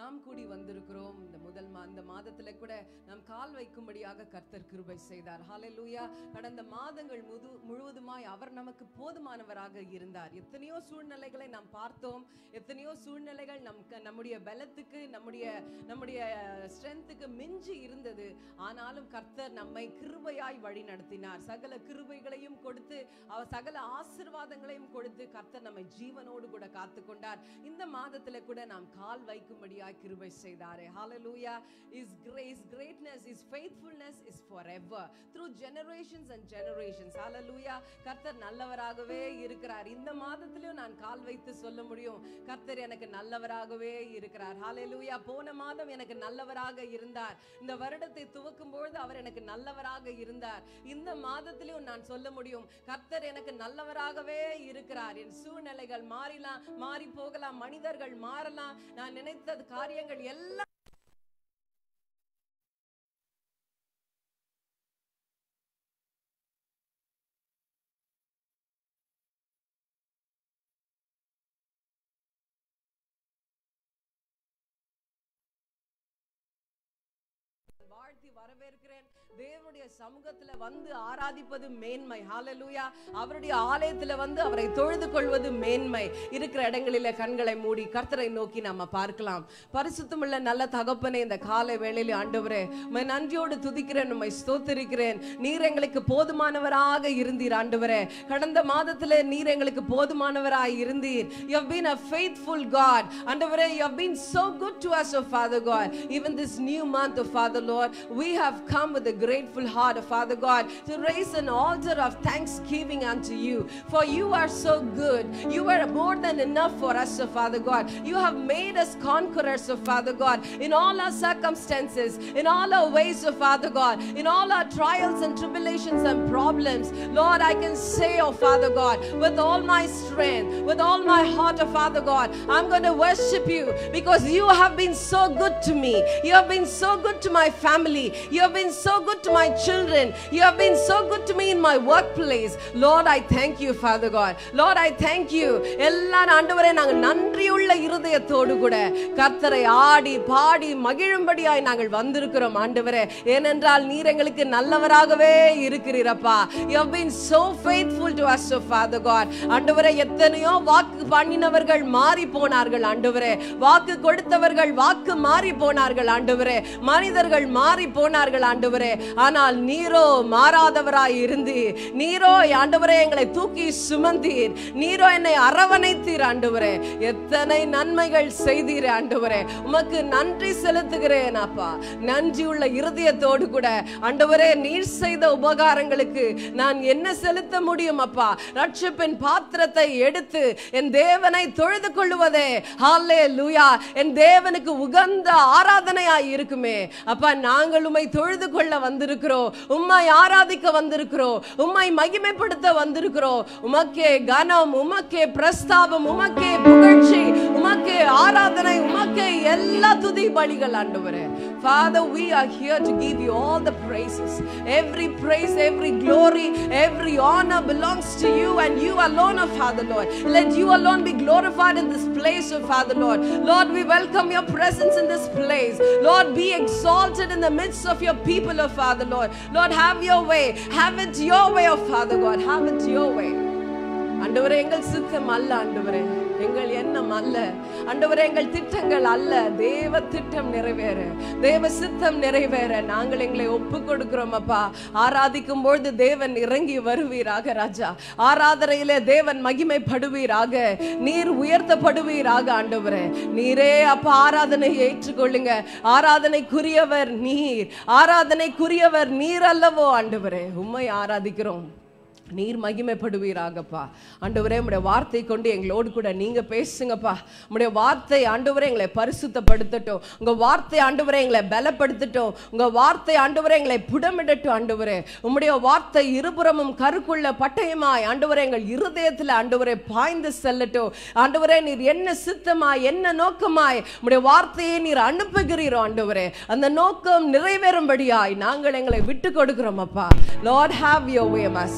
நாம் கூடி வந்திருக்கிறோம் இந்த முதல் மா இந்த மாதத்துல கூட நாம் கால் வைக்கும்படியாக கர்த்தர் கிருபை செய்தார் ஹalleluya கடந்த மாதங்கள் முது முழுவதுமாய் அவர் நமக்கு போதுமானவராக இருந்தார் எத்தனையோ சூழ்நிலைகளை நாம் பார்த்தோம் எத்தனையோ சூழ்நிலைகள் நம் நம்முடைய பலத்துக்கு நம்முடைய நம்முடைய ஸ்ட்ரென்த்துக்கு மிஞ்சி இருந்தது ஆனாலும் கர்த்தர் நம்மை கிருபையாய் வழி நடத்தினார் சகல கிருபைகளையும் கொடுத்து அவர் சகல ஆசிர்வாதங்களையும் கொடுத்து கர்த்தர் நம்மை ஜீவனோடு கூட காத்து கொண்டார் இந்த மாதத்துல கூட நாம் கால் வைக்கும்படியாய் கிருபை செய்தாரே ஹalleluya is grace greatness is faithfulness is forever through generations and generations hallelujah கர்த்தர் நல்லவராகவே இருக்கிறார் இந்த மாதத்திலும் நான் கால் வைத்து சொல்ல முடியும் கர்த்தர் எனக்கு நல்லவராகவே இருக்கிறார் ஹalleluya போன மாதம் எனக்கு நல்லவராக இருந்தார் இந்த வருடத்தை துவக்கும் பொழுது அவர் எனக்கு நல்லவராக இருந்தார் இந்த மாதத்திலும் நான் சொல்ல முடியும் கர்த்தர் எனக்கு நல்லவராகவே இருக்கிறார் என் சூழ்நிலைகள் மாறிலாம் மாறி போகலாம் மனிதர்கள் மாறலாம் நான் நினைத்த காரியங்கள் எல்லாம் வாழ்த்தி வரவேற்கிறேன் தேவனுடைய சமூகத்துல வந்து ஆராதிப்பது மேன்மை ஹalleluya அவருடைய ஆலயத்துல வந்து அவரை தொழுது கொள்வது மேன்மை இருக்கிற இடங்களில கண்களை மூடி கர்த்தரை நோக்கி நாம பார்க்கலாம் பரிசுத்தமுள்ள நல்ல தகப்பனே இந்த காலை வேளையில ஆண்டவரே உம்மை நன்றியோடு துதிக்கிறேன் உம்மை ஸ்தோத்திரிக்கிறேன் நீர் எங்களுக்கு போதுமானவராக இருந்தீர் ஆண்டவரே கடந்த மாதத்துல நீர் எங்களுக்கு போதுமானவராய் இருந்தீர் you have been a faithful god ஆண்டவரே you have been so good to us oh father god even this new month oh father lord we have come with a grateful heart oh father god to raise an altar of thanksgiving unto you for you are so good you are more than enough for us oh father god you have made us conquerors oh father god in all our circumstances in all our ways oh father god in all our trials and tribulations and problems lord i can say oh father god with all my strength with all my heart oh father god i'm going to worship you because you have been so good to me you have been so good to my family you have been so good to my children you have been so good to me in my workplace lord i thank you father god lord i thank you எல்லாரும் ஆண்டவரே நாங்கள் நன்றியுள்ள இருதயத்தோடு கூட கர்த்தரை ஆடி பாடி மகிழும்படியாய் நாங்கள் வந்திருக்கிறோம் ஆண்டவரே ஏனென்றால் நீர் எங்களுக்கு நல்லவராகவே இருக்கிறீரப்பா you have been so faithful to us oh father god ஆண்டவரே எத்தனையோ வாக்கு பண்ணினவர்கள் மாறி போனார்கள் ஆண்டவரே வாக்கு கொடுத்தவர்கள் வாக்கு மாறி போனார்கள் ஆண்டவரே மனிதர்கள் மாறி போனார்கள் ஆண்டவரே ஆனால் நீரோ மாறாதவராய் இருந்து நீரோ ஆண்டவரே எங்களை தூக்கி சுமந்தீர் நீரோ என்னை அரவணைத்தீர் ஆண்டவரே எத்தனை நன்மைகள் செய்தீர் ஆண்டவரே உமக்கு நன்றி செலுத்துகிறேன் அப்பா நன்றி உள்ள இருதயத்தோடு கூட ஆண்டவரே நீர் செய்த உபகாரங்களுக்கு நான் என்ன செலுத்த முடியும் அப்பா ரட்சிப்பின் பாத்திரத்தை எடுத்து என் தேவனை தொழுது கொள்ளுவதே ஹாலே லூயா என் தேவனுக்கு உகந்த ஆராதனையாய் இருக்குமே அப்பா நாங்கள் உம்மை தொழுது கொள்ள வந்திருக்கிறோம் உம்மை ஆராதிக்க வந்திருக்கிறோம் உம்மை மகிமைப்படுத்த வந்திருக்கிறோம் உமக்கே கனம் உமக்கே பிரஸ்தாபம் உமக்கே புகழ்ச்சி உமக்கே ஆராதனை உமக்கே எல்லா துதி பலிகள் ஆண்டவரே Father, we are here to give you all the praises. Every praise, every glory, every honor belongs to you and you alone, oh Father Lord. Let you alone be glorified in this place, oh Father Lord. Lord, we welcome your presence in this place. Lord, be exalted in the midst of your people, oh Father Lord. Lord, have your way. Have it your way, oh Father God. Have it your way. ஆண்டவரே எங்கள் சித்தம் அல்ல ஆண்டவரே எங்கள் எண்ணம் அல்ல ஆண்டவரே எங்கள் திட்டங்கள் அல்ல தேவ திட்டம் நிறைவேற தேவ சித்தம் நிறைவேற நாங்கள் எங்களை ஒப்பு கொடுக்கிறோம் அப்பா ஆராதிக்கும் பொழுது தேவன் இறங்கி வருவீராக ராஜா ஆராதனையிலே தேவன் மகிமைப்படுவீராக நீர் உயர்த்தப்படுவீராக ஆண்டவரே நீரே அப்பா ஆராதனை ஏற்றுக்கொள்ளுங்க ஆராதனைக்குரியவர் நீர் ஆராதனைக்குரியவர் நீர் அல்லவோ ஆண்டவரே உம்மை ஆராதிக்கிறோம் நீர் மகிமைப்படுவீராகப்பா ஆண்டவரே உடைய வார்த்தை கொண்டு எங்களோடு கூட நீங்க பேசுங்கப்பா உடைய வார்த்தை ஆண்டவரே எங்களை பரிசுத்தப்படுத்தட்டும் உங்க வார்த்தை ஆண்டவரே எங்களை பலப்படுத்தட்டும் உங்க வார்த்தை ஆண்டவரே எங்களை புடமிடட்டும் ஆண்டவரே உம்முடைய வார்த்தை இருபுறமும் கருக்குள்ள பட்டயமாய் ஆண்டவரே எங்கள் இருதயத்தில் ஆண்டவரே பாய்ந்து செல்லட்டும் ஆண்டவரே நீர் என்ன சித்தமாய் என்ன நோக்கமாய் உம்முடைய வார்த்தையை நீர் அனுப்புகிறீரோ ஆண்டவரே அந்த நோக்கம் நிறைவேறும்படியாய் நாங்கள் எங்களை விட்டு கொடுக்கிறோம் அப்பா lord have your way master lord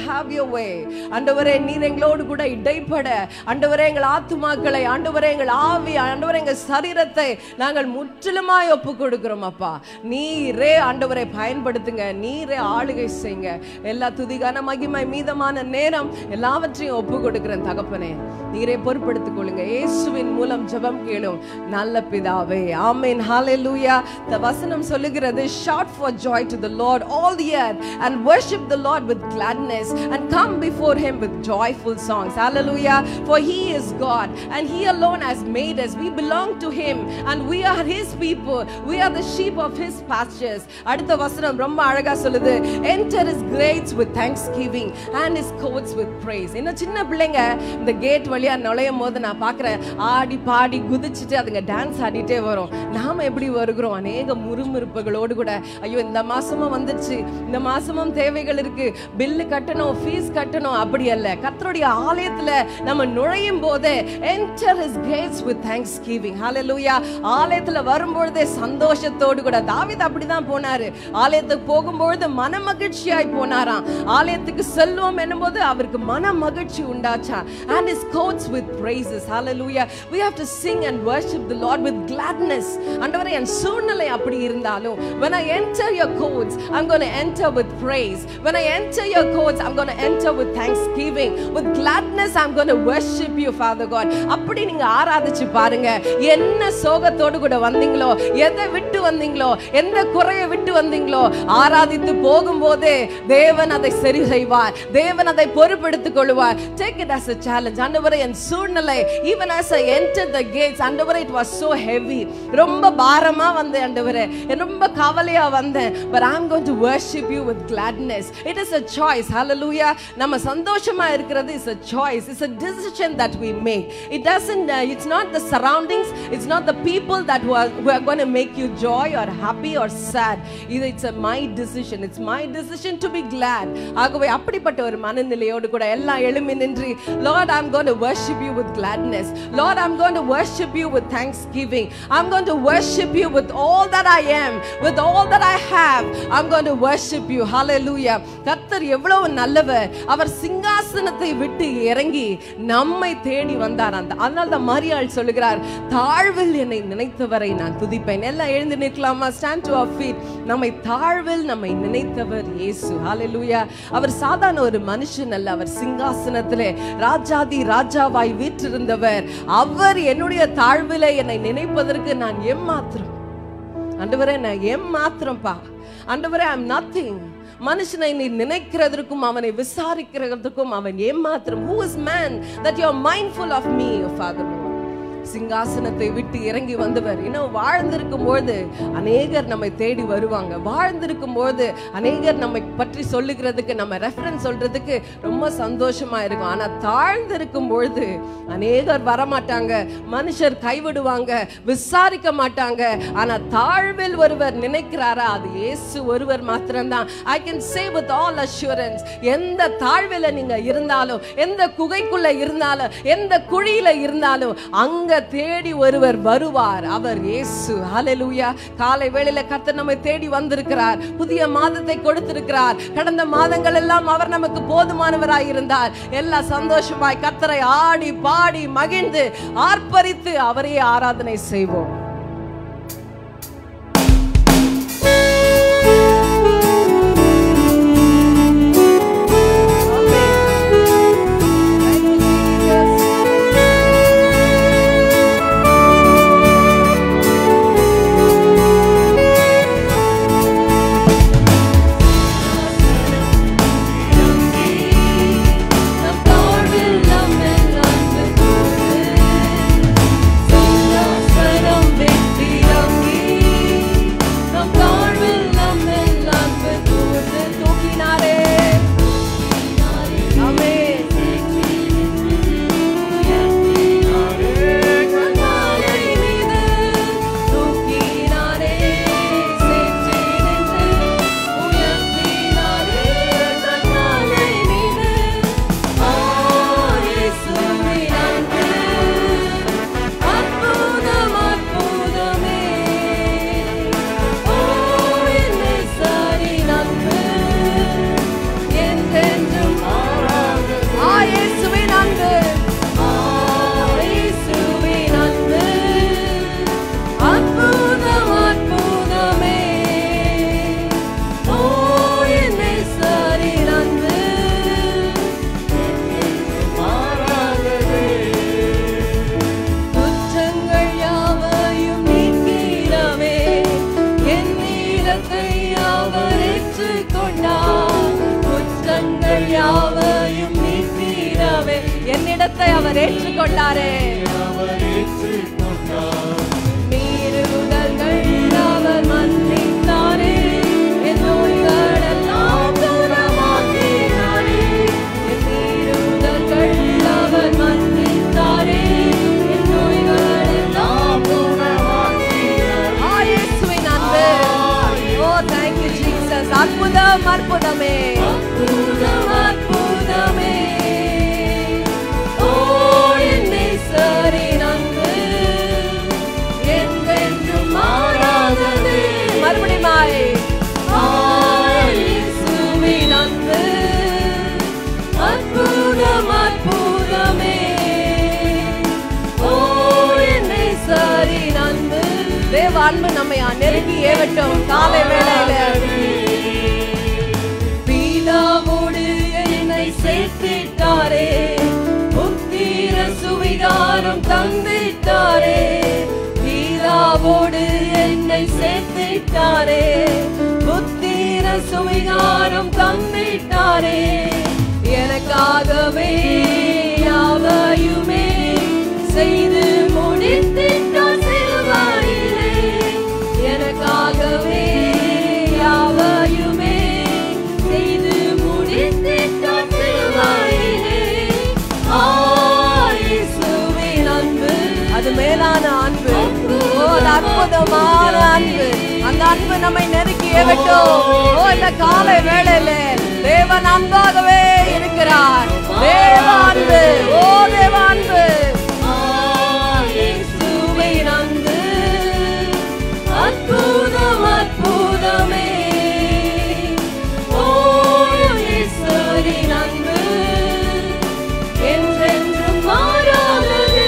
have your way ஆண்டவரே நீர் எங்களோடு கூட இடைப்பட ஆண்டவரே எங்கள் ஆத்துமாக்களை ஆண்டவரே எங்கள் ஆவி ஆண்டவரே எங்கள் சரீரத்தை நாங்கள் முற்றிலுமாய் ஒப்பு கொடுக்கிறோம் அப்பா நீரே ஆண்டவரை பயன்படுத்துங்க நீரே ஆளுகை செய்யுங்க எல்லா துதிகான மகிமை மீதமான நேரம் எல்லாவற்றையும் ஒப்பு கொடுக்கிறேன் தகப்பனே நீரே பொறுப்படுத்திக் கொள்ளுங்க இயேசுவின் மூலம் ஜெபம் கேளும் நல்ல பிதாவே ஆமென் ஹalleluya the வசனம் சொல்லுகிறது shout for joy to the lord all the earth and worship the lord with gladness and come before him with joyful songs hallelujah for he is god and he alone has made us we belong to him and we are his people we are the sheep of his pastures அடுத்த வசனம் ரொம்ப அழகா சொல்லுது enter his gates with thanksgiving and his courts with praise இன்னும் சின்ன பிள்ளைங்க இந்த gate வழியா நுழையும் போது நான் பார்க்கிறேன் ஆடி பாடி குதிச்சுட்டு அதுங்க டான்ஸ் ஆடிட்டே வரும் நாம எப்படி வருகிறோம் அநேக முறுமுறுப்புகளோடு கூட ஐயோ இந்த மாசமும் வந்துருச்சு இந்த மாசமும் தேவைகள் இருக்கு பில்லு கட்டணும் ஃபீஸ் கட்டணும் அப்படி அல்ல கர்த்தருடைய ஆலயத்துல நம்ம நுழையும் போதே enter his gates with thanksgiving hallelujah ஆலயத்துல வரும்பொழுதே சந்தோஷத்தோடு கூட தாவீது அப்படிதான் போனாரு ஆலயத்துக்கு போகும்பொழுது மன மகிழ்ச்சியாய் போனாராம் ஆலயத்துக்கு செல்வோம் என்னும்போது அவருக்கு மன மகிழ்ச்சி உண்டாச்சா and his courts with praises hallelujah we have to sing and worship the lord with gladness ஆண்டவரே என் சூழ்நிலை அப்படி இருந்தாலும் when i enter your courts i'm going to enter with praise when i enter your courts i'm going to enter with thanksgiving with gladness i'm going to worship you father god அப்படி நீங்க ஆராதிச்சு பாருங்க என்ன சோகத்தோடு கூட வந்தீங்களோ எதை விட்டு வந்தீங்களோ எந்த குறையை விட்டு வந்தீங்களோ ஆராதித்து போகும்போதே தேவன் அதை சரி செய்வார் தேவன் அதை பொறுப்பெடுத்துக் கொள்வார் take it as a challenge ஆண்டவரே என் சூழ்நிலை even as i entered the gates ஆண்டவரே it was so heavy ரொம்ப பாரமா வந்தேன் ஆண்டவரே ரொம்ப கவலையா வந்தேன் but i'm going to worship you with gladness it is a choice hallelujah நம்ம சந்தோஷமா இருக்கிறது is a choice it's a decision that we make it doesn't uh, it's not the surroundings it's not the people that who are, who are going to make you joy or happy or sad இது it's a my decision it's my decision to be glad ஆகவே அப்படிப்பட்ட ஒரு மனநிலையோடு கூட எல்லாம் எழுமி நின்று lord i'm going to worship you with gladness lord i'm going to worship you with thanksgiving i'm going to worship you with all that i am with all that i have i'm going to worship you hallelujah கர்த்தர் எவ்வளவு நல்லவர் அவர் சிங்காசனத்தை விட்டு இறங்கி நம்மை தேடி வந்தார் அந்த அதனால தான் மரியாள் சொல்லுகிறார் தாழ்வில் என்னை நினைத்தவரை நான் துதிப்பேன் எல்லாம் எழுந்து நிற்கலாமா ஸ்டாண்ட் டு அவர் ஃபீட் நம்மை தாழ்வில் நம்மை நினைத்தவர் இயேசு ஹalleluya அவர் சாதாரண ஒரு மனுஷன் அல்ல அவர் சிங்காசனத்திலே ராஜாதி ராஜாவாய் வீற்றிருந்தவர் அவர் என்னுடைய தாழ்விலே என்னை நினைப்பதற்கு நான் எம்மாத்திரம் ஆண்டவரே நான் எம்மாத்திரம்பா ஆண்டவரே ஐ அம் நத்திங் மனுஷனை நீ நினைக்கிறதற்கும் அவனை விசாரிக்கிறதுக்கும் அவன் ஏமாத்திரம் who is man that you are mindful of me father lord சிங்காசனத்தை விட்டு இறங்கி வந்தவர் இன்னும் வாழ்ந்திருக்கும் பொழுது அநேகர் நம்மை தேடி வருவாங்க வாழ்ந்திருக்கும் பொழுது அநேகர் நம்மை பற்றி சொல்லுகிறதுக்கு நம்ம ரெஃபரன்ஸ் சொல்றதுக்கு ரொம்ப சந்தோஷமா இருக்கும் ஆனா தாழ்ந்திருக்கும் பொழுது அநேகர் வரமாட்டாங்க மனுஷர் கைவிடுவாங்க விசாரிக்க மாட்டாங்க ஆனா தாழ்வில் ஒருவர் நினைக்கிறாரா அது இயேசு ஒருவர் மாத்திரம்தான் I can say with all assurance எந்த தாழ்வில் நீங்க இருந்தாலும் எந்த குகைக்குள்ள இருந்தாலும் எந்த குழியில இருந்தாலும் அங்க தேடி ஒருவர் வருவார் அவர் இயேசு ஹalleluya காலை வேளையில கர்த்தர் நம்மை தேடி வந்திருக்கிறார் புதிய மாதத்தை கொடுத்திருக்கிறார் கடந்த மாதங்கள் எல்லாம் அவர் நமக்கு போதுமானவராய் இருந்தார் எல்லா சந்தோஷமாய் கர்த்தரை ஆடி பாடி மகிழ்ந்து ஆர்ப்பரித்து அவரையே ஆராதனை செய்வோம் நம் பாவத்தை அவர் ஏற்றுக்கொண்டாரே மீறுதல்கள் அவர் மன்னித்தாரே என் நோய்கள் எல்லாம் குணமாக்கினாரே என் மீறுதல்கள் அவர் மன்னித்தாரே என் நோய்கள் எல்லாம் குணமாக்கினாரே ஆ, இயேசுவின் அன்பு ஓ தேங்க் யூ ஜீசஸ் அற்புதம் அற்புதமே அற்புதம் அற்புதமே ஓ என் நேசரின் அன்பு என்றென்றும் மாறாதது மறுபடியுமாய் ஆ, இயேசுவின் அன்பு அற்புதம் அற்புதமே ஓ என் நேசரின் அன்பு தேவ அன்பு நம்மை நெருங்கி ஏவட்டும் காலை வேளையில பீதாவோடு என்னை சேர்த்திட்டாரே புத்திர சுவிகாரம் தந்திட்டாரே பீதாவோடு என்னை சேர்த்திட்டாரே புத்திர சுவிகாரம் தந்திட்டாரே எனக்காகவே யாவையுமே செய்து முடித்திட்டார் சிலுவையிலே எனக்காகவே யாவையுமே செய்து முடித்திட்டார் சிலுவையிலே ஆ, இயேசுவின் அன்பு அது மேலான அன்பு ஓ அது அற்புதமான அன்பு அந்த அன்பு நம்மை நெருக்கியே விட்டோம் ஓ இந்த காலை வேளையில தேவன் அன்பாகவே இருக்கிறார் தேவ அன்பு ஓ தேவ அன்பு ஆ, இயேசுவின் அன்பு அற்புதம் அற்புதமே ஓ இயேசுவின் அன்பு என்றென்றும் மாறாதது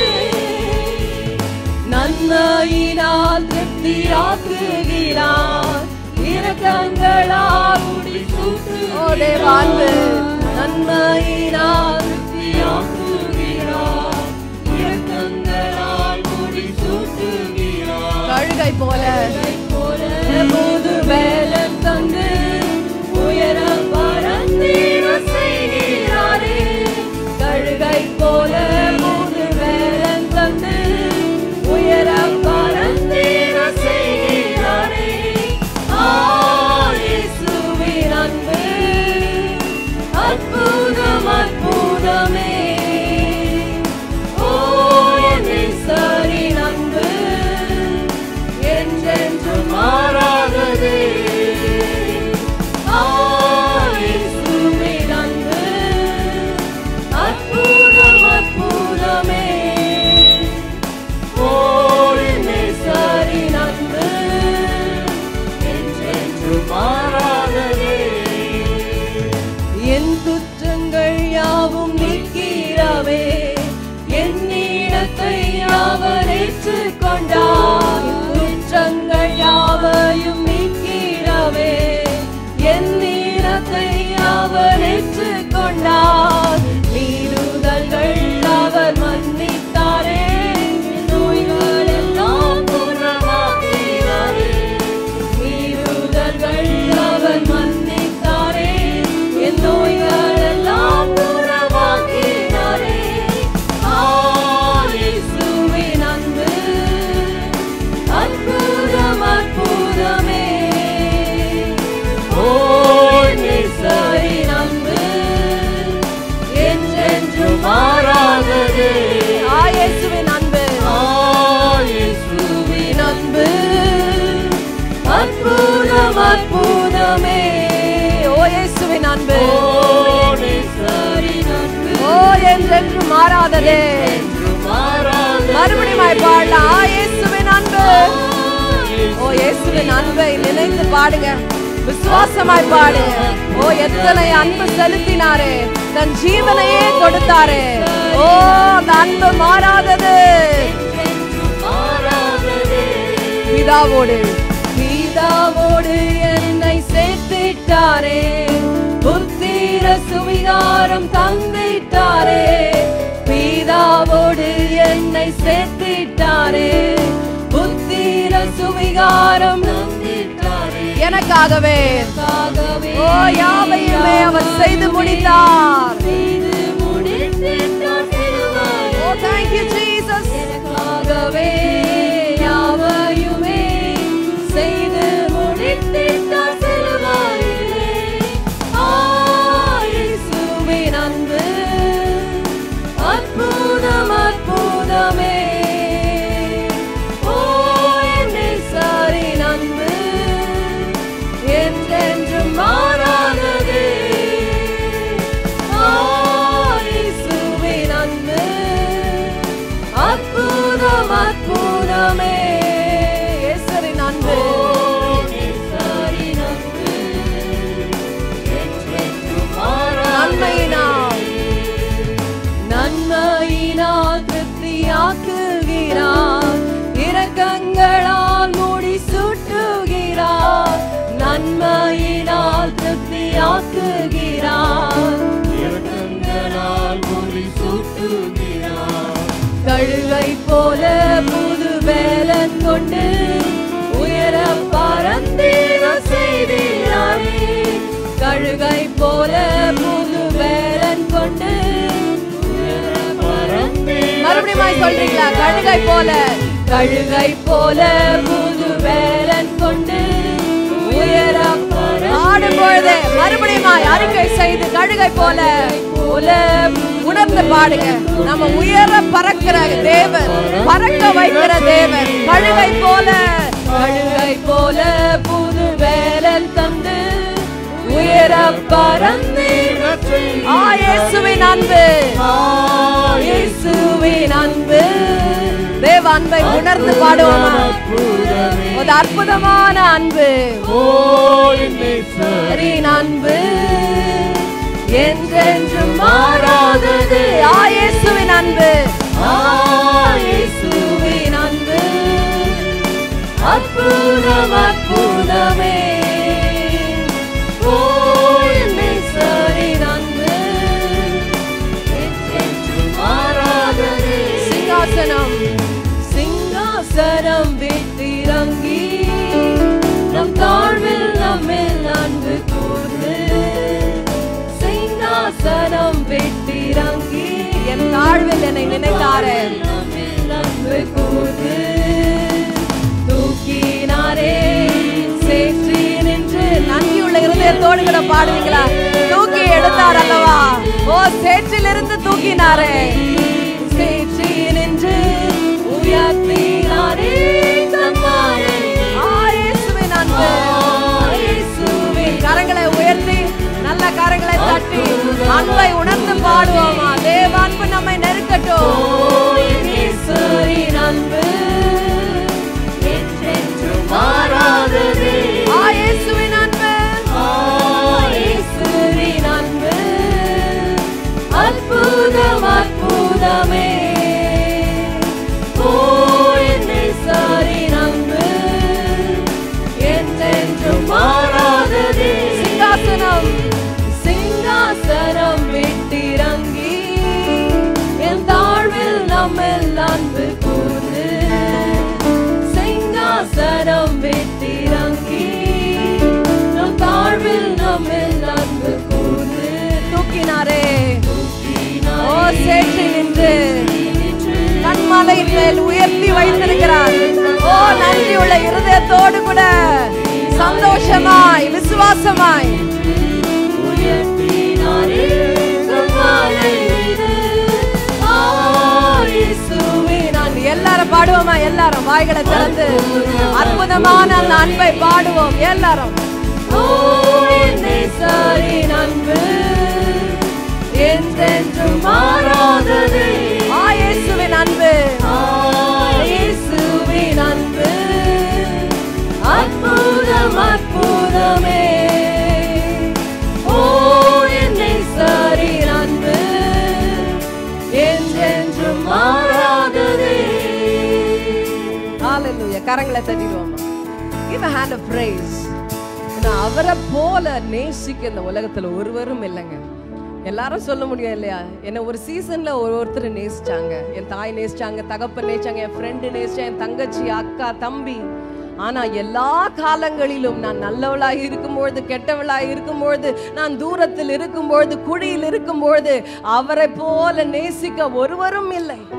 நன்மையினால் திருப்தியாக்குகிறார் இரக்கங்களால் முடிசூட்டு ஓ தேவான்பு நன்மையினால் திருப்தியாக்குகிறார் இரக்கங்களால் முடிசூட்டுகிறார் கழுகை போல புது வேலம் தந்து உயர பரந்தீர செய்கிறாரே கழுகை போல புது வேலம் தந்து உயர பரந்தீர செய்கிறாரே ஆ, இயேசுவின் அன்பு அற்புதம் அற்புதமே ஓ என் நேசரின் அன்பு என்றென்றும் மாறாததே ஆ, இயேசுவின் அன்பு அற்புதம் அற்புதமே ஓ என் நேசரின் அன்பு என்றென்றும் மாறாததே என் குற்றங்கள் யாவும் நீக்கிறவே என் நீளத்தை அவர் ஏற்றுக்கொண்டார் குற்றங்கள் யாவையும் நீக்கிறவே என் நீளத்தை அவர் ஏற்றுக்கொண்டார் மீறுதல்கள் அவர் மன்னித்தாரே என் நோய்கள் எல்லாம் குணமாக்கினாரே மீறுதல்கள் அவர் மன்னித்தாரே என் நோய்கள் எல்லாம் குணமாக்கினாரே ஆ, இயேசுவின் அன்பு அற்புதம் அற்புதமே ஓ நேசரின் அன்பு என்றென்றும் மாறாததே ஆ, இயேசுவின் அன்பு ஆ, இயேசுவின் அன்பு அற்புதம் அற்புதமே ஓ இயேசுவின் அன்பு ஓ என்றென்று மாறாததே மறுபடியும் பாடலாம் ஆ, இயேசுவின் அன்பு ஓ இயேசுவின் அன்பை நினைத்து பாடுங்க விசுவாசமாய் பாடுங்க ஓ எத்தனை அன்பு செலுத்தினாரே தன் ஜீவனையே கொடுத்தாரே ஓ அந்த அன்பு மாறாதது பிதாவோடு பிதாவோடு என்னை சேர்த்திட்டாரே புத்திர சுவிகாரம் தந்திட்டாரே பிதாவோடு என்னை சேர்த்திட்டாரே புத்திர சுவிகாரம் தந்திட்டாரே எனக்காகவே ஓ யாவையுமே அவர் செய்து முடித்தார் செய்து முடித்திட்டார் சிலுவையிலே. பிதாவே யாவையுமே செய்து முடித்திட்டார் சிலுவையிலே. ஆ, இயேசுவின் அன்பு அற்புதம் அற்புதமே ஓ என் நேசரின் அன்பு என்றென்றும் மாறாததே ஆ, இயேசுவின் அன்பு அற்புதம் அற்புதமே இயேசுவின் அன்பு நன்மையினால் நன்மையினால் திருப்தியாக்குகிறார் இரக்கங்களால் மூடி சுட்டுகிறார் நன்மையினால் திருப்தியாக்குகிறார் இரக்கங்களால் மொழி சூட்டுகிறார் கழுகை போல புது வேலன் கொண்டு உயர பரந்தேன செய்தியாரே கழுகை போல புது வேலன் கொண்டு உயர பரந்தேன மறுபடியும் சொல்றீங்களா கழுகை போல கழுகை போல புது வேலன் கொண்டு உயர பாடும் பொழுது மறுபடியும் அறிக்கை செய்து கழுகை போல போல உணர்ந்து பாடுங்க நம்ம உயர பறக்கிற தேவன் பறக்க வைக்கிற தேவன் கழுகை போல கழுகை போல புது வேலன் தந்து உயர பறந்து ஆ இயேசுவின் அன்பு இயேசுவின் அன்பு தேவ அன்பை உணர்ந்து பாடுவோமா அற்புதமே ஒரு அற்புதமான அன்பு ஓ என் நேசர் சரின் அன்பு என்றென்றும் மாறாதது ஆ இயேசுவின் அன்பு ஆ இயேசுவின் அன்பு அற்புதம் அற்புதமே ஓ என் நேசரின் அன்பு என்றென்றும் மாறாதது சிங்காசனம் சிங்காசனம் விட்டிறங்கி நம் தாழ்வில் நம்மில் அன்பு கூர்ந்து சிங்காசனம் விட்டிறங்கி என் தாழ்வில் என்னை நினைத்தாரே நம்மில் அன்பு கூர்ந்து தூக்கினாரே சேற்றி நின்று நன்றியுள்ள இருதயத்தோடு கூட பாடுவீங்களா தூக்கி எடுத்தார் அல்லவா ஓ சேற்றிலிருந்து தூக்கினாரே சேற்றி நின்று உயர்த்தினாரே தம்மாரை. ஆ, இயேசுவின் அன்பு. இயேசுவின் கரங்களை உயர்த்தி நல்ல கரங்களை தட்டி அன்பை உணர்ந்து பாடுவோமா தேவ அன்பு நம்மை நெருக்கட்டும் இயேசுவின் அன்பு என்றென்றும் மாறாதது ஆ இயேசுவின் அன்பு ஆ இயேசுவின் அன்பு அற்புதம் அற்புதமே ஓ என் நேசரின் அன்பு என்றென்றும் மாறாதது சிங்காசனம் சிங்காசனம் விட்டிறங்கி என் தாழ்வில் நம்மில் அன்பு கூர்ந்து சிங்காசனம் விட்டிறங்கி நம் தாழ்வில் நம்மில் அன்பு கூர்ந்து தூக்கினாரே ஓ சேற்றி நின்று கண்மலையின் மேல் உயர்த்தி வைத்திருக்கிறார் ஓ நன்றி உள்ள இருதயத்தோடு கூட சந்தோஷமாய் விசுவாசமாய் உயர்த்தினாரே கண்மலை மீது. ஆ, இயேசுவே, நான் எல்லாரும் பாடுவோமா எல்லாரும் வாய்களை திறந்து அற்புதமான அந்த அன்பை பாடுவோம் எல்லாரும் ஓ என் நேசரின் அன்பு என்றென்றும் மாறாதது ஆ இயேசுவின் அன்பு ஆ இயேசுவின் அன்பு அற்புதம் அற்புதமே ஓ என் நேசரின் அன்பு என்றென்றும் மாறாதது ஹalleluya கரங்களை தட்டிடுவோமா give a hand of praise ஏன்னா அவரை போல நேசிக்க இந்த உலகத்துல ஒருவரும் இல்லைங்க எல்லாரும் சொல்ல முடியும் இல்லையா என்ன ஒரு சீசன்ல ஒரு ஒருத்தர் நேசிச்சாங்க என் தாய் நேசிச்சாங்க தகப்பன் நேசிச்சாங்க என் ஃப்ரெண்டு நேசிச்சாங்க என் தங்கச்சி அக்கா தம்பி ஆனா எல்லா காலங்களிலும் நான் நல்லவளாய் இருக்கும்பொழுது கெட்டவளாய் இருக்கும்பொழுது நான் தூரத்தில் இருக்கும்பொழுது குழியில் இருக்கும்பொழுது அவரை போல நேசிக்க ஒருவரும் இல்லை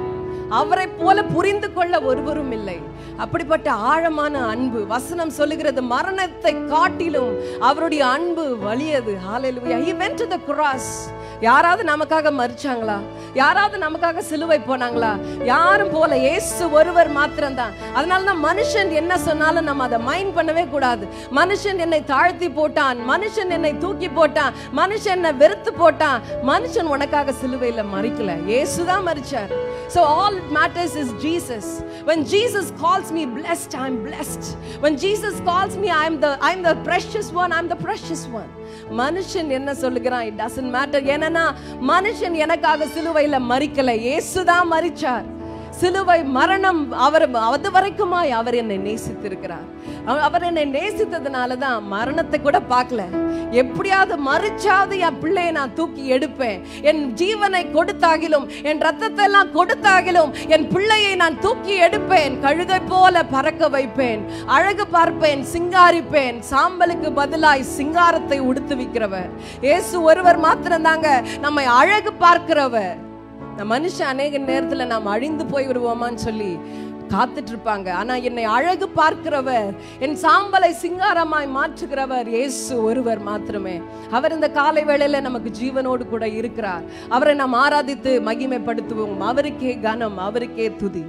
அவரை போல புரிந்து கொள்ள ஒருவரும் இல்லை அப்படிப்பட்ட ஆழமான அன்பு வசனம் சொல்லுகிறது மரணத்தை காட்டிலும் அவருடைய அன்பு வலியது ஹalleluya he went to the cross யாராவது நமக்காக மறிச்சாங்களா யாராவது நமக்காக சிலுவை போனாங்களா யாரும் போல இயேசு ஒருவர் மாத்திரம்தான் அதனால தான் மனுஷன் என்ன சொன்னாலும் நம்ம அதை மைண்ட் பண்ணவே கூடாது மனுஷன் என்னை தாழ்த்தி போட்டான் மனுஷன் என்னை தூக்கி போட்டான் மனுஷன் என்னை வெறுத்து போட்டான் மனுஷன் உனக்காக சிலுவையில் மறிக்கல இயேசு தான் மறிச்சார் So all it matters is Jesus. When Jesus calls me blessed, I'm blessed. When Jesus calls me, I'm the I'm the precious one, I'm the precious one. மனுஷன் என்ன சொல்லுகிறான் இட் டசன்ட் மேட்டர் ஏன்னா மனுஷன் எனக்காக சிலுவையில மறிக்கல இயேசு தான் மறிச்சார் சிலுவை மரணம் அவர் அது வரைக்குமாய் அவர் என்னை நேசித்திருக்கிறார் அவ- அவர் என்னை நேசித்ததுனால தான் மரணத்தை கூட பார்க்கல எப்படியாவது மறிச்சாவது என் பிள்ளையை நான் தூக்கி எடுப்பேன் என் ஜீவனை கொடுத்தாகிலும் என் ரத்தத்தை எல்லாம் கொடுத்தாகிலும் என் பிள்ளையை நான் தூக்கி எடுப்பேன் கழுகை போல பறக்க வைப்பேன் அழகு பார்ப்பேன் சிங்காரிப்பேன் சாம்பலுக்கு பதிலாய் சிங்காரத்தை உடுத்து விக்கிறவர் இயேசு ஒருவர் மாத்திரம்தாங்க நம்மை அழகு பார்க்கிறவர் இந்த மனுஷன் அநேக நேரத்துல நாம் அழிந்து போய் விடுவோமான்னு சொல்லி காத்துட்டு இருப்பாங்க ஆனா என்னை அழகு பார்க்கிறவர் என் சாம்பலை சிங்காரமாய் மாற்றுகிறவர் இயேசு ஒருவர் மாத்திரமே அவர் இந்த காலை வேளையில நமக்கு ஜீவனோடு கூட இருக்கிறார் அவரை நாம் ஆராதித்து மகிமைப்படுத்துவோம் அவருக்கே கனம் அவருக்கே துதி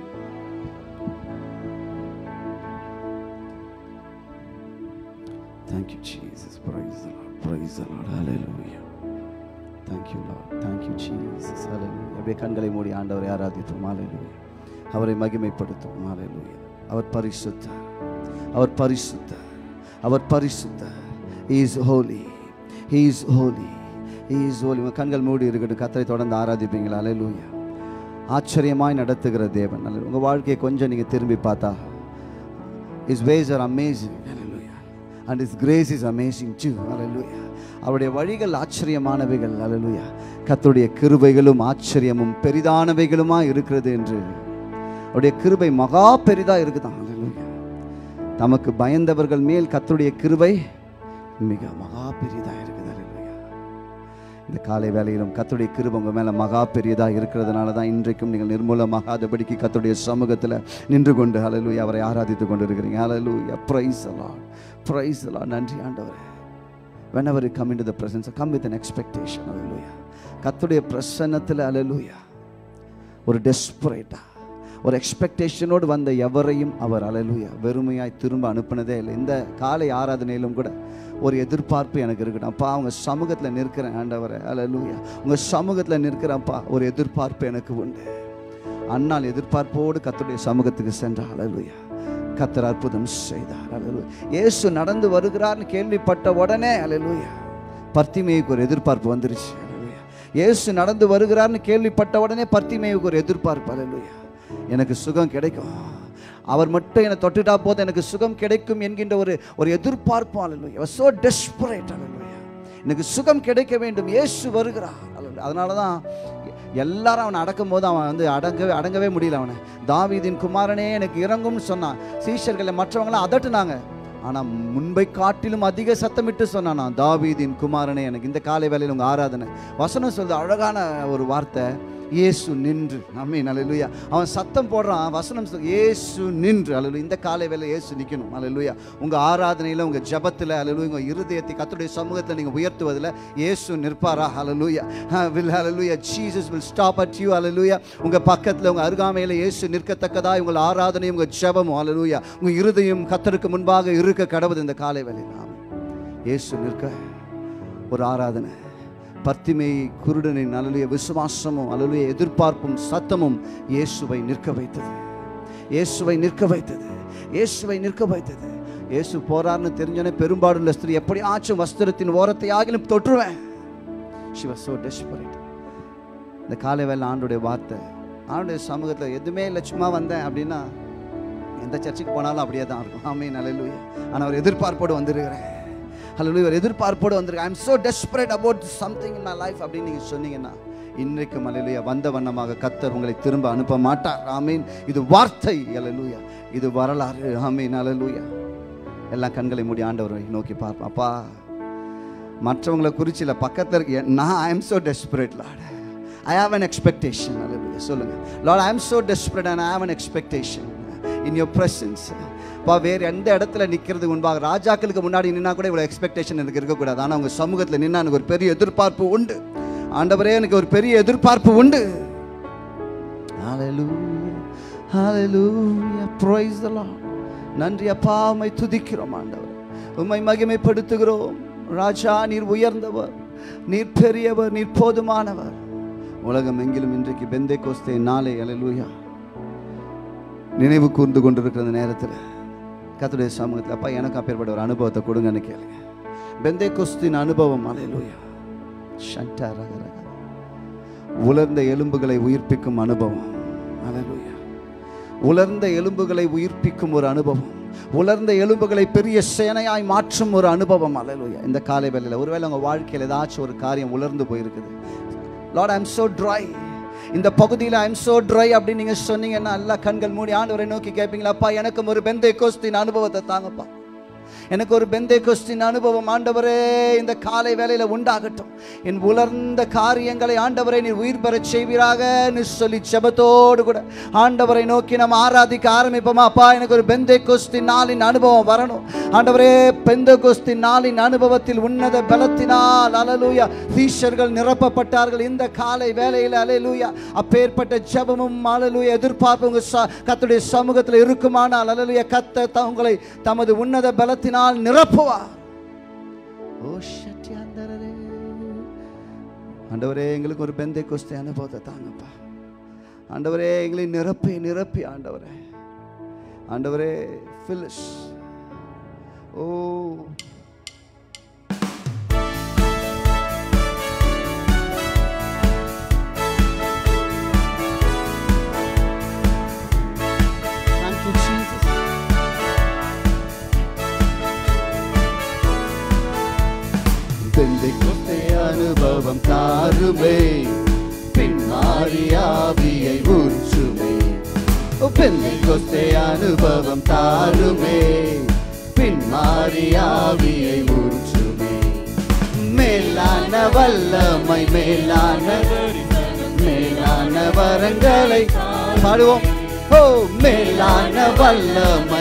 Thank you, Jesus. Praise the Lord. Praise the Lord. Hallelujah. Thank you, Lord. Thank you, Jesus. Hallelujah. அப்படியே கண்களை மூடி ஆண்டவரை ஆராதிப்போம் Hallelujah. அவரை மகிமைப்படுத்தும் Hallelujah. அவர் பரிசுத்தர் அவர் பரிசுத்தர் அவர் பரிசுத்தர் He is holy. He is holy. He is holy. உங்க கண்கள் மூடி இருக்கட்டும் கத்தரை தொடர்ந்து ஆராதிப்பீங்களா Hallelujah. ஆச்சரியமாய் நடத்துகிற தேவன் Hallelujah. உங்க வாழ்க்கையை கொஞ்சம் நீங்க திரும்பி பார்த்தா His ways are amazing. Hallelujah. And His grace is amazing too. Hallelujah. அவருடைய வழிகள் ஆச்சரியமானவைகள் Hallelujah. கர்த்தருடைய கிருபைகளும் ஆச்சரியமும் பெரிதானவைகளுமா இருக்கிறது என்று அவருடைய கிருபை மகா பெரிதா இருக்குதான் Hallelujah. தமக்கு பயந்தவர்கள் மேல் கர்த்தருடைய கிருபை மிக மகா பெரிதா இருக்குது Hallelujah. இந்த காலை வேளையிலும் கர்த்தருடைய கிருபை உங்க மேல மகா பெரியதா இருக்கிறதுனால தான் இன்றைக்கும் நீங்கள் நிர்மூலமாகாதபடிக்கு கர்த்தருடைய சமூகத்துல நின்று கொண்டு ஹalleluya அவரை ஆராதித்து கொண்டு இருக்கிறீங்க ஹalleluya praise the lord praise the lord நன்றி ஆண்டவரே whenever you come into the presence come with an expectation hallelujah கர்த்தருடைய பிரசன்னத்துல hallelujah ஒரு டெஸ்பரேட்டா ஒரு எக்ஸ்பெக்டேஷனோடு வந்த எவரையும் அவர் அலலுயா வெறுமையாய் திரும்ப அனுப்பினதே இல்லை இந்த காலை ஆராதனையிலும் கூட ஒரு எதிர்பார்ப்பு எனக்கு இருக்கட்டும் அப்பா உங்க சமூகத்தில் நிற்கிறேன் ஆண்டவரை அலலுயா உங்க சமூகத்தில் நிற்கிறப்பா ஒரு எதிர்பார்ப்பு எனக்கு உண்டு அண்ணால் எதிர்பார்ப்போடு கர்த்தருடைய சமூகத்துக்கு சென்றார் அலலுயா கத்தர் அற்புதம் செய்தார் அலலுயா இயேசு நடந்து வருகிறார்னு கேள்விப்பட்ட உடனே அலலுயா பர்த்திமேயுக்கு ஒரு எதிர்பார்ப்பு வந்துருச்சு அல்லேலூயா. இயேசு நடந்து வருகிறார்னு கேள்விப்பட்ட உடனே பர்த்திமேயுக்கு ஒரு எதிர்பார்ப்பு அல்லேலூயா எனக்கு சுகம் கிடைக்கும் அவர் மட்டும் என்னை தொட்டுட்டா போதும் எனக்கு சுகம் கிடைக்கும் என்கின்ற ஒரு ஒரு எதிர்பார்ப்பு அல்லேலூயா சோ டெஸ்பரேட் அல்லேலூயா எனக்கு சுகம் கிடைக்க வேண்டும் இயேசு வருகிறார் அல்லேலூயா. அதனால தான் எல்லாரும் அவனை அடக்கும் போது அவன் வந்து அடங்கவே அடங்கவே முடியல அவனை தாவீதின் குமாரனே எனக்கு இறங்கும்னு சொன்னான் சீஷர்களை மற்றவங்களாம் அதட்டுனாங்க ஆனா முன்பை காட்டிலும் அதிக சத்தமிட்டு சொன்னானா தாவீதின் குமாரனே எனக்கு இந்த காலை வேளையில் உங்க ஆராதனை வசனம் சொல்லுது அழகான ஒரு வார்த்தை இயேசு நின்று அம்மீன் அல்லேலூயா அவன் சத்தம் போடுறான் வசனம் சொல்லு இயேசு நின்று அல்லேலூயா இந்த காலை வேளை இயேசு நிக்கணும் அல்லேலூயா உங்க ஆராதனையில உங்க ஜெபத்துல அல்லேலூயா உங்க இருதயத்தை கர்த்தருடைய சமூகத்துல நீங்க உயர்த்துவதில் இயேசு நிற்பாரா அல்லேலூயா வில் அல்லேலூயா Jesus will stop at you அல்லேலூயா உங்க பக்கத்துல உங்க அருகாமையில இயேசு நிற்கத்தக்கதா உங்கள் ஆராதனையும் உங்க ஜெபமும் அல்லேலூயா உங்க இருதயம் கர்த்தருக்கு முன்பாக இருக்க கடவுது இந்த காலை வேளையில் ஆமென். இயேசு நிற்க ஒரு ஆராதனை பர்த்திமை குருடனின் அலலுய விசுவாசமும் அலலுய எதிர்பார்ப்பும் சத்தமும் இயேசுவை நிற்க வைத்தது இயேசுவை நிற்க வைத்தது இயேசுவை நிற்க வைத்தது இயேசு போறார்னு தெரிஞ்சோனே பெரும்பாடுள்ள ஸ்திரீ எப்படியாச்சும் வஸ்திரத்தின் ஓரத்தை ஆகிலும் தொற்றுவேன் she was so desperate இந்த காலை வேலை ஆண்டுடைய வார்த்தை ஆண்டுடைய சமூகத்தில் எதுவுமே இல்லை சும்மா வந்தேன் அப்படின்னா எந்த சர்ச்சுக்கு போனாலும் அப்படியே தான் இருக்கும் ஆமே நல்லூயா ஆனால் ஒரு எதிர்பார்ப்போடு வந்திருக்கிறேன் ஹலோ ஒரு எதிர்பார்ப்போடு வந்திருக்கேன் I'm so desperate about something in my life அப்படின்னு நீங்கள் சொன்னீங்கன்னா இன்றைக்கு மலையிலேயே வந்த வண்ணமாக கத்தர் உங்களை திரும்ப அனுப்ப மாட்டார் ஆமீன் இது வார்த்தை அலலூயா இது வரலாறு ஆமீன் அலலூயா எல்லா கண்களை மூடி ஆண்டவரை நோக்கி பார்ப்போம் அப்பா மற்றவங்களை குறிச்சு இல்லை பக்கத்தில் இருக்க நான் I am so desperate lord I have an expectation hallelujah சொல்லுங்க lord I am so desperate and i have an expectation in your presence பா வேறு எந்த இடத்துல நிற்கிறது முன்பாக ராஜாக்களுக்கு முன்னாடி நின்னா கூட இவ்வளோ எக்ஸ்பெக்டேஷன் எனக்கு இருக்கக்கூடாது ஆனால் உங்கள் சமூகத்தில் நின்னா எனக்கு ஒரு பெரிய எதிர்பார்ப்பு உண்டு ஆண்டவரே எனக்கு ஒரு பெரிய எதிர்பார்ப்பு உண்டு Hallelujah. Hallelujah. Praise the Lord. நன்றி அப்பா உம்மை துதிக்கிறோம் ஆண்டவர் உம்மை மகிமைப்படுத்துகிறோம் ராஜா நீர் உயர்ந்தவர் நீர் பெரியவர் நீர் போதுமானவர் உலகம் எங்கிலும் இன்றைக்கு பெந்தை கோஸ்தே நாளை அலலூயா நினைவு கூர்ந்து கொண்டிருக்கிற அந்த நேரத்தில் கத்துடைய சமூகத்தில் அப்பா எனக்கு அப்பேற்பட்ட ஒரு அனுபவத்தை கொடுங்கன்னு கேளுங்க பெந்தை கோஸ்தின் அனுபவம் அலையலூயா ஷண்டா ரக ரக உலர்ந்த எலும்புகளை உயிர்ப்பிக்கும் அனுபவம் அல்லேலூயா உலர்ந்த எலும்புகளை உயிர்ப்பிக்கும் ஒரு அனுபவம் உலர்ந்த எலும்புகளை பெரிய சேனையாய் மாற்றும் ஒரு அனுபவம் அல்லேலூயா இந்த காலை வேளையில் ஒருவேளை உங்கள் வாழ்க்கையில் ஏதாச்சும் ஒரு காரியம் உலர்ந்து போயிருக்குது lord I am so dry இந்த பகுதியில் ஐ எம் so dry அப்படின்னு நீங்கள் சொன்னீங்கன்னா எல்லா கண்கள் மூடி ஆண்டவரை நோக்கி கேட்பீங்களா அப்பா எனக்கும் ஒரு பெந்தை கோஸ்தின் அனுபவத்தை தாங்கப்பா எனக்கு ஒரு பெந்தை கொஸ்டின் அனுபவம் ஆண்டவரே இந்த காலை வேளையில உண்டாகட்டும் என் உலர்ந்த காரியங்களை ஆண்டவரை நீர் உயிர் பெறச் செய்வீராக சொல்லி செபத்தோடு கூட ஆண்டவரை நோக்கி நம்ம ஆராதிக்க ஆரம்பிப்போமா அப்பா எனக்கு ஒரு பெந்தை கொஸ்தின் நாளின் அனுபவம் வரணும் ஆண்டவரே பெந்த கொஸ்தின் நாளின் அனுபவத்தில் உன்னத பலத்தினால் அலலூயா தீஷர்கள் நிரப்பப்பட்டார்கள் இந்த காலை வேளையில் அலலூயா அப்பேற்பட்ட ஜெபமும் அலலூயா எதிர்பார்ப்பு உங்க ச- கர்த்தருடைய சமூகத்தில் இருக்குமானால் அலலூயா கத்த உங்களை தமது உன்னத பலத்தினால் நிரப்புவார் ஓ ஷட்யாந்தரரே. ஆண்டவரே எங்களுக்கு ஒரு பெந்தை கொஸ்தை அனுபவத்தை தாங்கப்பா ஆண்டவரே எங்களை நிரப்பி நிரப்பி ஆண்டவரே ஆண்டவரே ஃபிலிஷ் ஓ Thank you, Jesus. பெந்தைக்கொத்தை அனுபவம் தாருமே பின்மாரியாவியை ஊற்றுமே பெந்தைக்கொத்தை அனுபவம் தாருமே பின்மாரியாவியை ஊற்றுமே மேலான வல்லமை மேலான மேலான வரங்களை பாடுவோம் ஓ மேலான வல்லமை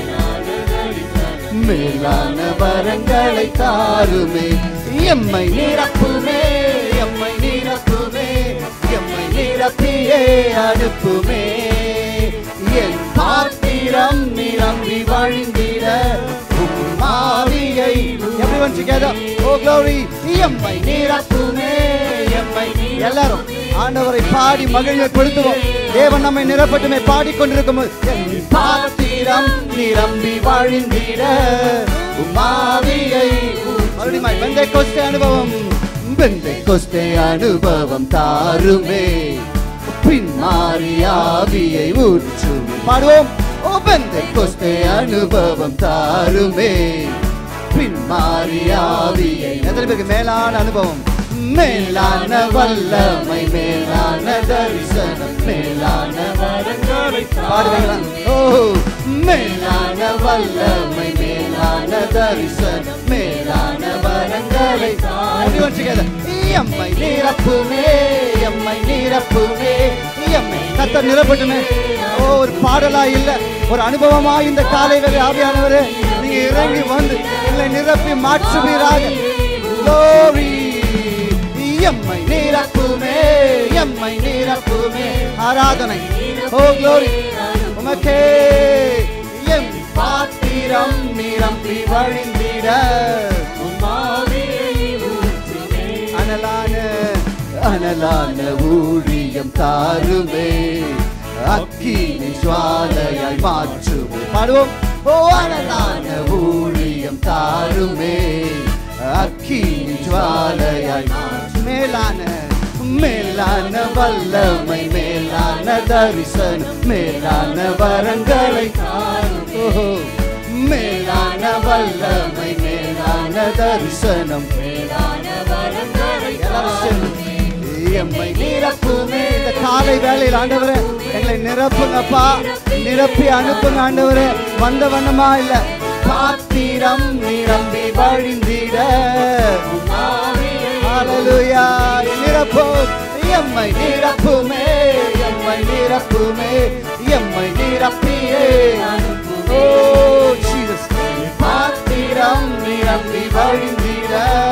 மேலான வரங்களை தாருமே எம்மை நிரப்புமே எம்மை நிரப்புமே எம்மை நிரப்பியே அனுப்புமே என் பாத்திரம் நிரம்பி வழிந்திட உம் ஆவியை everyone together oh glory எம்மை நிரப்புமே எம்மை எல்லாரும் ஆண்டவரை பாடி மகிழ்வை கொடுத்துவோம் தேவன் நம்மை நிரப்பட்டுமே பாடிக்கொண்டிருக்கும் போது, என் பாத்திரம் நிரம்பி வழிந்திட உமாவியை மறுபடியும் பெந்தை கொஸ்தே அனுபவம் பெந்தை கொஸ்தே அனுபவம் தாருமே பின் மாறியாவியை ஊற்றுமே பாடுவோம் ஓ பெந்தை கொஸ்தே அனுபவம் தாருமே பின் மாறியாவியை எத்தனை பேருக்கு மேலான அனுபவம் மேலான வல்லமை மேலான தரிசனம் மேலான வரங்களை பாடுவீங்களா ஓ மேலான வல்லமை மேலான தரிசனம் மேலான வரங்களை Everyone together. எம்மை நிரப்புமே எம்மை நிரப்புமே எம்மை கத்த நிரப்பட்டுமே ஓ ஒரு பாடலா இல்ல ஒரு அனுபவமா இந்த காலை வேலை ஆவியானவரே நீங்க இறங்கி வந்து எங்களை நிரப்பி மாற்றுவீராக Glory. எம்மை நிரப்புமே எம்மை நிரப்புமே ஆராதனை ஓ க்ளோரி உமக்கே எம் பாத்திரம் நிரம்பி வழிந்திட அனலான அனலான ஊழியம் தாருமே அக்கினி ஜுவாலையாய் மாற்றுமே பாடுவோம் ஓ அனலான ஊழியம் தாருமே அக்கினி ஜுவாலையாய் மாற்று- மேலான மேலான வல்லமை மேலான தரிசனம் மேலான வரங்களை தாரும். ஓஹோ. மேலான வல்லமை மேலான தரிசனம் எல்லாரும் சேர்ந்து, எம்மை நிரப்புமே இந்த காலை வேளையில் ஆண்டவரே எங்களை நிரப்புங்கப்பா நிரப்பி அனுப்புங்க ஆண்டவரே வந்த வண்ணமா இல்ல பாத்திரம் நிரம்பி வழிந்திட ஹalleluya நிரப்பும் எம்மை நிரப்புமே எம்மை நிரப்புமே எம்மை நிரப்பியே ஓ ஜீசஸ் பாத்திரம் நிரம்பி வழிந்திட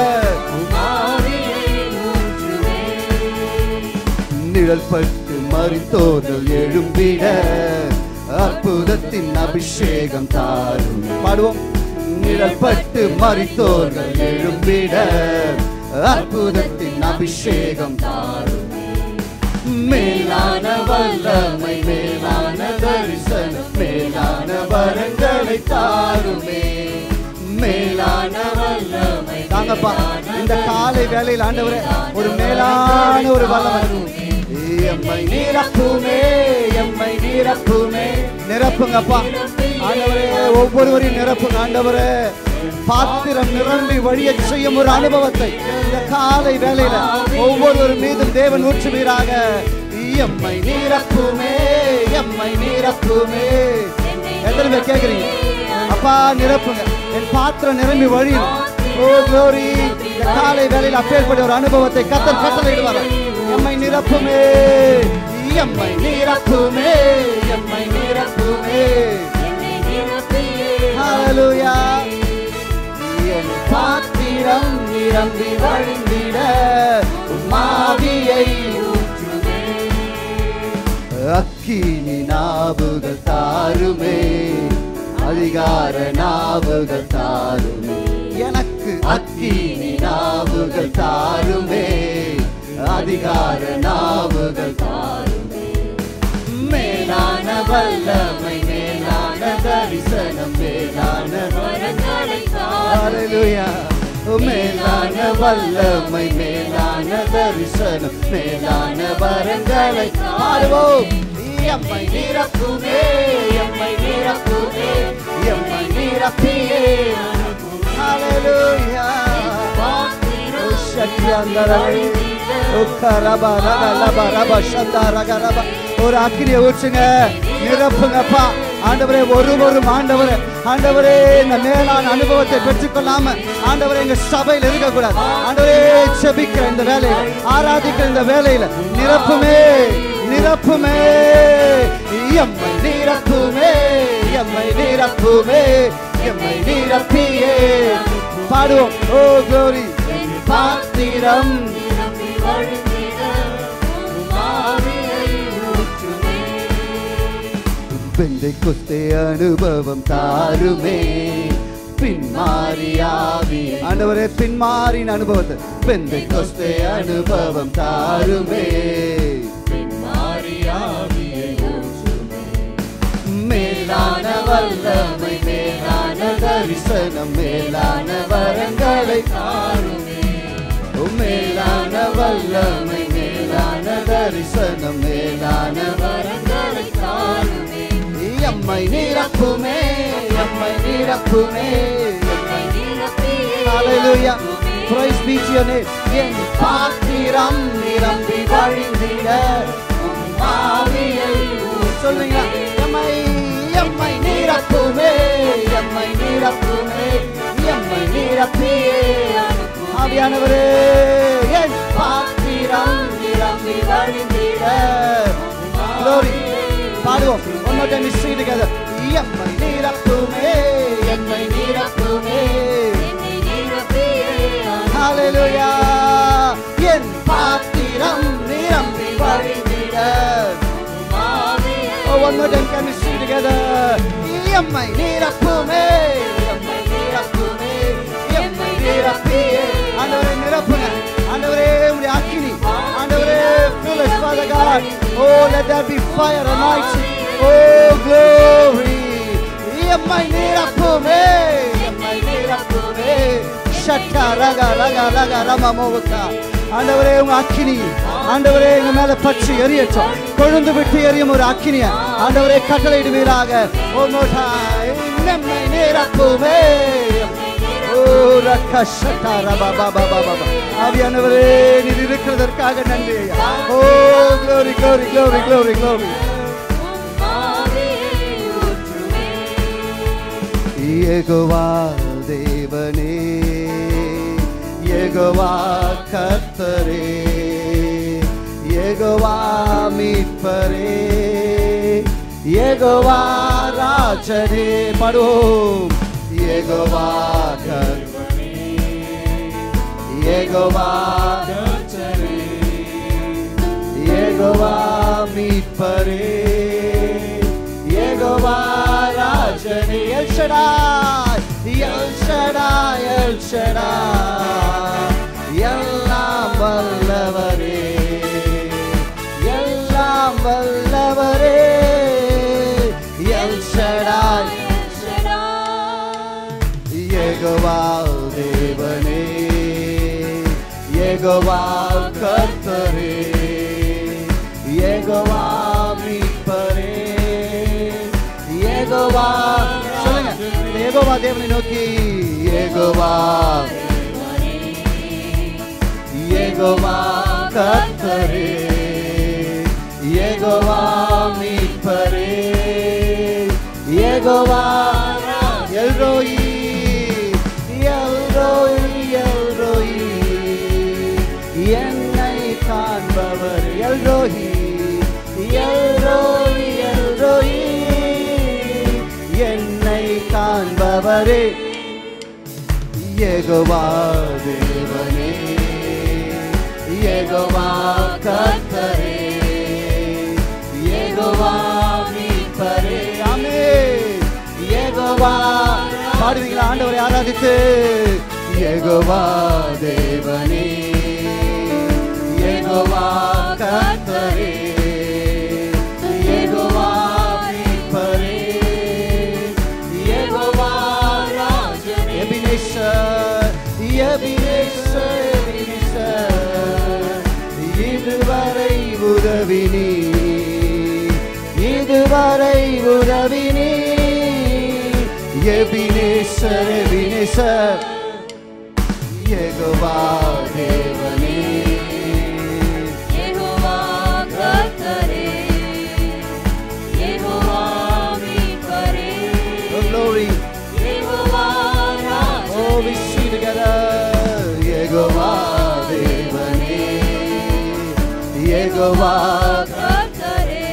நிழல் பட்டு மறித்தோர்கள் எழும்பிட அற்புதத்தின் அபிஷேகம் தாரும் பாடுவோம் நிழல் பட்டு மறித்தோர்கள் எழும்பிட அற்புதத்தின் அபிஷேகம் தாரும் மேலான வல்லமை மேலான தரிசனம் மேலான வரங்களை தாருமே மேலான வல்லமை தாங்கப்பா இந்த காலை வேளையில் ஆண்டவரே ஒரு மேலான ஒரு வல்லமை எம்மை நிரப்புமே எம்மை நிரப்புமே நிரப்புங்கப்பா ஆண்டவரே ஒவ்வொருவரையும் நிரப்புங்க ஆண்டவரே பாத்திரம் நிரம்பி வழியச் செய்யும் ஒரு அனுபவத்தை இந்த காலை வேளையில ஒவ்வொருவர் மீதும் தேவன் ஊற்றுவீராக எம்மை நிரப்புமே எம்மை நிரப்புமே எத்தனை பேர் கேக்குறீங்க அப்பா நிரப்புங்க என் பாத்திரம் நிரம்பி வழியும் ஓ glory இந்த காலை வேளையில் அப்பேற்பட்ட ஒரு அனுபவத்தை கத்தர் கட்டளையிடுவார் எம்மை நிரப்புமே எம்மை நிரப்புமே எம்மை நிரப்புமே ஹalleluya என் பாத்திரம் நிரம்பி வழிந்திட மாவியை அக்கினி நாவுகள் தாருமே அதிகார நாவுகள் தாருமே எனக்கு அக்கினி நாவுகள் தாருமே அதிகார நாவுகள் தாருமே மேலான வல்லமை மேலான தரிசனம் மேலான ஹalleluya மேலான வல்லமை மேலான தரிசனம் மேலான வரங்களை பாடுவோம் எம்மை நிரப்புமே எம்மை நிரப்புமே எம்மை நிரப்பியே ஹalleluya ஓ சத்யந்தரவே ஓ கரபா ரபா லபா ரபா சந்தா ரக ரபா ஒரு அக்கினியை ஊற்றுங்க நிரப்புங்கப்பா ஆண்டவரே ஒருவரும் ஆண்டவரே ஆண்டவரே இந்த மேலான அனுபவத்தை பெற்றுக்கொள்ளாம ஆண்டவரே எங்க சபையில் இருக்கக்கூடாது ஆண்டவரே செபிக்கிற இந்த வேலையில ஆராதிக்கிற இந்த வேலையில நிரப்புமே நிரப்புமே எம்மை நிரப்புமே எம்மை நிரப்புமே எம்மை நிரப்பியே பாடுவோம் ஓ glory பாத்திரம் பெந்தை குஸ்தே அனுபவம் தாருமே பின்மாறியாவி ஆண்டவரே பின்மாறின் அனுபவத்தை பெந்தை குஸ்தே அனுபவம் தாருமே மேலான வல்லமை மேலான தரிசனம் மேலான வரங்களை தாருமே ஓ மேலான வல்லமை மேலான தரிசனம் மேலான வரங்களை தாருமே எம்மை நிரப்புமே எம்மை நிரப்புமே Hallelujah. Praise be to your name. என் பாத்திரம் நிரம்பி வழிந்திட உம் ஆவியை ஊ- சொல்லுங்களா எம்மை எம்மை நிரப்புமே எம்மை நிரப்புமே எம்மை நிரப்பியே ஆவியானவரே என் பாத்திரம் நிரம்பி வழிந்திட Glory. பாடுவோம் one more time we sing together எம்மை நிரப்புமே எம்மை நிரப்புமே Hallelujah. என் பாத்திரம் நிரம்பி வழிந்திட Oh, one more time, can we sing together? எம்மை நிரப்புமே எம்மை நிரப்புமே எம்மை நிரப்பியே ஆண்டவரே நிரப்புங்க ஆண்டவரே உம்முடைய அக்கினி ஆண்டவரே fill us Father God oh let there be fire anointing oh glory எம்மை நிரப்புமே எம்மை நிரப்புமே ஷட்டா ரக ரக ரக ரம மோவுக்கா ஆண்டவரே உங்க அக்கினி ஆண்டவரே எங்க மேல பற்றி எரியட்டும் கொழுந்து விட்டு எரியும் ஒரு அக்கினிய ஆண்டவரே கட்டளையிடுவீராக ஓ மோட்டா நம்மை நிரப்புமே ஓ ரக்க ஷட்டா ரபா பாபா பாபா ஆவியானவரே நீர் இருக்கிறதற்காக நன்றி ஐயா. ஓ glory glory glory glory glory Jehovah தேவனே யெகோவா கர்த்தரே ஏகோவா மீட்பரே ஏகோவா ராஜரே பாடுவோம் ஏகோவா கர்வனே ஏகோவா கர்த்தரே ஏகோவா மீட்பரே ஏகோவா ராஜனே El Shaddai El Shaddai El Shaddai எல்லாம் வல்லவரே எல்லாம் வல்லவரே எல் ஷடாய் ஏகோவா தேவனே ஏகோவா கர்த்தரே ஏகோவா மீட்பரே ஏகோவா சொல்லுங்க ஏகோவா தேவனை நோக்கி ஏகோவா ஏகோவா கர்த்தரே ஏகோவா மீட்பரே ஏகோவா எல்ரோயி எல்ரோயி எல்ரோயி என்னை காண்பவர் எல்ரோயி எல்ரோயி எல்ரோயி என்னை காண்பவரே ஏகோவா தேவனே ஏகோவா கர்த்தரே ஏகோவா மீட்பரே ஆமே ஏகோவா பாடுவீங்களா ஆண்டவரை ஆராதித்து ஏகோவா தேவனே ஏகோவா கர்த்தரே ஏகோவா மீட்பரே ஏகோவா ராஜனே எபினேசர் எபினேசர் எபினேசர் இதுவரை உதவினி இதுவரை உதவினி எபினேசர் எபினேசர் ஏகோவா தேவனே யெகோவா கர்த்தரே யெகோவா மீட்பரே Oh, glory. Jehovah Raja Oh, we sing together. Jehovah தேவனே ஏகோவா கர்த்தரே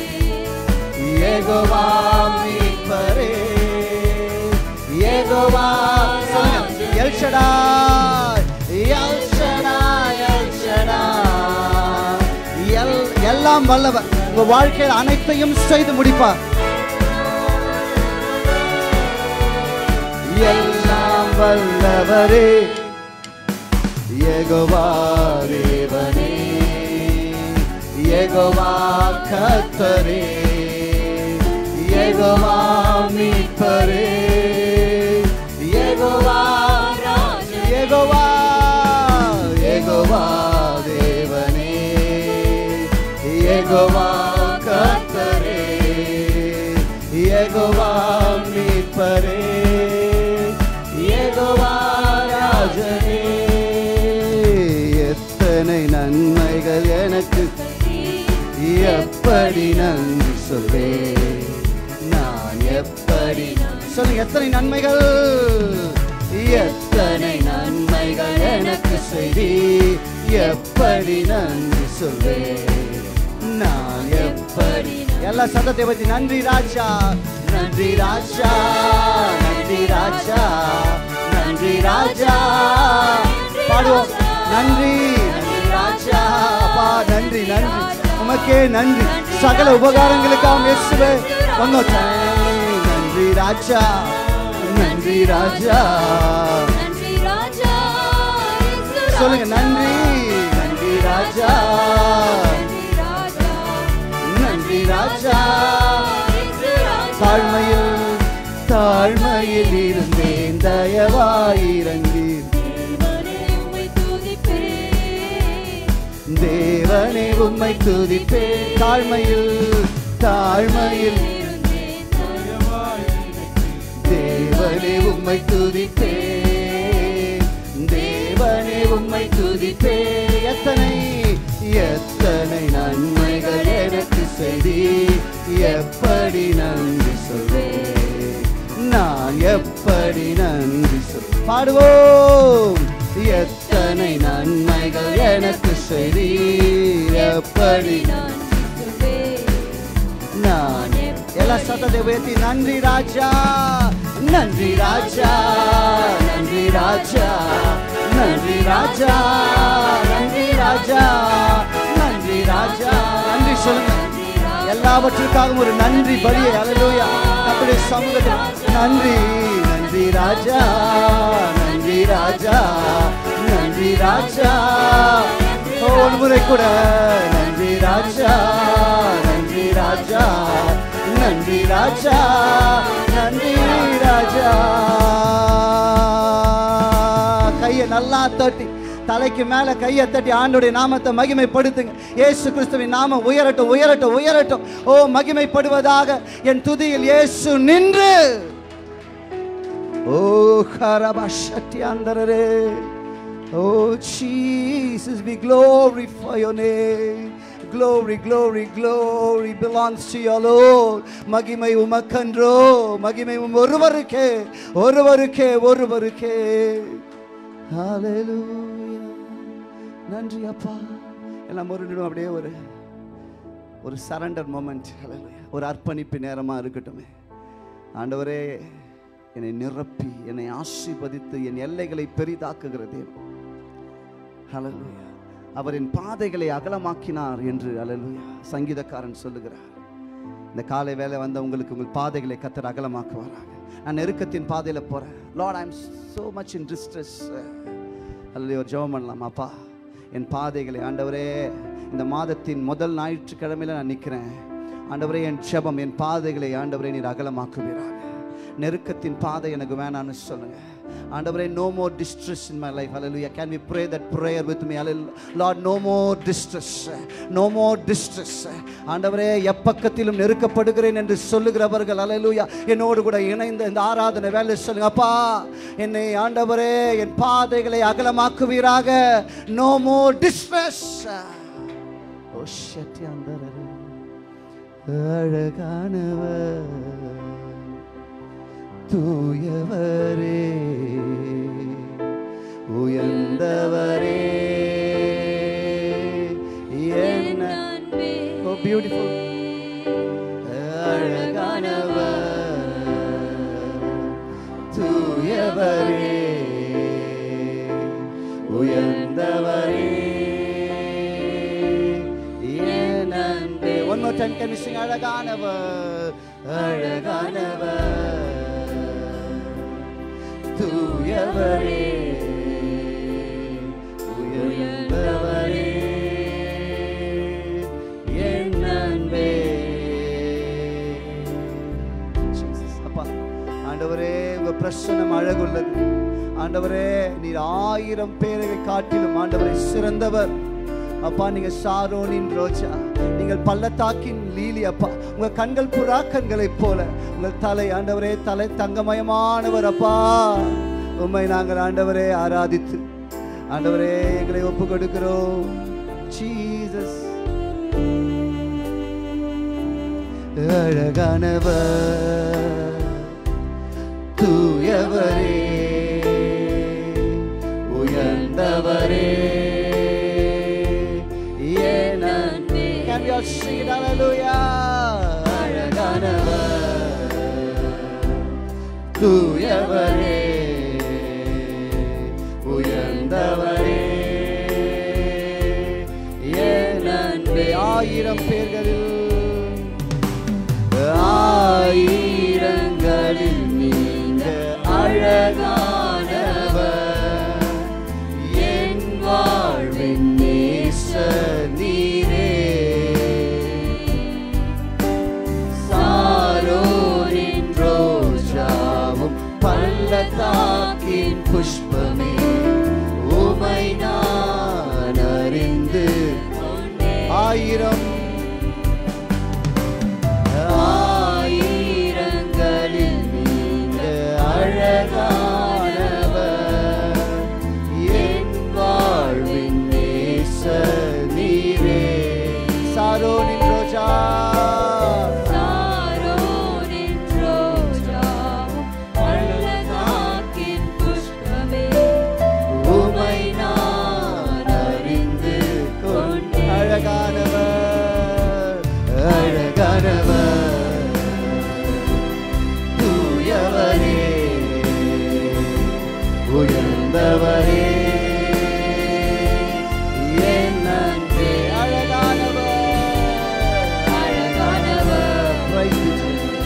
ஏகோவா மீட்பரே ஏகோவா சொல்லுங்க. El Shaddai El Shaddai El Shaddai El எல்லாம் வல்லவர் உங்க வாழ்க்கையில் அனைத்தையும் செய்து முடிப்பார் எல்லாம் வல்லவரே ஏகோவா தேவனே ஏகோவா கத்தரே ஏகோவா மீட்பரே ஏகோவா ராஜா ஏகோவா ஏகோவா தேவனே ஏகோவா கர்த்தரே ஏகோவா மீட்பரே ஏகோவா ராஜனே எத்தனை நன்மைகள் எனக்கு எப்படி நன்றி சொல்வே நான் எப்படி சொல்லுங்க எத்தனை நன்மைகள் எத்தனை நன்மைகள் எனக்கு செய்தி எப்படி நன்றி சொல்வே நான் எப்படி எல்லா சத்தத்தை பத்தி நன்றி ராஜா நன்றி ராஜா நன்றி ராஜா நன்றி ராஜா பாடுவோம் நன்றி நன்றி ராஜா அப்பா நன்றி நன்றி உமக்கே நன்றி சகல உபகாரங்களுக்காக இயேசுவே one more time. நன்றி ராஜா நன்றி ராஜா நன்றி ராஜா இயேசு சொல்லுங்க ராஜா. நன்றி நன்றி ராஜா நன்றி ராஜா நன்றி ராஜா இயேசு ராஜா தாழ்மையில் தாழ்மையில் இருந்தேன் தயவாயிரங்கீர் தேவனே உம்மை துதிப்பேன் தேவனே உம்மை துதிப்பே தாழ்மையில் தாழ்மையில் இருந்தேன் தேவனே உம்மை துதிப்பே தேவனே உம்மை துதிப்பே எத்தனை எத்தனை நன்மைகள் எனக்கு செய்தி எப்படி நன்றி சொல்வேன் நான் எப்படி நன்றி சொல் பாடுவோம் எத்தனை நன்மைகள் எனக்கு செய்தி எப்படி எப்படி நான் நிற்குவேன். நான் எல்லா சத்தத்தை உயர்த்தி நன்றி ராஜா நன்றி ராஜா நன்றி ராஜா நன்றி ராஜா நன்றி ராஜா நன்றி ராஜா நன்றி சொல்லுங்க எல்லாவற்றிற்காகவும் ஒரு நன்றி பலியை அலலூயா நம்முடைய சமூகத்தில் நன்றி நன்றி ராஜா நன்றி ராஜா நன்றி ராஜா ஒரு முறை கூட நன்றி ராஜா நன்றி ராஜா நன்றி ராஜா நன்றி ராஜா கையை நல்லா தட்டி தலைக்கு மேல கையை தட்டி ஆண்டுடைய நாமத்தை மகிமைப்படுத்துங்க இயேசு கிறிஸ்துவின் நாமம் உயரட்டும் உயரட்டும் உயரட்டும் ஓ மகிமைப்படுவதாக என் துதியில் இயேசு நின்று ஓ கரபஷட்டி அந்தரரே ஓ Jesus we glorify your name glory glory glory belongs to your Lord மகிமை உமக்கன்றோ மகிமை உம் ஒருவருக்கே ஒருவருக்கே ஒருவருக்கே ஹalleluya நன்றி அப்பா எல்லாம் ஒரு நிமிடம் அப்படியே ஒரு ஒரு சரண்டர் மொமெண்ட் ஒரு அர்ப்பணிப்பு நேரமா இருக்கட்டுமே ஆண்டவரே என்னை நிரப்பி என்னை ஆசீர்வதித்து என் எல்லைகளை பெரிதாக்குகிற தேவன் ஹalleluya அவரின் பாதைகளை அகலமாக்கினார் என்று ஹalleluya சங்கீதக்காரன் சொல்லுகிறார் இந்த காலை வேலை வந்த உங்களுக்கு உங்கள் பாதைகளை கத்தர் அகலமாக்குவாராக நான் நெருக்கத்தின் பாதையில் போறேன் lord I am so much in distress அல்லது ஒரு ஜெபம் பண்ணலாம் அப்பா என் பாதைகளை ஆண்டவரே இந்த மாதத்தின் முதல் ஞாயிற்றுக்கிழமையில நான் நிற்கிறேன் ஆண்டவரே என் ஜெபம் என் பாதைகளை ஆண்டவரே நீர் அகலமாக்குவீராக நெருக்கத்தின் பாதை எனக்கு வேணாம்னு சொல்லுங்க ஆண்டவரே no more distress in my life hallelujah can we pray that prayer with me hallelujah lord no more distress no more distress ஆண்டவரே எப்பக்கத்திலும் நெருக்கப்படுகிறேன் என்று சொல்லுகிறவர்கள் hallelujah என்னோடு கூட இணைந்த இந்த ஆராதனை வேலை சொல்லுங்க அப்பா என்னை ஆண்டவரே என் பாதைகளை அகலமாக்குவீராக no more distress ஓ சத்தி அந்தரரே அழகானவர் தூயவரே உயர்ந்தவரே என்ன அன்பே ஓ பியூட்டிஃபுல் அழகானவர் தூயவரே உயர்ந்தவரே என் அன்பே one more time can sing அழகானவர் அழகானவர் தூயவரே உயர்ந்தவரே என் அன்பே Jesus. அப்பா ஆண்டவரே உங்க பிரசனம் அழகுள்ளது ஆண்டவரே நீர் ஆயிரம் பேரை காட்டிலும் ஆண்டவரை சிறந்தவர் அப்பா நீங்க சாரோனின் ரோஜா நீங்கள் பள்ளத்தாக்கின் லீலி அப்பா உங்க கண்கள் புறா கண்களைப் போல உங்கள் தலை ஆண்டவரே தலை தங்கமயமானவர் அப்பா உம்மை நாங்கள் ஆண்டவரே ஆராதித்து ஆண்டவரே எங்களை ஒப்பு கொடுக்கிறோம் ஜீசஸ் அழகானவர் தூயவரே உயர்ந்தவரே என் அன்பே. Can we all sing it? Hallelujah. அழகானவர் தூயவரே உயர்ந்தவரே என் அன்பே. ஆயிரம் பேர்களில் ஆயிரங்களில் நீங்க அழகானவர் என் வாழ்வின் நேச நீரே சாரோரின் ரோஜாவும் பள்ளத்தாக்கின் புஷ்பமே உமை நான் அறிந்து ஆயிரம் ஆயிரங்களில் நீங்க அழகானவர் என் வாழ்வின் நேச நீரே சாரோனின் ரோஜா சாரோனின் ரோஜாவும் பள்ளத்தாக்கின் புஷ்பமே உமை நான் அறிந்து கொண்டேன். அழகானவர் உயர்ந்தவரே என் அன்பே அழகானவர் அழகானவர். Praise be to you.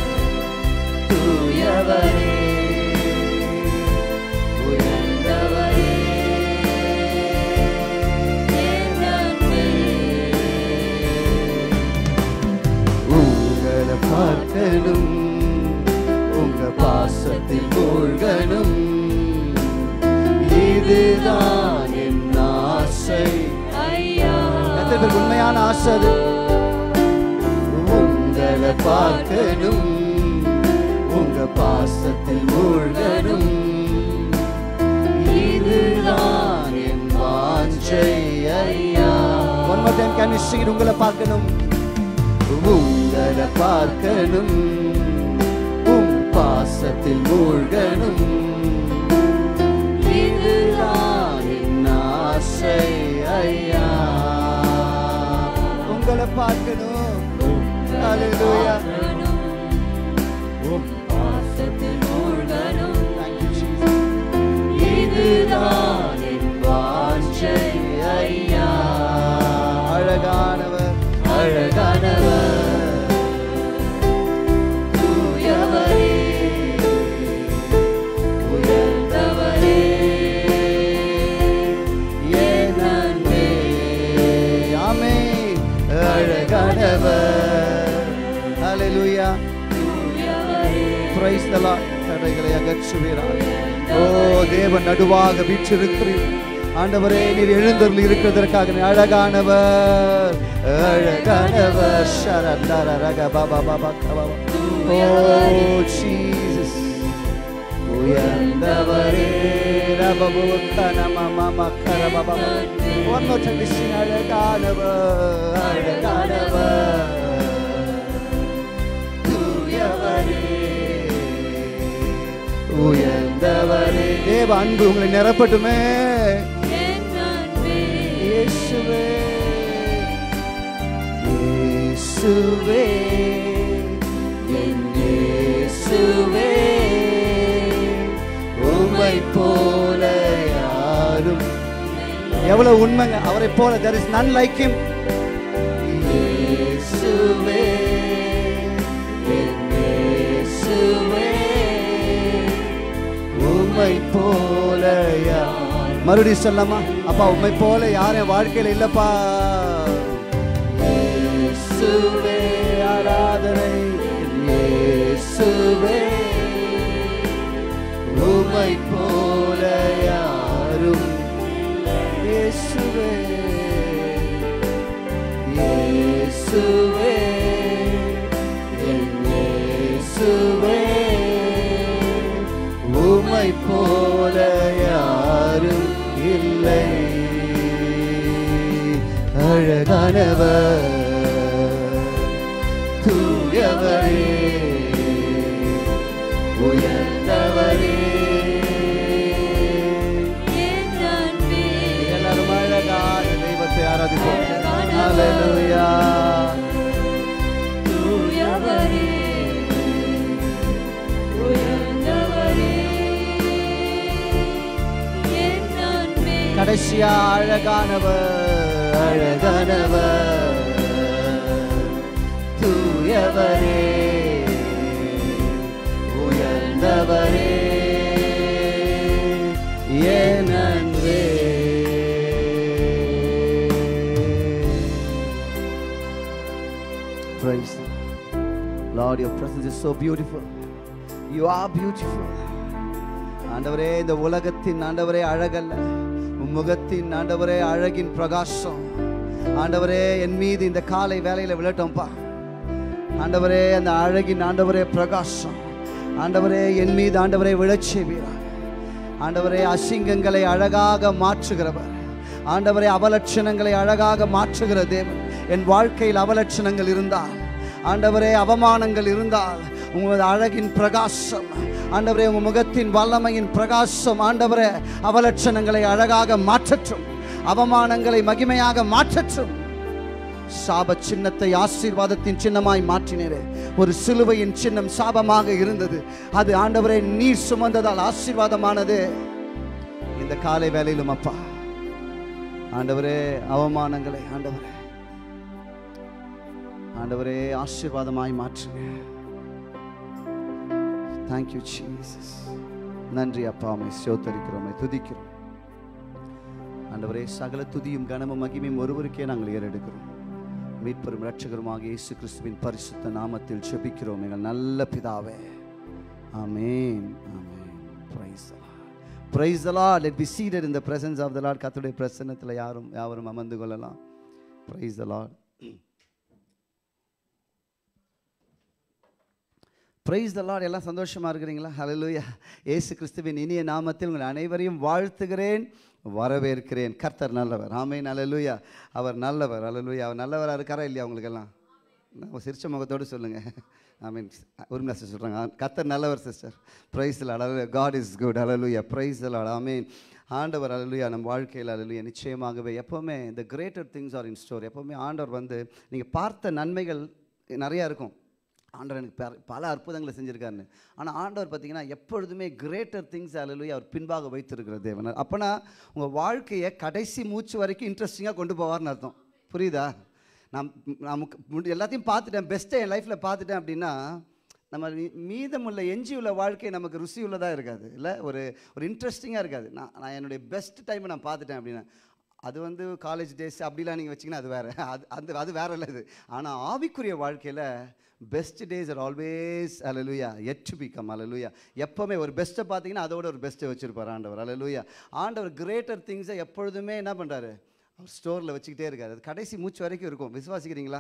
தூயவரே உயர்ந்தவரே என் அன்பே. உங்களை பார்க்கணும் உங்க பாசத்தில் மூழ்கணும் இதுதான் என் ஆசை ஐயா எத்தனை பேருக்கு உண்மையான ஆசை அது உங்களை பார்க்கணும் உங்க பாசத்தில் மூழ்கணும் இதுதான் என் வாஞ்சை ஐயா one more time can you sing உங்களை பார்க்கணும் உங்களை பார்க்கணும் உம் பாசத்தில் மூழ்கணும் இதுதான் என் ஆசை ஐயா உங்களை பார்க்கணும் Hallelujah. உம் பாசத்தில் மூழ்கணும். Thank you, Jesus. இதுதான் என் வாஞ்சை ஐயா அழகானவர் அழகானவர் தூயவரே உயர்ந்தவரே என் அன்பே ஆமே அழகானவர் Hallelujah. Praise the Lord. தடைகளை அகற்றுவீராக ஓ தேவன் நடுவாக வீற்றிருக்கிறீர் ஆண்டவரே நீர் எழுந்தருள் இருக்கிறதற்காக நீர் அழகானவர் அழகானவர் ஷரந்தர ரக பாபா பாபா கபாபா ஓ ஜீசஸ் உயர்ந்தவரே ரபபுத்தன மம கரபபா ஒன் மோர் டைம் லிசன் அழகானவர் அழகானவர் தூயவரே உயர்ந்தவரே தேவ அன்பு உங்களை நிரப்பட்டுமே என் அன்பே. இயேசுவே இயேசுவே என் இயேசுவே உம்மை போல யாரும் எவ்வளவு உண்மைங்க அவரை போல there is none like him இயேசுவே என் இயேசுவே உம்மை போல யார் மறுபடியும் சொல்லலாமா அப்பா உம்மை போல யாரும் என் வாழ்க்கையில இல்லப்பா இயேசுவே ஆராதனை இயேசுவே உம்மை போல யாரும் இயேசுவே இயேசுவே என் இயேசுவே உம்மை போல யாரும் இல்லை அழகானவர் தூயவரே உயர்ந்தவரே என் அன்பே. எல்லாரும் அழகான தெய்வத்தை ஆராதிப்போம் அழகானவர். ஹalleluya தூயவரே. உயர்ந்தவரே. என் அன்பே. கடைசியா அழகானவர் அழகானவர் தூயவரே உயர்ந்தவரே என் அன்பே Praise the Lord. Lord, your presence is so beautiful. You are beautiful. ஆண்டவரே இந்த உலகத்தின் ஆண்டவரே அழகல்ல உம் முகத்தின் ஆண்டவரே அழகின் பிரகாசம் ஆண்டவரே என் மீது இந்த காலை வேலையில விழட்டும்பா ஆண்டவரே அந்த அழகின் ஆண்டவரே பிரகாசம் ஆண்டவரே என் மீது ஆண்டவரே விழச் செய்வீராக ஆண்டவரே அசிங்கங்களை அழகாக மாற்றுகிறவர் ஆண்டவரே அவலட்சணங்களை அழகாக மாற்றுகிற தேவன் என் வாழ்க்கையில் அவலட்சணங்கள் இருந்தால் ஆண்டவரே அவமானங்கள் இருந்தால் உங்களது அழகின் பிரகாசம் ஆண்டவரே உங்கள் முகத்தின் வல்லமையின் பிரகாசம் ஆண்டவரே அவலட்சணங்களை அழகாக மாற்றற்றும் அவமானங்களை மகிமையாக மாற்றற்றும் சாப சின்னத்தை ஆசீர்வாதத்தின் சின்னமாய் மாற்றினரே ஒரு சிலுவையின் சின்னம் சாபமாக இருந்தது அது ஆண்டவரே நீர் சுமந்ததால் ஆசீர்வாதமானது இந்த காலை வேலையிலும் அப்பா ஆண்டவரே அவமானங்களை ஆண்டவரே ஆண்டவரே ஆசீர்வாதமாய் மாற்றுங்க தேங்க்யூ ஜீசஸ் நன்றி அப்பா அம்மை சோத்தரிக்கிறோம் துதிக்கிறோம் ஆண்டவரே சகல துதியும் கனமும் மகிமையும் ஒருவருக்கே நாங்கள் ஏறெடுக்கிறோம் மீட்பெரும் இரட்சகருமாக இயேசு கிறிஸ்துவின் பரிசுத்த நாமத்தில் செபிக்கிறோம் எங்கள் நல்ல பிதாவே ஆமென் ஆமென் praise praise the Lord let be seated in the presence of the Lord கர்த்தருடைய பிரசன்னத்தில் யாரும் யாவரும் அமர்ந்து கொள்ளலாம் praise the Lord praise the lord எல்லாம் சந்தோஷமா இருக்கிறீங்களா ஹalleluya இயேசு கிறிஸ்துவின் இனிய நாமத்தில் உங்கள் அனைவரையும் வாழ்த்துகிறேன் வரவேற்கிறேன் கர்த்தர் நல்லவர் ஆமென் ஹalleluya அவர் நல்லவர் ஹalleluya அவர் நல்லவராக இருக்காரா இல்லையா உங்களுக்கெல்லாம் நம்ம சிரிச்ச முகத்தோடு சொல்லுங்க ஐ மீன் ஒரு சிஸ்டர் சொல்கிறாங்க கர்த்தர் நல்லவர் sister praise lord God is good ஹalleluya ப்ரைஸ் லாட் ஆமென் ஆண்டவர் அலலுயா நம்ம வாழ்க்கையில் அலலுயா நிச்சயமாகவே எப்போவுமே இந்த greater things are in store எப்போவுமே ஆண்டவர் வந்து நீங்கள் பார்த்த நன்மைகள் நிறையா இருக்கும் ஆண்டவர் எனக்கு பல- பல அற்புதங்களை செஞ்சுருக்காருன்னு ஆனால் ஆண்டவர் பார்த்தீங்கன்னா எப்பொழுதுமே கிரேட்டர் திங்ஸ் அலலுயா அவர் பின்பாக வைத்திருக்கிற தேவன் அப்போனா உங்கள் வாழ்க்கையை கடைசி மூச்சு வரைக்கும் இன்ட்ரெஸ்டிங்காக கொண்டு போவார்னு அர்த்தம் புரியுதா நான் நமக்கு முடி- எல்லாத்தையும் பார்த்துட்டேன் பெஸ்ட்டை என் லைஃப்பில் பார்த்துட்டேன் அப்படின்னா நம்ம மீ- மீதமுள்ள எஞ்சியுள்ள வாழ்க்கை நமக்கு ருசி உள்ளதாக இருக்காது இல்லை ஒரு ஒரு இன்ட்ரெஸ்டிங்காக இருக்காது நான் நான் என்னுடைய பெஸ்ட் டைமை நான் பார்த்துட்டேன் அப்படின்னா அது வந்து காலேஜ் டேஸ் அப்படிலாம் நீங்கள் வச்சிங்கன்னா அது வேறு அது அந்த அது வேற இல்லை இது ஆனால் ஆவிக்குரிய வாழ்க்கையில் பெஸ்ட் டேஸ் ஆர் ஆல்வேஸ் அலலுயா எட் டு பிகம் அலலுயா எப்போவுமே ஒரு பெஸ்ட்டை பார்த்தீங்கன்னா அதோட ஒரு பெஸ்ட்டை வச்சுருப்பார் ஆண்டவர் அலலுயா ஆண்டவர் கிரேட்டர் திங்ஸை எப்பொழுதுமே என்ன பண்ணுறாரு அவர் ஸ்டோரில் வச்சுக்கிட்டே இருக்காரு அது கடைசி மூச்சு வரைக்கும் இருக்கும் விசுவாசிக்கிறீங்களா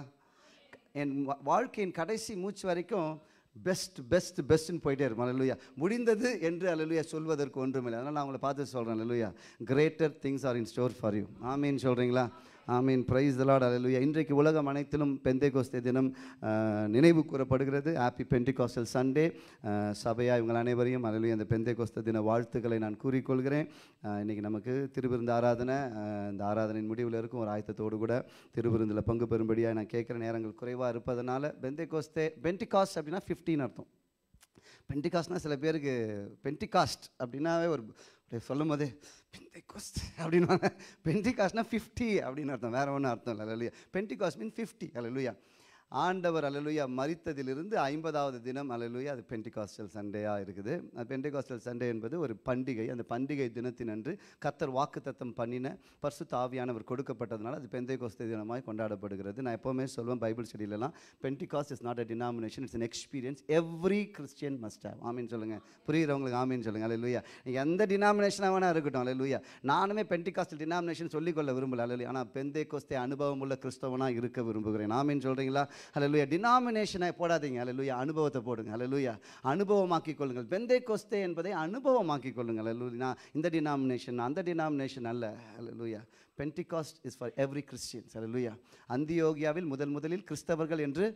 என் வா- வாழ்க்கையின் கடைசி மூச்சு வரைக்கும் பெஸ்ட் பெஸ்ட் பெஸ்ட்னு போயிட்டே இருக்கும் அலலுயா முடிந்தது என்று அலலுயா சொல்வதற்கு ஒன்றுமில்லை அதனால் நான் உங்களை பார்த்து சொல்கிறேன் அலலுயா greater things are in store for you ஆமீன் சொல்கிறீங்களா ஆமீன் பிரைஸ் தலாட் அலலுயா இன்றைக்கு உலகம் அனைத்திலும் பெந்தைகோஸ்தே தினம் ஆஹ், நினைவு கூறப்படுகிறது ஹாப்பி பெண்டிகாஸ்டல் சண்டே சபையா இவங்கள் அனைவரையும் அலலுயா இந்த பெந்தைகோஸ்த தின வாழ்த்துக்களை நான் கூறிக்கொள்கிறேன் ஆஹ், இன்னைக்கு நமக்கு திருவிருந்த ஆராதனை ஆஹ், இந்த ஆராதனையின் முடிவில் இருக்கும் ஒரு ஆயத்தத்தோடு கூட திருவிருந்தில் பங்கு பெறும்படியாக நான் கேட்குற நேரங்கள் குறைவாக இருப்பதனால பெந்தைகோஸ்தே பென்டிகாஸ்ட் அப்படின்னா ஃபிஃப்டீன் அர்த்தம் பென்டிகாஸ்ட்னா சில பேருக்கு பென்டிகாஸ்ட் அப்படின்னாவே ஒரு அப்படியே சொல்லும் போதே பென்டிகாஸ்ட் அப்படின்னு பென்டிகாஸ்ட்னா ஃபிஃப்டி அப்படின்னு அர்த்தம் வேற ஒன்றும் அர்த்தம் இல்லை அலலுயா பென்டிகாஸ்ட் மீன் ஃபிஃப்டி அலலுயா ஆண்டவர் அலலுயா மரித்ததிலிருந்து ஐம்பதாவது தினம் அலலுயா அது பென்டிகாஸ்டல் சண்டேயாக இருக்குது அது பென்டிகாஸ்டல் சண்டே என்பது ஒரு பண்டிகை அந்த பண்டிகை தினத்தினன்று கத்தர் வாக்குத்தத்தம் பண்ணின பரிசுத்த ஆவியானவர் கொடுக்கப்பட்டதுனால அது பெந்தைகோஸ்தே தினமாய் கொண்டாடப்படுகிறது நான் எப்போவுமே சொல்லுவேன் பைபிள் ஸ்டடியிலலாம் Pentecost is not a denomination it's an experience every Christian must have ஆமீன் சொல்லுங்கள் புரியுறவங்களுக்கு ஆமீன் சொல்லுங்கள் அல்லேலூயா நீங்கள் எந்த டினாமினேஷனாக வேணா இருக்கட்டும் அல்லேலூயா நானுமே பென்டிகாஸ்டல் டினாமினேஷன் சொல்லிக்கொள்ள விரும்பல அல்லேலூயா ஆனால் பெந்தே கோஸ்தே அனுபவம் உள்ள கிறிஸ்தவனாக இருக்க விரும்புகிறேன் ஆமீன் சொல்கிறீங்களா அல்லேலூயா டினாமினேஷனை போடாதீங்க அல்லேலூயா அனுபவத்தை போடுங்க அல்லேலூயா அனுபவமாக்கிக் கொள்ளுங்கள் பெந்தே கோஸ்தே என்பதை அனுபவமாக்கிக் கொள்ளுங்கள் அல்லேலூயா நான் இந்த டினாமினேஷன் அந்த டினாமினேஷன் அல்ல அல்லேலூயா Pentecost is for every Christians அல்லேலூயா அந்தியோகியாவில் முதல் முதலில் கிறிஸ்தவர்கள் என்று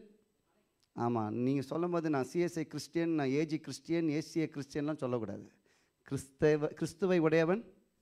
ஆமாம் நீங்கள் சொல்லும் போது நான் சிஎஸ்ஐ கிறிஸ்டியன் நான் ஏஜி கிறிஸ்டியன் ஏசிஏ கிறிஸ்டியன்லாம் சொல்லக்கூடாது கிறிஸ்தவ கிறிஸ்துவை உடையவன்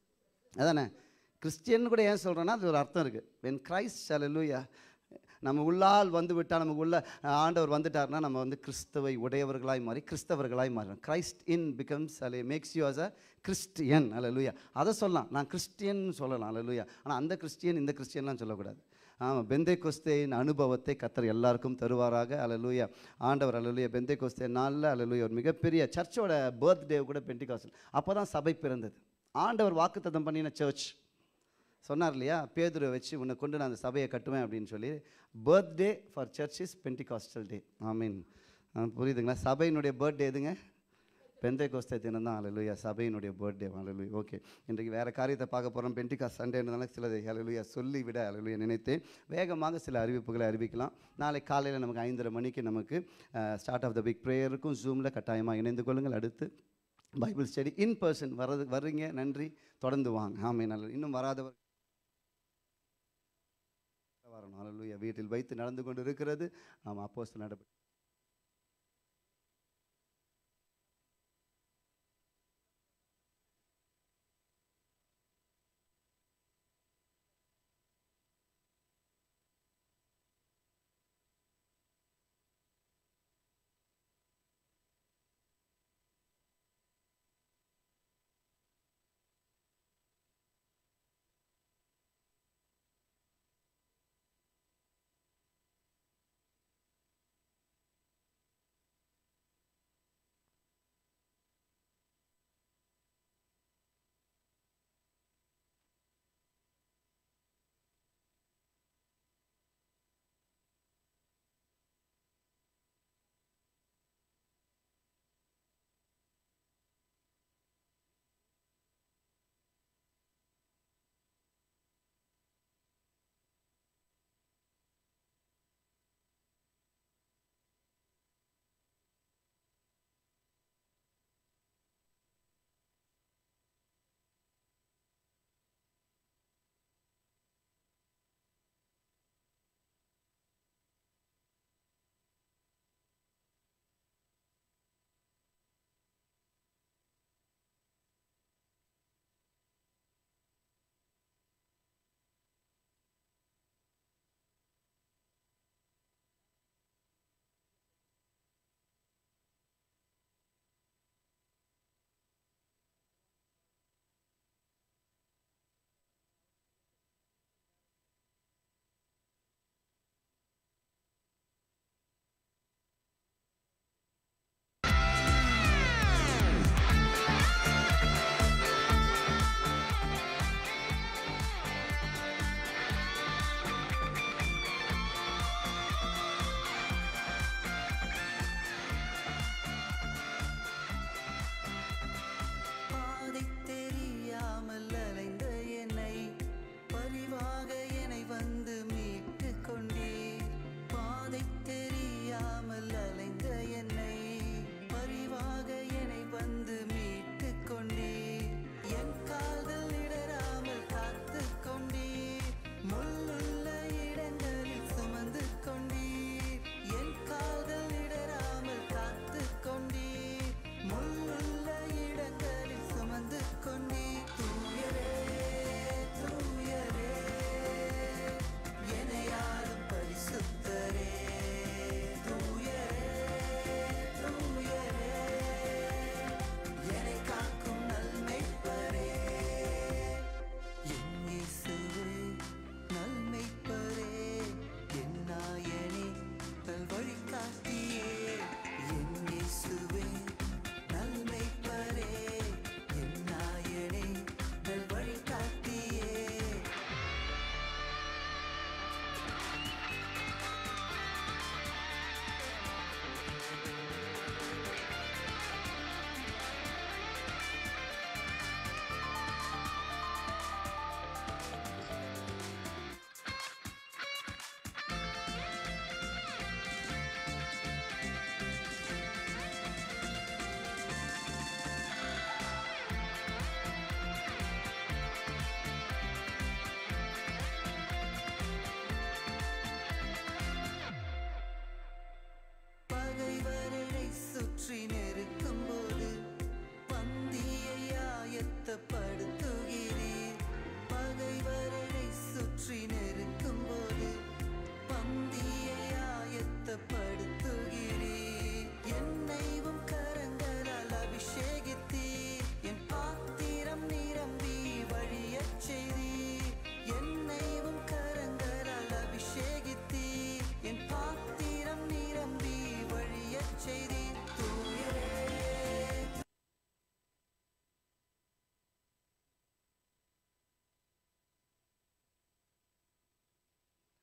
அதானே கிறிஸ்டியன் கூட ஏன் சொல்கிறேன்னா அது ஒரு அர்த்தம் இருக்குது வென் கிரைஸ்ட் அல்லூயா நம்ம உள்ளால் வந்து விட்டால் நமக்கு உள்ள அஹ், ஆண்டவர் வந்துட்டார்னா நம்ம வந்து கிறிஸ்துவை உடையவர்களாய் மாறி கிறிஸ்தவர்களாய் மாறுறோம் கிரைஸ்ட் இன் பிகம்ஸ் அலே makes you as a Christian அல்லூயா அதை சொல்லலாம் நான் கிறிஸ்டியன் சொல்லலாம் அல்லூயா ஆனால் அந்த கிறிஸ்டியன் இந்த கிறிஸ்டியன்லாம் சொல்லக்கூடாது ஆமாம் பெந்தை கொஸ்தேயின் அனுபவத்தை கத்தர் எல்லாருக்கும் தருவாராக அலலுயா ஆண்டவர் அலலுயா பெந்தை கொஸ்தே நாளில் அலலுயா ஒரு மிகப்பெரிய சர்ச்சோட பர்த்டே கூட பெண்டிகாசல் அப்போ தான் சபை பிறந்தது ஆண்டவர் வாக்குத்தத்தம் பண்ணின சர்ச் சொன்னார் இல்லையா பேதுரை வச்சு உன்னை கொண்டு நான் அந்த சபையை கட்டுவேன் அப்படின்னு சொல்லி birthday for church is Pentecostal day ஆமீன் புரியுதுங்களா சபையினுடைய பர்த்டே எதுங்க பெந்தை கோஸ்தே தினம் தான் அலலுயா சபையினுடைய பர்த்டே அலலுயா ஓகே இன்றைக்கு வேறு காரியத்தை பார்க்க போகிறோம் பென்டிகாஸ் சண்டேன்றதுனால சிலதை அலலுயா சொல்லி விட அலலுயா நினைத்தேன் வேகமாக சில அறிவிப்புகளை அறிவிக்கலாம் நாளை காலையில் நமக்கு ஐந்தரை மணிக்கு நமக்கு ஸ்டார்ட் ஆஃப் த பிக் ப்ரேயருக்கும் ஜூமில் கட்டாயமாக இணைந்து கொள்ளுங்கள் அடுத்து பைபிள் ஸ்டடி இன் பர்சன் வர்றது வர்றீங்க நன்றி தொடர்ந்து வாங்க ஆமே நல்லது இன்னும் வராதவர் வரணும் அல்லேலூயா வீட்டில் வைத்து நடந்து கொண்டு இருக்கிறது ஆமாம் அப்போஸ்தலர் நடப்பு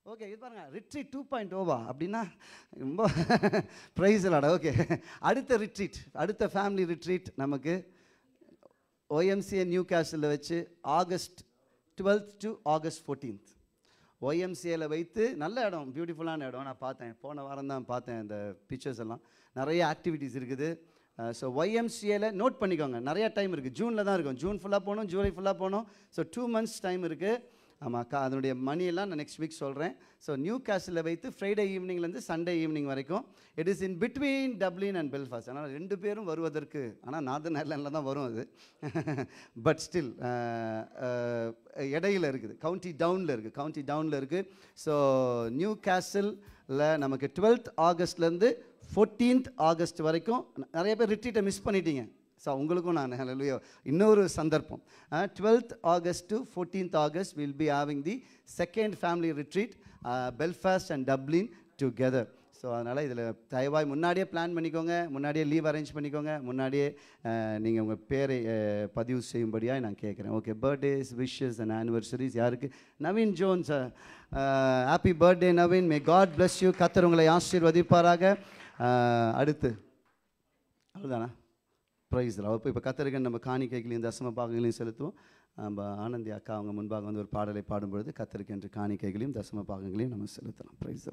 ஓகே இது பாருங்க ரிட்ரீட் டூ பாயிண்ட் ஓவா அப்படின்னா ரொம்ப ப்ரைஸ் இல்லாடா ஓகே அடுத்த ரிட்ரீட் அடுத்த ஃபேமிலி ரிட்ரீட் நமக்கு ஒய்எம்சிஏ நியூ கேஸ்டில் வச்சு August twelfth to August fourteenth ஒய்எம்சிஏல வைத்து நல்ல இடம் பியூட்டிஃபுல்லான இடம் நான் பார்த்தேன் போன வாரம் தான் பார்த்தேன் இந்த பிக்சர்ஸ் எல்லாம் நிறைய ஆக்டிவிட்டீஸ் இருக்குது ஸோ ஒய்எம்சிஏல நோட் பண்ணிக்கோங்க நிறைய டைம் இருக்குது ஜூனில் தான் இருக்கும் ஜூன் ஃபுல்லாக போகணும் ஜூலை ஃபுல்லாக போகணும் ஸோ டூ மந்த்ஸ் டைம் இருக்குது ஆமாம் கா அதனுடைய மணியெல்லாம் நான் நெக்ஸ்ட் வீக் சொல்கிறேன் ஸோ நியூ கேஸ்டில் வைத்து ஃப்ரைடே ஈவினிங்லேருந்து சண்டே ஈவினிங் வரைக்கும் it is in between Dublin and Belfast ஆனால் ரெண்டு பேரும் வருவதற்கு ஆனால் நார்தன் ஐர்லாண்டில் தான் வரும் அது பட் ஸ்டில் இடையில இருக்குது கவுண்டி டவுனில் இருக்குது கவுண்டி டவுனில் இருக்குது ஸோ நியூ கேசலில் நமக்கு டுவெல்த் ஆகஸ்ட்லேருந்து ஃபோர்டீன்த் ஆகஸ்ட் வரைக்கும் நிறைய பேர் ரிட்ரீட்டை மிஸ் பண்ணிட்டீங்க ஸோ உங்களுக்கும் நான் ஹalleluya இன்னொரு சந்தர்ப்பம் twelfth August to fourteenth August will be having the second family retreat Belfast and Dublin together so அதனால் இதில் தயவாய் முன்னாடியே பிளான் பண்ணிக்கோங்க முன்னாடியே லீவ் அரேஞ்ச் பண்ணிக்கோங்க முன்னாடியே நீங்கள் உங்கள் பேரை அஹ், பதிவு செய்யும்படியாக நான் கேட்குறேன் okay birthdays wishes and anniversaries யாருக்கு Naveen Jones happy birthday Naveen may God bless you கத்தர் உங்களை ஆசீர்வதிப்பாராக அஹ், அடுத்து அவ்வளோதானா ப்ரைஸ் அப்போ இப்போ கத்தருக்கு நம்ம காணிக்கைகளையும் தசம பாகங்களையும் செலுத்துவோம் நம்ம ஆனந்தி அக்கா அவங்க முன்பாக வந்து ஒரு பாடலை பாடும்பொழுது கத்தருக்கு என்று காணிக்கைகளையும் தசம பாகங்களையும் நம்ம செலுத்தலாம் ப்ரைஸ்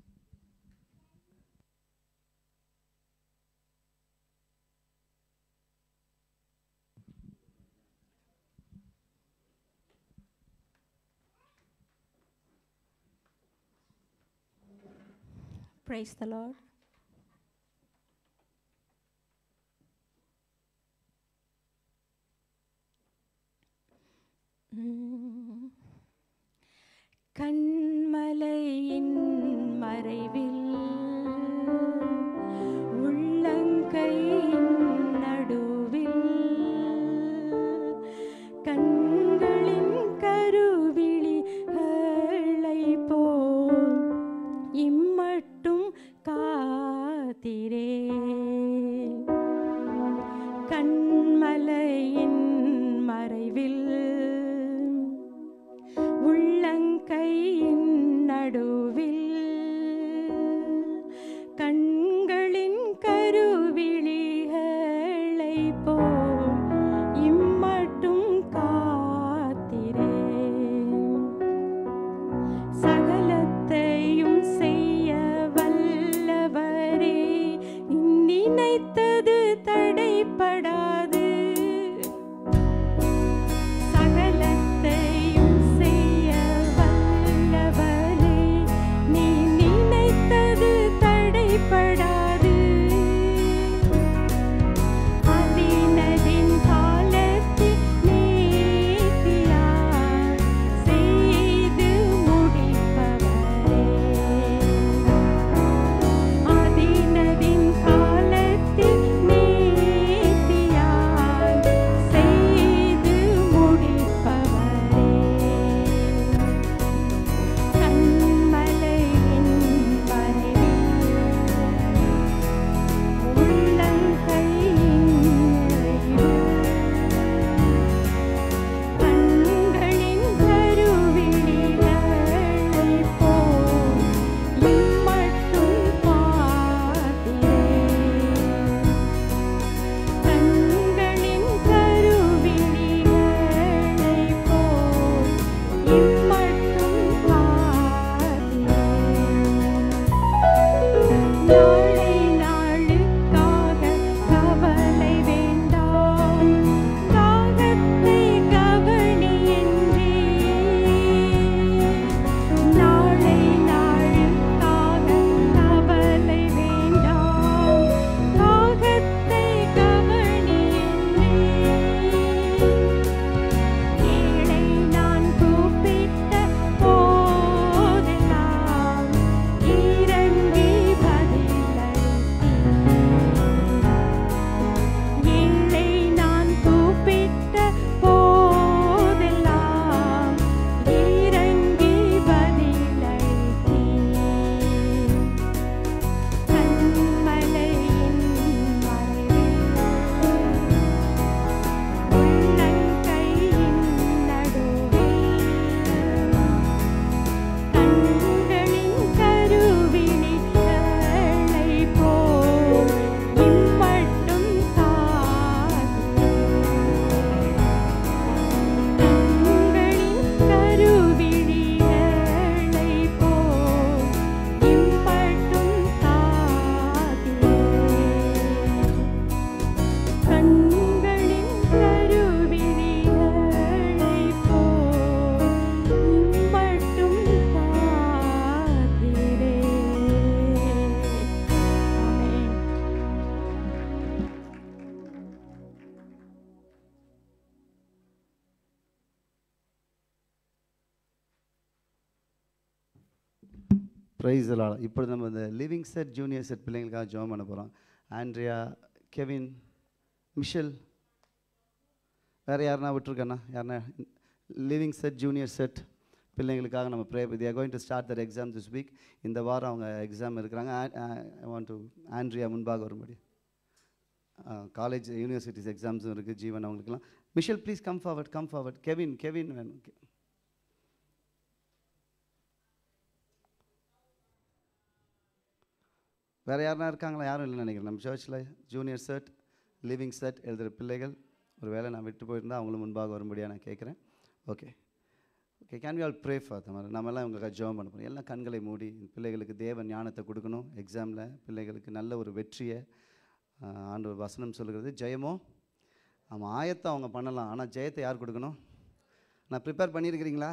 Praise the Lord. உம். கண்மலையின் மறைவில் உள்ளங்கையின் நடுவில் கண்களின் கருவிழிகளை போல் இம்மட்டும் காத்திரே கண்மலையின் மறைவில் உள்ளங்கையின் நடுவில் கண்களின் கருவிழிகளை போல் இம்மட்டும் காத்திரே ப்ரைஸ் எல்லாம் இப்போ நம்ம இந்த லிவிங் செட் ஜூனியர் செட் பிள்ளைங்களுக்காக ஜாயின் பண்ண போகிறோம் ஆண்ட்ரியா கெவின் மிஷல் வேறு யாருனா விட்டுருக்கண்ணா யாருனா லிவிங் செட் ஜூனியர் செட் பிள்ளைங்களுக்காக நம்ம pray they are going to start their exam this week இந்த வாரம் அவங்க எக்ஸாம் இருக்கிறாங்க ஐ வாண்ட் டு ஆண்ட்ரியா முன்பாக வரும்படி காலேஜ் யூனிவர்சிட்டிஸ் எக்ஸாம்ஸும் இருக்குது ஜீவன் அவங்களுக்குலாம் Michelle please come forward come forward Kevin Kevin வேணும் வேறு யாருனா இருக்காங்களா யாரும் இல்லைன்னு நினைக்கிறேன் நம்ம சர்ச்சில் ஜூனியர் செட் லிவிங் செட் எழுதுகிற பிள்ளைகள் ஒரு வேளை நான் விட்டு போயிருந்தால் அவங்களும் முன்பாக வரும்படியாக நான் கேட்குறேன் okay okay can we all pray for மாதிரி நம்ம எல்லாம் உங்களுக்கு ஜெபம் பண்ண போகிறோம் எல்லாம் கண்களை மூடி பிள்ளைகளுக்கு தேவ ஞானத்தை கொடுக்கணும் எக்ஸாமில் பிள்ளைகளுக்கு நல்ல ஒரு வெற்றியை ஆஹ், ஆண்டவர் வசனம் சொல்லுகிறது ஜெயமோ ஆமாம் ஆயத்தை அவங்க பண்ணலாம் ஆனால் ஜெயத்தை யார் கொடுக்கணும் நான் ப்ரிப்பேர் பண்ணியிருக்கிறீங்களா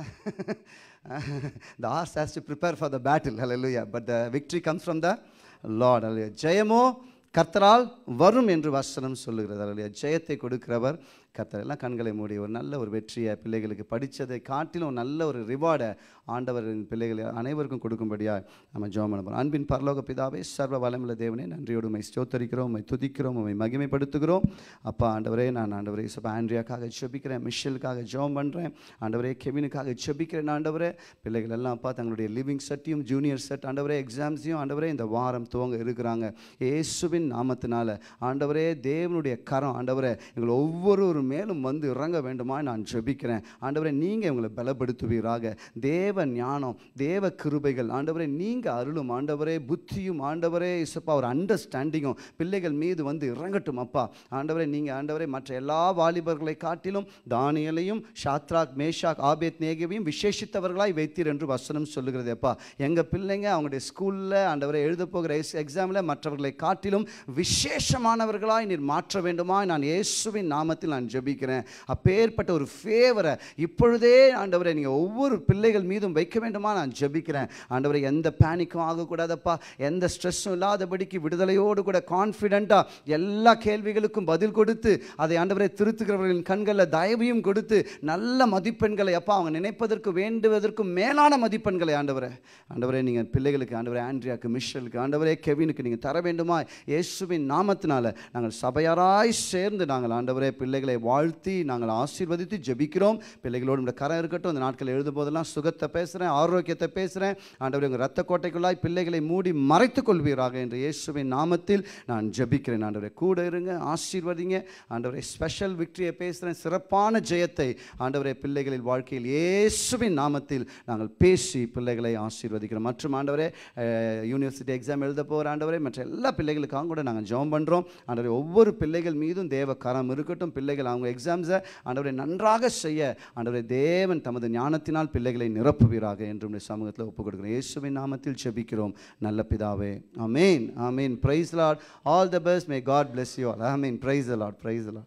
the horse has to prepare for the battle ஹalleluya but the victory comes from the lord ஹalleluya ஜெயமோ கர்த்தரால் வரும் என்று வசனம் சொல்லுகிறது ஹalleluya ஜெயத்தை கொடுக்கிறவர் கர்த்தர் எல்லாம் கண்களை மூடி ஒரு நல்ல ஒரு வெற்றியை பிள்ளைகளுக்கு படித்ததை காட்டிலும் நல்ல ஒரு ரிவார்டை ஆண்டவரின் பிள்ளைகள் அனைவருக்கும் கொடுக்கும்படியா நம்ம ஜெபம் பண்ண போகிறோம் அன்பின் பரலோக பிதாவே சர்வ வளமுள்ள தேவனே நன்றியோடு உமை ஸ்தோத்தரிக்கிறோம் உமை துதிக்கிறோம் உமை மகிமைப்படுத்துகிறோம் அப்பா ஆண்டவரே நான் ஆண்டவரே சப்பா ஆண்ட்ரியாக்காக ஜெபிக்கிறேன் மிஷலுக்காக ஜெபம் பண்ணுறேன் ஆண்டவரே கெவினுக்காக ஜெபிக்கிறேன் ஆண்டவரே பிள்ளைகள் எல்லாம் அப்பா தங்களுடைய லிவிங் செட்டையும் ஜூனியர் செட் ஆண்டவரே எக்ஸாம்ஸையும் ஆண்டவரே இந்த வாரம் துவங்க இருக்கிறாங்க இயேசுவின் நாமத்தினால ஆண்டவரே தேவனுடைய கரம் ஆண்டவரே எங்களை ஒவ்வொரு மேலும் வந்து இறங்க வேண்டுமா நான் ஜெபிக்கிறேன் ஆண்டவரே நீங்கள் இவங்களை பலப்படுத்துவீராக தேவ ஞானம் தேவ கிருபைகள் ஆண்டவரே நீங்கள் அருளும் ஆண்டவரே புத்தியும் ஆண்டவரே இசப்பா ஒரு அண்டர்ஸ்டாண்டிங்கும் பிள்ளைகள் மீது வந்து இறங்கட்டும் அப்பா ஆண்டவரே நீங்கள் ஆண்டவரே மற்ற எல்லா வாலிபர்களை காட்டிலும் தானியலையும் ஷாத்ராக் மேஷாக் ஆபேத் நேகவையும் விசேஷித்தவர்களாய் வைத்தீர் என்று வசனம் சொல்லுகிறது அப்பா எங்கள் பிள்ளைங்க அவங்களுடைய ஸ்கூலில் ஆண்டவரை எழுத போகிற எக்ஸாமில் மற்றவர்களை காட்டிலும் விசேஷமானவர்களாய் நீர் மாற்ற வேண்டுமா நான் இயேசுவின் நாமத்தில் நான் ஜெபிக்கிறேன் அப்பேற்பட்ட ஒரு ஃபேவரை இப்பொழுதே ஆண்டவரை நீங்கள் ஒவ்வொரு பிள்ளைகள் மீதும் வைக்க வேண்டுமா நான் ஜெபிக்கிறேன் ஆண்டவரை எந்த பேனிக்கும் ஆகக்கூடாதப்பா எந்த ஸ்ட்ரெஸ்ஸும் இல்லாதபடிக்கு விடுதலையோடு கூட கான்ஃபிடெண்ட்டாக எல்லா கேள்விகளுக்கும் பதில் கொடுத்து அதை ஆண்டவரை திருத்துகிறவர்களின் கண்களில் தயவையும் கொடுத்து நல்ல மதிப்பெண்களை அப்பா அவங்க நினைப்பதற்கு வேண்டுவதற்கும் மேலான மதிப்பெண்களை ஆண்டவரே ஆண்டவரே நீங்கள் பிள்ளைகளுக்கு ஆண்டவரே ஆண்ட்ரியாக்கு மிஷலுக்கு ஆண்டவரே கெவினுக்கு நீங்கள் தர வேண்டுமா இயேசுவின் நாமத்தினால நாங்கள் சபையாராய் சேர்ந்து நாங்கள் ஆண்டவரே பிள்ளைகளை வாழ்த்தி நாங்கள் ஆசீர்வதித்து ஜெபிக்கிறோம் பிள்ளைகளோடு நம்முடைய கரம் இருக்கட்டும் இந்த நாட்கள் எழுதும் போதெல்லாம் சுகத்தை பேசுகிறேன் ஆரோக்கியத்தை பேசுகிறேன் ஆண்டவரே உங்கள் ரத்த கோட்டைக்குள்ளாய் பிள்ளைகளை மூடி மறைத்துக் கொள்வீராக என்று இயேசுவின் நாமத்தில் நான் ஜெபிக்கிறேன் ஆண்டவரே கூட இருங்க ஆசீர்வதிங்க ஆண்டவரே ஸ்பெஷல் விக்டரியை பேசுகிறேன் சிறப்பான ஜெயத்தை ஆண்டவரே பிள்ளைகளின் வாழ்க்கையில் இயேசுவின் நாமத்தில் நாங்கள் பேசி பிள்ளைகளை ஆசீர்வதிக்கிறோம் மற்றும் ஆண்டவரே அஹ், யூனிவர்சிட்டி எக்ஸாம் எழுத போகிற ஆண்டவரே மற்ற எல்லா பிள்ளைகளுக்காக கூட நாங்கள் ஜெபம் பண்ணுறோம் ஆண்டவரே ஒவ்வொரு பிள்ளைகள் மீதும் தேவ கரம் இருக்கட்டும் பிள்ளைகள் அவங்க எக்ஸாம்ஸை ஆண்டவரை நன்றாக செய்ய ஆண்டவரை தேவன் தமது ஞானத்தினால் பிள்ளைகளை நிரப்புவீராக என்று உடைய சமூகத்தில் ஒப்புக் கொடுக்கிறோம் இயேசுவின் நாமத்தில் ஜெபிக்கிறோம் நல்ல பிதாவே ஆமேன் ஆமேன் praise lord all the best may God bless you all ஆமேன் praise lord praise lord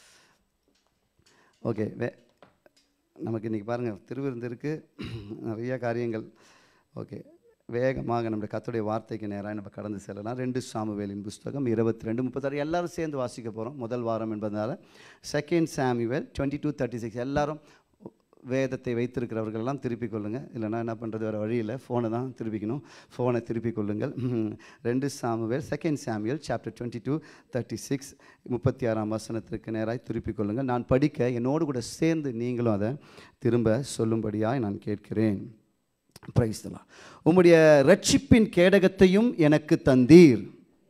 okay வே நமக்கு இன்றைக்கி பாருங்கள் திருவிருந்து இருக்குது நிறைய காரியங்கள் ஓகே வேகமாக நம்முடைய கத்துடைய வார்த்தைக்கு நேராக நம்ம கடந்து செல்லலாம் ரெண்டு சாமுவேலின் புஸ்தகம் இருபத்தி ரெண்டு முப்பத்தாறு எல்லாரும் சேர்ந்து வாசிக்க போகிறோம் முதல் வாரம் என்பதனால second Samuel twenty two thirty six எல்லாரும் வேதத்தை வைத்திருக்கிறவர்கள் எல்லாம் திருப்பிக் கொள்ளுங்கள் இல்லைன்னா என்ன பண்ணுறது வேறு வழி இல்லை ஃபோனை தான் திருப்பிக்கணும் ஃபோனை திருப்பிக் கொள்ளுங்கள் ரெண்டு சாமுவேல் second Samuel chapter twenty two thirty six முப்பத்தி ஆறாம் வசனத்திற்கு நேராக திருப்பிக் கொள்ளுங்கள் நான் படிக்க என்னோடு கூட சேர்ந்து நீங்களும் அதை திரும்ப சொல்லும்படியாய் நான் கேட்கிறேன் பிரைஸ்தலா உம்முடைய ரட்சிப்பின் கேடகத்தையும் எனக்கு தந்தீர்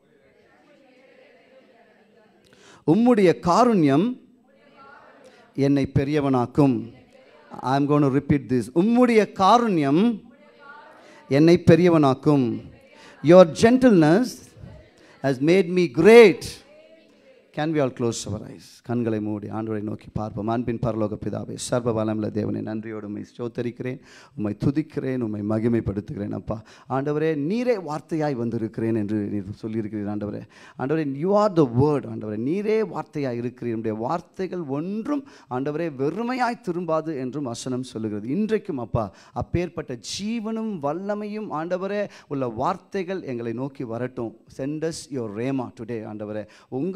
உம்முடைய காருண்யம் என்னை பெரியவனாக்கும் I am gonna repeat this உம்முடைய காருண்யம் என்னை பெரியவனாக்கும் your gentleness has made me great can we all close our eyes கண்களை மூடி ஆண்டவரை நோக்கி பார்ப்போம் அன்பின் பரலோக பிதாவே சர்வ வளமுள்ள தேவனை நன்றியோடு உம்மை ஸ்தோத்தரிக்கிறேன் உம்மை துதிக்கிறேன் உம்மை மகிமைப்படுத்துகிறேன் அப்பா ஆண்டவரே நீரே வார்த்தையாய் வந்திருக்கிறேன் என்று நீர் சொல்லியிருக்கிறீர் ஆண்டவரே ஆண்டவரே யூ ஆர் த வேர்ட் ஆண்டவரே நீரே வார்த்தையாய் இருக்கிறீர் நம்முடைய வார்த்தைகள் ஒன்றும் ஆண்டவரே வெறுமையாய் திரும்பாது என்றும் வசனம் சொல்லுகிறது இன்றைக்கும் அப்பா அப்பேற்பட்ட ஜீவனும் வல்லமையும் ஆண்டவரே உள்ள வார்த்தைகள் எங்களை நோக்கி வரட்டும் சென்டஸ் யோர் ரேமா டுடே ஆண்டவரே உங்கள் வார்த்தை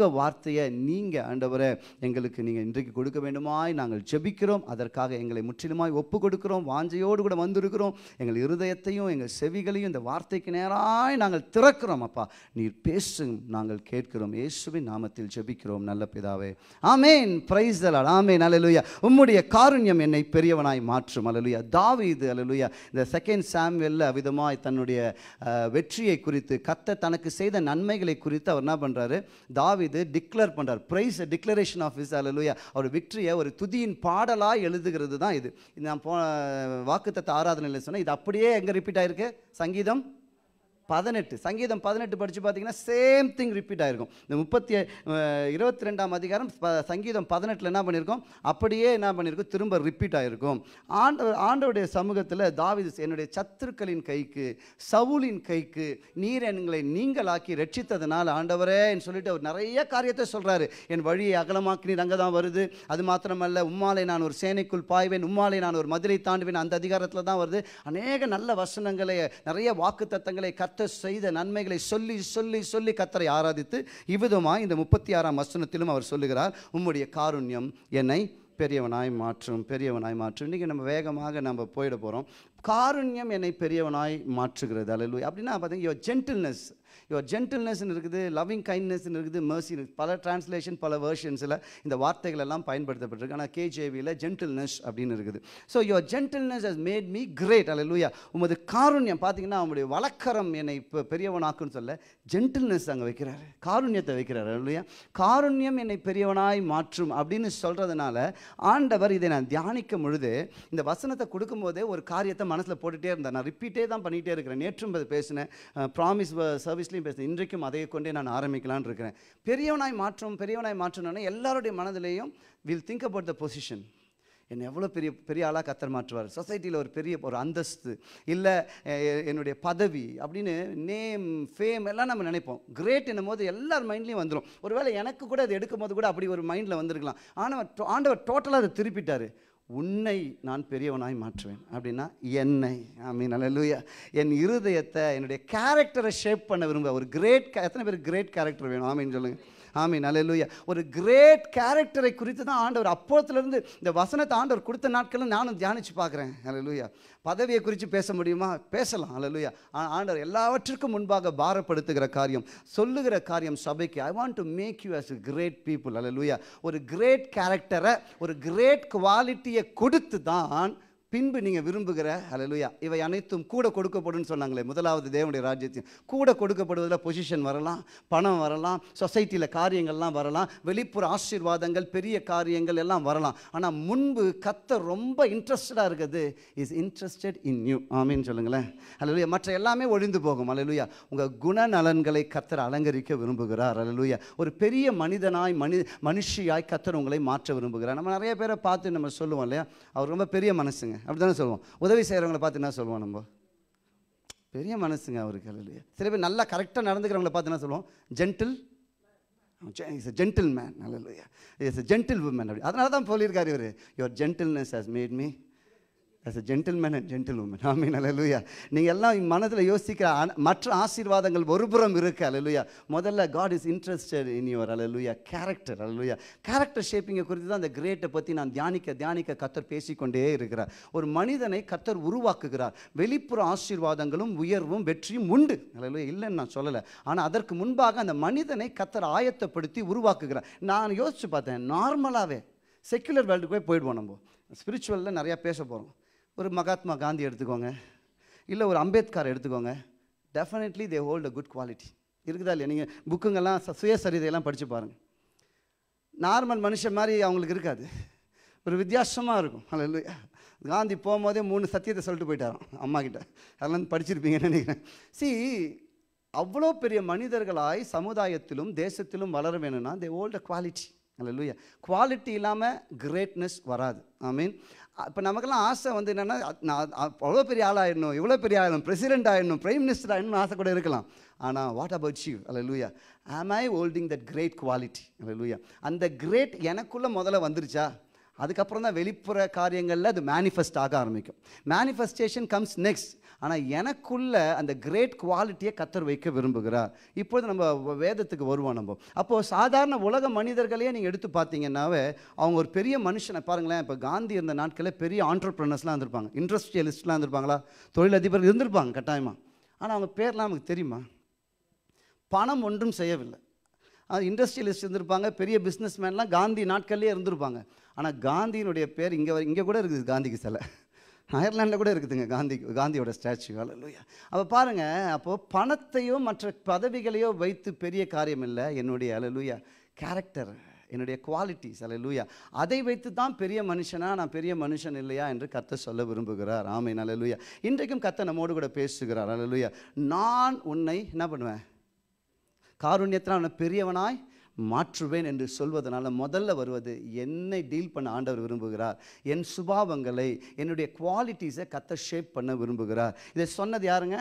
வார்த்தையை நீங்கள் ஆண்டவரை எங்களுக்கு நீங்கள் இன்றைக்கு கொடுக்க வேண்டுமாய் நாங்கள் ஜெபிக்கிறோம் அதற்காக எங்களை முற்றிலுமாய் ஒப்பு கொடுக்கிறோம் வாஞ்சையோடு கூட வந்திருக்கிறோம் எங்கள் இருதயத்தையும் எங்கள் செவிகளையும் இந்த வார்த்தைக்கு நேராய் நாங்கள் திறக்கிறோம் அப்பா நீர் பேசும் நாங்கள் கேட்கிறோம் இயேசுவின் நாமத்தில் ஜெபிக்கிறோம் நல்ல பிதாவே ஆமேன் பிரைஸ் தலாட் ஆமேன் அல்லேலூயா உம்முடைய காருண்யம் என்னை பெரியவனாய் மாற்றும் அல்லேலூயா தாவீது அல்லேலூயா இந்த செகண்ட் சாம்வெல்ல விதமாய் தன்னுடைய அஹ், வெற்றியை குறித்து கத்த தனக்கு செய்த நன்மைகளை குறித்து அவர் என்ன பண்றாரு தாவீது டிக்ளேர் பண்றார் பிரைஸ் டிக்ளரேஷன் ஆஃப் இஸ் அல்லேலூயா அவர் விக்டரியை ஒரு துதியின் பாடலாய் எழுதுகிறது தான் இது இது நான் போ வாக்குத்தத்த ஆராதனையில் சொன்னேன் இது அப்படியே எங்கே ரிப்பீட் ஆயிருக்கு சங்கீதம் பதினெட்டு சங்கீதம் பதினெட்டு படித்து பார்த்தீங்கன்னா சேம் திங் ரிப்பீட் ஆயிருக்கும் இந்த முப்பத்தி இருபத்தி ரெண்டாம் அதிகாரம் ப- சங்கீதம் பதினெட்டில் என்ன பண்ணியிருக்கோம் அப்படியே என்ன பண்ணியிருக்கோம் திரும்ப ரிப்பீட் ஆயிருக்கும் ஆண்டவர் ஆண்டவருடைய சமூகத்தில் தாவீது என்னுடைய சத்துருக்களின் கைக்கு சவுலின் கைக்கு நீர் எங்களை நீங்களாக்கி ரட்சித்ததுனால ஆண்டவரேன்னு சொல்லிட்டு அவர் நிறைய காரியத்தை சொல்கிறாரு என் வழியை அகலமாக்கினீர் அங்கே தான் வருது அது மாத்திரமல்ல உம்மாலை நான் ஒரு சேனைக்குள் பாய்வேன் உம்மாலை நான் ஒரு மதுரை தாண்டுவேன் அந்த அதிகாரத்தில் தான் வருது அநேக நல்ல வசனங்களை நிறைய வாக்கு தத்தங்களை கத்த செய்த நன்மைகளை சொல்லி சொல்லி சொல்லி கத்தரை ஆராதித்து இவ்விதமாய் இந்த முப்பத்தி ஆறாம் வசனத்திலும் அவர் சொல்லுகிறார் உம்முடைய காருண்யம் என்னை பெரியவனாய் மாற்றும் பெரியவனாய் மாற்றும் இன்றைக்கி நம்ம வேகமாக நம்ம போயிட போகிறோம் காருண்யம் என்னை பெரியவனாய் மாற்றுகிறது அல்ல அப்படின்னா பார்த்தீங்கன்னா யோர் ஜென்டில்னஸ் யுவர் ஜென்டில்னஸ்னு இருக்குது லவ்விங் கைண்ட்னஸ்னு இருக்குது mercy பல டிரான்ஸ்லேஷன் பல வேர்ஷன்ஸில் இந்த வார்த்தைகள் எல்லாம் பயன்படுத்தப்பட்டிருக்கு ஆனால் கேஜேவியில் ஜென்டில்னஸ் அப்படின்னு இருக்குது so your gentleness has made me great அல்லூயா உமது காருண்யம் பார்த்தீங்கன்னா அவங்களுடைய வழக்கரம் என்னை இப்போ பெரியவனாக்குன்னு சொல்ல ஜென்டில்னஸ் அங்கே வைக்கிறாரு காருண்யத்தை வைக்கிறாரு அல்லையா காருண்யம் என்னை பெரியவனாய் மாற்றும் அப்படின்னு சொல்கிறதுனால ஆண்டவர் இதை நான் தியானிக்கும் பொழுது இந்த வசனத்தை கொடுக்கும்போதே ஒரு காரியத்தை மனசில் போட்டுகிட்டே இருந்தேன் நான் ரிப்பீட்டே தான் பண்ணிகிட்டே இருக்கிறேன் நேற்றும் அது பேசினேன் ப்ராமிஸ் சர்வீஸ்லையும் பேசினேன் இன்றைக்கும் அதை கொண்டே நான் ஆரம்பிக்கலாம்னு இருக்கிறேன் பெரியவனாய் மாற்றும் பெரியவனாய் மாற்றணும்னா எல்லாருடைய மனதிலையும் will think about the position என்னை எவ்வளோ பெரிய பெரிய ஆளாக கத்தர் மாற்றுவார் சொசைட்டியில் ஒரு பெரிய ஒரு அந்தஸ்து இல்லை என்னுடைய பதவி அப்படின்னு நேம் ஃபேம் எல்லாம் நம்ம நினைப்போம் கிரேட் என்னும் போது எல்லார் மைண்ட்லேயும் வந்துடும் ஒருவேளை எனக்கு கூட அது எடுக்கும் போது கூட அப்படி ஒரு மைண்டில் வந்திருக்கலாம் ஆனால் ஆண்டவர் டோட்டலாக அதை திருப்பிட்டாரு உன்னை நான் பெரியவனாய் மாற்றுவேன் அப்படின்னா என்னை ஐ மீன் அல்லூயா என் இருதயத்தை என்னுடைய கேரக்டரை ஷேப் பண்ண விரும்ப ஒரு கிரேட் எத்தனை பேர் கிரேட் கேரக்டர் வேணும் ஆமீன் சொல்லுங்கள் ஆமீன் அல்லேலூயா ஒரு கிரேட் கேரக்டரை குறித்து தான் ஆண்டவர் அப்போத்துலேருந்து இந்த வசனத்தை ஆண்டவர் கொடுத்த நாட்களும் நானும் தியானித்து பார்க்குறேன் அல்லேலூயா பதவியை குறித்து பேச முடியுமா பேசலாம் அல்லேலூயா ஆ- ஆண்டவர் எல்லாவற்றிற்கும் முன்பாக பாரப்படுத்துகிற காரியம் சொல்லுகிற காரியம் சபைக்கு I want to make you as a great people அல்லேலூயா ஒரு கிரேட் கேரக்டரை ஒரு கிரேட் குவாலிட்டியை கொடுத்து தான் பின்பு நீங்கள் விரும்புகிற ஹalleluya இவை அனைத்தும் கூட கொடுக்கப்படும்னு சொன்னாங்களே முதலாவது தேவனுடைய ராஜ்யத்தையும் கூட கொடுக்கப்படுவதில் பொசிஷன் வரலாம் பணம் வரலாம் சொசைட்டியில் காரியங்கள்லாம் வரலாம் வெளிப்புற ஆசீர்வாதங்கள் பெரிய காரியங்கள் எல்லாம் வரலாம் ஆனால் முன்பு கத்தர் ரொம்ப இன்ட்ரெஸ்டடாக இருக்குது இஸ் இன்ட்ரெஸ்டட் இன் யூ ஆமீன்னு சொல்லுங்களேன் ஹalleluya மற்ற எல்லாமே ஒழிந்து போகும் ஹalleluya உங்கள் குணநலன்களை கத்தர் அலங்கரிக்க விரும்புகிறார் ஹalleluya ஒரு பெரிய மனிதனாய் மனி மனுஷியாய் கத்தர் உங்களை மாற்ற விரும்புகிறார் நம்ம நிறைய பேரை பார்த்து நம்ம சொல்லுவோம் இல்லையா அவர் ரொம்ப பெரிய மனசுங்க அப்படி தானே சொல்லுவோம் உதவி செய்கிறவங்கள பார்த்து என்ன சொல்லுவோம் நம்ம பெரிய மனசுங்க அவருக்கு இல்லையா சில பேர் நல்லா கரெக்டாக நடந்துக்கிறவங்கள பார்த்து என்ன சொல்லுவோம் gentle is a gentleman அல்லையா இஸ் a ஜென்டில் உமன் அப்படி அதனால தான் சொல்லியிருக்காரு இவர் your gentleness has made me as a gentleman and gentlewoman ஆமீன் அல்லேலூயா நீங்கள் எல்லாம் மனதில் யோசிக்கிற அன- மற்ற ஆசீர்வாதங்கள் ஒருபுறம் இருக்கு அல்லேலூயா முதல்ல God is interested in your அல்லேலூயா கேரக்டர் அல்லேலூயா கேரக்டர் ஷேப்பிங்கை குறித்து தான் அந்த கிரேட்டை பற்றி நான் தியானிக்க தியானிக்க கத்தர் பேசிக்கொண்டே இருக்கிறார் ஒரு மனிதனை கத்தர் உருவாக்குகிறார் வெளிப்புற ஆசீர்வாதங்களும் உயர்வும் வெற்றியும் உண்டு அல்லேலூயா இல்லைன்னு நான் சொல்லலை ஆனால் அதற்கு முன்பாக அந்த மனிதனை கத்தர் ஆயத்தப்படுத்தி உருவாக்குகிறார் நான் யோசிச்சு பார்த்தேன் நார்மலாகவே செக்குலர் வேர்ல்டுக்கு போய் போயிடுவோம் நம்ம ஸ்பிரிச்சுவலில் நிறையா பேச போகிறோம் ஒரு மகாத்மா காந்தி எடுத்துக்கோங்க இல்லை ஒரு அம்பேத்கர் எடுத்துக்கோங்க definitely they hold a good quality இருக்குதா இல்லையா நீங்கள் புக்குங்கெல்லாம் ச- சுயசரிதையெல்லாம் படித்து பாருங்கள் நார்மல் மனுஷன் மாதிரி அவங்களுக்கு இருக்காது ஒரு வித்தியாசமாக இருக்கும் அல்ல காந்தி போகும்போதே மூணு சத்தியத்தை சொல்லிட்டு போயிட்டாராம் அம்மா கிட்ட அதெல்லாம் படிச்சிருப்பீங்கன்னு நினைக்கிறேன் சி அவ்வளோ பெரிய மனிதர்களாய் சமுதாயத்திலும் தேசத்திலும் வளர வேணும்னா தே ஓல்ட் அ குவாலிட்டி அல்ல குவாலிட்டி இல்லாமல் கிரேட்னஸ் வராது ஐ மீன் இப்போ நமக்கெல்லாம் ஆசை வந்து என்னென்னா நான் அவ்வளோ பெரிய ஆளாயிடணும் இவ்வளோ பெரிய ஆயிடணும் பிரசிடென்ட் ஆயிடணும் பிரைம் மினிஸ்டர் ஆயிடணும்னு ஆசை கூட இருக்கலாம் ஆனால் வாட் அபவுட் யூ அல்ல am I holding that great quality அல்ல அந்த கிரேட் எனக்குள்ளே முதல்ல வந்துருச்சா அதுக்கப்புறம் தான் வெளிப்புற காரியங்களில் அது மேனிஃபெஸ்ட் ஆக ஆரம்பிக்கும் மேனிஃபெஸ்டேஷன் கம்ஸ் நெக்ஸ்ட் ஆனால் எனக்குள்ள அந்த கிரேட் குவாலிட்டியை கத்தர் வைக்க விரும்புகிறார் இப்பொழுது நம்ம வ- வேதத்துக்கு வருவோம் நம்ம அப்போது சாதாரண உலக மனிதர்களையே நீங்கள் எடுத்து பார்த்தீங்கன்னாவே அவங்க ஒரு பெரிய மனுஷனை பாருங்களேன் இப்போ காந்தி இருந்த நாட்களில் பெரிய ஆண்டர்பிரினர்ஸ்லாம் இருந்திருப்பாங்க இண்டஸ்ட்ரியலிஸ்ட்லாம் இருந்திருப்பாங்களா தொழிலதிபர் இருந்திருப்பாங்க கட்டாயமாக ஆனால் அவங்க பேர்லாம் நமக்கு தெரியுமா பணம் ஒன்றும் செய்யவில்லை அது இண்டஸ்ட்ரியலிஸ்ட் இருந்திருப்பாங்க பெரிய பிஸ்னஸ்மேன்லாம் காந்தி நாட்கள்லேயே இருந்திருப்பாங்க ஆனால் காந்தியினுடைய பேர் இங்கே இங்கே கூட இருக்குது காந்திக்கு சிலை அயர்லாண்டில் கூட இருக்குதுங்க காந்தி காந்தியோட ஸ்டாச்சு அல்லையா அப்போ பாருங்கள் அப்போது பணத்தையோ மற்ற பதவிகளையோ வைத்து பெரிய காரியம் இல்லை என்னுடைய அலலுயா கேரக்டர் என்னுடைய குவாலிட்டிஸ் அலலுயா அதை வைத்து தான் பெரிய மனுஷனா நான் பெரிய மனுஷன் இல்லையா என்று கத்த சொல்ல விரும்புகிறார் ஆமை அலலுயா இன்றைக்கும் கத்த நம்மோடு கூட பேசுகிறார் அலலுயா நான் உன்னை என்ன பண்ணுவேன் காருண்யத்தில் அவனை பெரியவனாய் மாற்றுவேன் என்று சொல்வதனால முதல்ல வருவது என்னை டீல் பண்ண ஆண்டவர் விரும்புகிறார் என் சுபாவங்களை என்னுடைய குவாலிட்டிஸை கத்த ஷேப் பண்ண விரும்புகிறார் இதை சொன்னது யாருங்க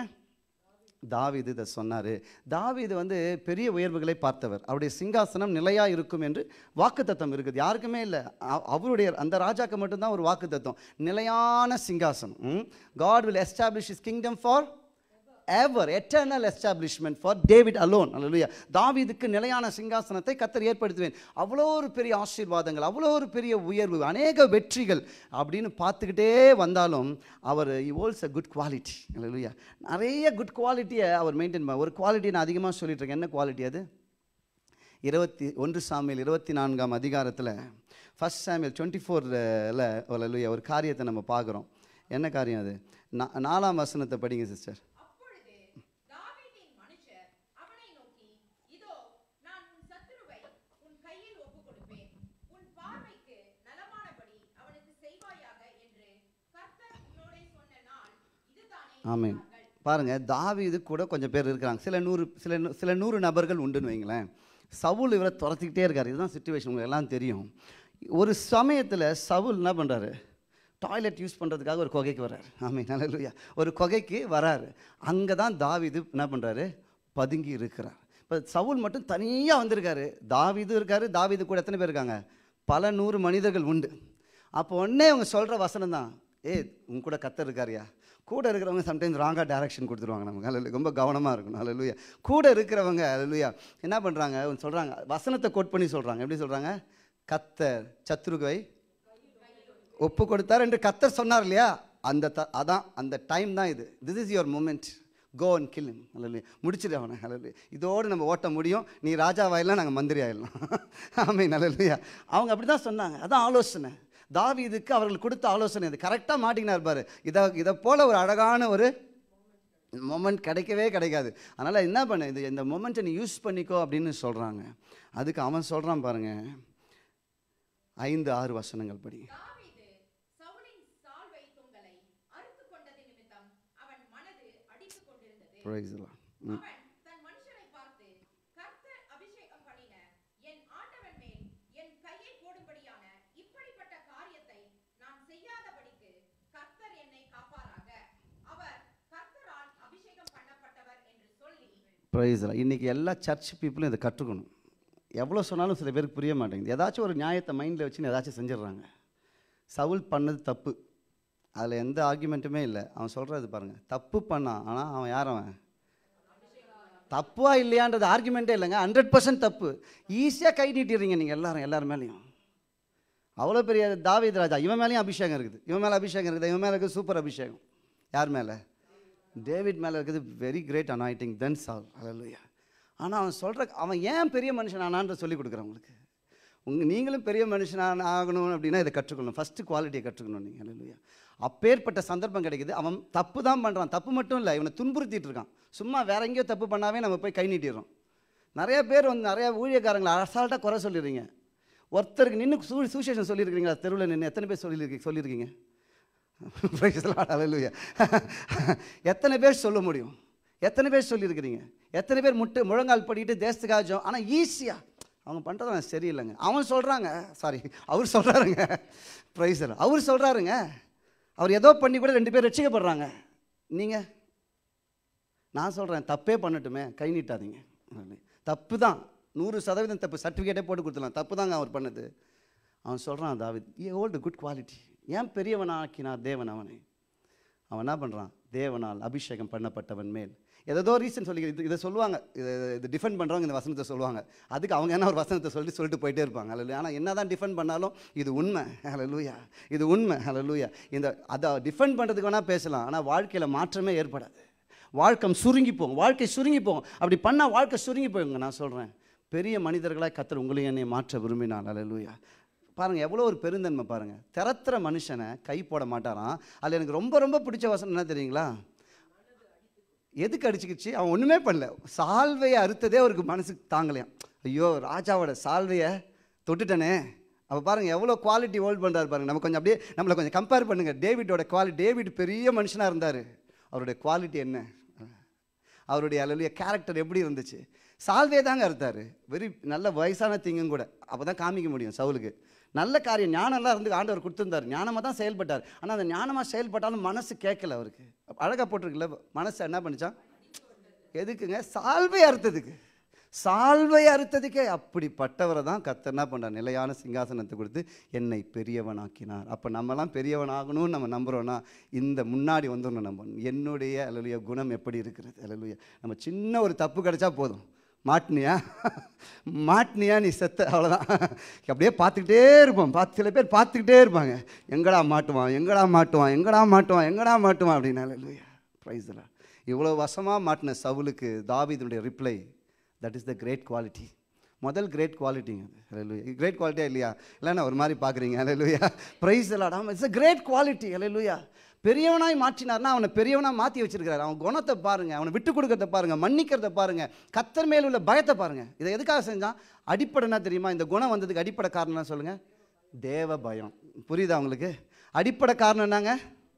தாவீது இதை சொன்னார் தாவீது வந்து பெரிய உயர்வுகளை பார்த்தவர் அவருடைய சிங்காசனம் நிலையாக இருக்கும் என்று வாக்குத்தத்தம் இருக்குது யாருக்குமே இல்லை அ- அவருடைய அந்த ராஜாக்கு மட்டும்தான் ஒரு வாக்குத்தத்தம் நிலையான சிங்காசனம் God will establish his kingdom forever eternal establishment for David alone அல்லையா தாவீதுக்கு நிலையான சிங்காசனத்தை கத்தர் ஏற்படுத்துவேன் அவ்வளோ ஒரு பெரிய ஆசீர்வாதங்கள் அவ்வளோ ஒரு பெரிய உயர்வு அநேக வெற்றிகள் அப்படின்னு பார்த்துக்கிட்டே வந்தாலும் அவர் ஹோல்ஸ் அ குட் குவாலிட்டி அல்லையா நிறைய குட் குவாலிட்டியை அவர் மெயின்டைன் பண்ண ஒரு குவாலிட்டி நான் அதிகமாக சொல்லிட்டு இருக்கேன் என்ன குவாலிட்டி அது இருபத்தி ஒன்று சாமியில் இருபத்தி நான்காம் அதிகாரத்தில் ஃபர்ஸ்ட் சாமியல் டுவெண்ட்டி ஃபோரில் ஒரு காரியத்தை நம்ம பார்க்குறோம் என்ன காரியம் அது நா- நாலாம் வசனத்தை படிங்க சிஸ்டர் அப்பொழுது தாவீதின் மனுஷர் அவனை நோக்கி இதோ நான் உன் சத்துருவை உன் கையில் ஒப்புக் கொடுப்பேன் உன் பார்வைக்கு நலமானபடி அவனுக்கு செய்வாயாக என்று கர்த்தர் உன்னோடே சொன்ன நாள் இதுதானே ஆமென் பாருங்க தாவீது கூட கொஞ்சம் பேர் இருக்கிறாங்க சில நூறு சில நூ- சில நூறு நபர்கள் உண்டுன்னு வைங்களேன் சவுல் இவரை துரத்திக்கிட்டே இருக்கார் இதுதான் சுச்சுவேஷன் உங்களுக்கு எல்லாம் தெரியும் ஒரு சமயத்தில் சவுல் என்ன பண்ணுறாரு டாய்லெட் யூஸ் பண்ணுறதுக்காக ஒரு குகைக்கு வர்றாரு ஆமாம் நல்ல ஒரு குகைக்கு வராரு அங்கே தான் தாவீது என்ன பண்ணுறாரு பதுங்கி இருக்கிறார் இப்போ சவுல் மட்டும் தனியாக வந்திருக்காரு தாவீது இருக்காரு தாவீது கூட எத்தனை பேர் இருக்காங்க பல நூறு மனிதர்கள் உண்டு அப்போ உடனே அவங்க சொல்கிற வசனம் தான் ஏ உங்க கூட கத்தர் இருக்காருயா கூட இருக்கிறவங்க சம்டைம்ஸ் ராங்காக டைரக்ஷன் கொடுத்துருவாங்க நமக்கு அல்ல ரொம்ப கவனமாக இருக்கணும் அல்லையா கூட இருக்கிறவங்க அல்லையா என்ன பண்ணுறாங்க சொல்கிறாங்க வசனத்தை கோட் பண்ணி சொல்கிறாங்க எப்படி சொல்கிறாங்க கத்தர் சத்ருகை ஒப்பு கொடுத்தார் என்று கத்தர் சொன்னார் இல்லையா அந்த த அதான் அந்த டைம் தான் இது this is your moment go and kill him அல்லையா முடிச்சிடு அவனை அல்லையா இதோடு நம்ம ஓட்ட முடியும் நீ ராஜாவாயிடலாம் நாங்கள் மந்திரி ஆயிடலாம் ஆமே நல்லலையா அவங்க அப்படி தான் சொன்னாங்க அதான் ஆலோசனை தாவீதுக்கு அவர்கள் கொடுத்த ஆலோசனை இது கரெக்டாக மாட்டிக்கினார் பாரு இதை இதை போல் ஒரு அழகான ஒரு மொமெண்ட் கிடைக்கவே கிடைக்காது அதனால் என்ன பண்ணு இது இந்த மொமெண்ட்டை நீ யூஸ் பண்ணிக்கோ அப்படின்னு சொல்கிறாங்க அதுக்கு அவன் சொல்கிறான் பாருங்க ஐந்து ஆறு வசனங்கள் படி தாவீது சவுலின் சால்வை தொங்கலை அறுத்துக் கொண்டது நிமித்தம் அவன் மனது அடித்துக் கொண்டிருந்தது Praise the Lord. ம். அவன் தன் மனுஷரை பார்த்து கர்த்தர் அபிஷேகம் பண்ணின என் ஆண்டவன் மேல் என் கையை போடும்படியான இப்படிப்பட்ட காரியத்தை நான் செய்யாதபடிக்கு கர்த்தர் என்னை காப்பாராக அவர் கர்த்தரால் அபிஷேகம் பண்ணப்பட்டவர் என்று சொல்லி ப்ரைஸ் இன்னைக்கு எல்லா சர்ச் பீப்புளும் இதை கற்றுக்கணும் எவ்வளோ சொன்னாலும் சில பேருக்கு புரிய மாட்டேங்குது ஏதாச்சும் ஒரு நியாயத்தை மைண்டில் வச்சு ஏதாச்சும் செஞ்சிடுறாங்க சவுல் பண்ணது தப்பு அதில் எந்த ஆர்குமெண்ட்டுமே இல்லை அவன் சொல்கிறது பாருங்க தப்பு பண்ணான் ஆனால் அவன் யார் அவன் தப்பா இல்லையான்றது ஆர்குமெண்ட்டே இல்லைங்க ஹண்ட்ரட் பர்சன்ட் தப்பு ஈஸியாக கை நீட்டிடுறீங்க நீங்கள் எல்லாரும் எல்லார் மேலேயும் அவ்வளோ பெரிய தாவீது ராஜா இவன் மேலேயும் அபிஷேகம் இருக்குது இவன் மேலே அபிஷேகம் இருக்குது இவன் மேலே இருக்குது சூப்பர் அபிஷேகம் யார் மேலே டேவிட் மேலே இருக்குது வெரி கிரேட் அனாயிட்டிங் தென் சால் அல்லையா ஆனால் அவன் சொல்கிற அவன் ஏன் பெரிய மனுஷன் ஆனான்ற சொல்லி கொடுக்குறேன் உங்களுக்கு உங்க நீங்களும் பெரிய மனுஷனான ஆகணும் அப்படின்னா இதை கற்றுக்கணும் ஃபஸ்ட்டு குவாலிட்டியை கற்றுக்கணும் நீங்கள் அல்லையா அப்பேற்பட்ட சந்தர்ப்பம் கிடைக்குது அவன் தப்பு தான் பண்ணுறான் தப்பு மட்டும் இல்லை இவனை துன்புறுத்திட்டு இருக்கான் சும்மா வேற எங்கேயோ தப்பு பண்ணாவே நம்ம போய் கை நீட்டிடுறோம் நிறைய பேர் வந்து நிறைய ஊழியக்காரங்களை அசால்ட்டாக குறை சொல்லிடுறீங்க ஒருத்தருக்கு நின்று சூ சூசேஷன் சொல்லியிருக்கிறீங்களா தெருவில் நின்று எத்தனை பேர் சொல்லியிருக்கீங்க சொல்லியிருக்கீங்க Praise the Lord, hallelujah. எத்தனை பேர் சொல்ல முடியும் எத்தனை பேர் சொல்லியிருக்கிறீங்க எத்தனை பேர் முட்டு முழங்கால் படிட்டு தேசத்துக்காக ஜெபம் ஆனால் ஈஸியாக அவங்க பண்ணுறது சரியில்லைங்க அவன் சொல்கிறாங்க சாரி அவர் சொல்கிறாருங்க ப்ரைஸர் அவர் சொல்கிறாருங்க அவர் ஏதோ பண்ணி கூட ரெண்டு பேர் ரட்சிக்கப்படுறாங்க நீங்கள் நான் சொல்கிறேன் தப்பே பண்ணட்டுமே கை நீட்டாதீங்க தப்பு தான் நூறு சதவீதம் தப்பு சர்டிஃபிகேட்டே போட்டு கொடுத்துடலாம் தப்பு தாங்க அவர் பண்ணது அவன் சொல்கிறான் தாவித் ஏ ஓல்டு குட் குவாலிட்டி ஏன் பெரியவனாக்கினார் தேவன் அவனை அவன் என்ன பண்ணுறான் தேவனால் அபிஷேகம் பண்ணப்பட்டவன் மேல் ஏதோ ரீசன் சொல்லி இது இதை சொல்லுவாங்க இதை இது டிஃபெண்ட் பண்ணுறவங்க இந்த வசனத்தை சொல்லுவாங்க அதுக்கு அவங்க என்ன ஒரு வசனத்தை சொல்லி சொல்லிட்டு போயிட்டே இருப்பாங்க அல்ல ஆனால் என்ன தான் டிஃபெண்ட் பண்ணாலும் இது உண்மை ஹalleluya இது உண்மை ஹalleluya இந்த அதை டிஃபெண்ட் பண்ணுறதுக்கு வேணால் பேசலாம் ஆனால் வாழ்க்கையில் மாற்றமே ஏற்படாது வாழ்க்கை சுருங்கி போகும் வாழ்க்கை சுருங்கி போகும் அப்படி பண்ணால் வாழ்க்கை சுருங்கி போகுங்க நான் சொல்கிறேன் பெரிய மனிதர்களாக கத்தர் உங்களையும் என்னை மாற்ற விரும்பினான் ஹalleluya பாருங்கள் எவ்வளோ ஒரு பெருந்தன்மை பாருங்கள் திறத்துற மனுஷனை கை போட மாட்டாராம் அதில் எனக்கு ரொம்ப ரொம்ப பிடிச்ச வசனம் என்ன தெரியுங்களா எதுக்கு அடிச்சுக்கிச்சு அவன் ஒன்றுமே பண்ணல சால்வையை அறுத்ததே அவருக்கு மனசுக்கு தாங்கலையாம் ஐயோ ராஜாவோட சால்வையை தொட்டுட்டனே அப்போ பாருங்கள் எவ்வளோ குவாலிட்டி ஹோல்ட் பண்ணுறாரு பாருங்க நம்ம கொஞ்சம் அப்படியே நம்மளை கொஞ்சம் கம்பேர் பண்ணுங்கள் டேவிட்டோட குவாலிட்டி டேவிட் பெரிய மனுஷனாக இருந்தார் அவருடைய குவாலிட்டி என்ன அவருடைய அலுவலிய கேரக்டர் எப்படி இருந்துச்சு சால்வே தாங்க அறுத்தார் வெரி நல்ல வயசான திங்கும் கூட அப்போ தான் காமிக்க முடியும் சவுலுக்கு நல்ல காரியம் ஞானம்லாம் இருந்து ஆண்டவர் கொடுத்துருந்தார் ஞானமாக தான் செயல்பட்டார் ஆனால் அந்த ஞானமாக செயல்பட்டாலும் மனசு கேட்கல அவருக்கு அழகாக போட்டிருக்குல்ல மனசு என்ன பண்ணிச்சான் எதுக்குங்க சால்வை அறுத்ததுக்கு சால்வை அறுத்ததுக்கே அப்படிப்பட்டவரை தான் கர்த்தர் என்ன பண்ணுறார் நிலையான சிங்காசனத்தை கொடுத்து என்னை பெரியவனாக்கினார் அப்போ நம்மலாம் பெரியவனாகணும்னு நம்ம நம்புகிறோன்னா இந்த முன்னாடி வந்துடணும் நம்ம என்னுடைய அல்லலுய குணம் எப்படி இருக்கிறது அல்லலுய நம்ம சின்ன ஒரு தப்பு கிடைச்சா போதும் மாட்டினியா மாட்டினியா நீ செத்த அவ்வளோதான் அப்படியே பார்த்துக்கிட்டே இருப்போம் பார்த்து சில பேர் பார்த்துக்கிட்டே இருப்பாங்க எங்கடா மாட்டுவான் எங்கடா மாட்டுவான் எங்கடா மாட்டுவான் எங்கடா மாட்டுவான் அப்படின்னு அல்லலுயா ப்ரைஸ்லாம் இவ்வளோ வசமாக மாட்டின சவுலுக்கு தாவீதுடைய reply that is the great quality முதல் கிரேட் குவாலிட்டிங்க அது கிரேட் குவாலிட்டியா இல்லையா இல்லைன்னா ஒரு மாதிரி பார்க்குறீங்க அலையிலுயா ப்ரைஸ் எல்லாம் இட்ஸ் a கிரேட் குவாலிட்டி அலையிலுயா பெரியவனாய் மாற்றினார்னா அவனை பெரியவனாக மாற்றி வச்சிருக்கிறார் அவன் குணத்தை பாருங்கள் அவனை விட்டு கொடுக்கறத பாருங்கள் மன்னிக்கிறத பாருங்கள் கத்தர் மேல் உள்ள பயத்தை பாருங்கள் இதை எதுக்காக செஞ்சான் அடிப்படை என்ன தெரியுமா இந்த குணம் வந்ததுக்கு அடிப்படை காரணம் என்ன சொல்லுங்கள் தேவ பயம் புரியுதா உங்களுக்கு அடிப்படை காரணம் என்னங்க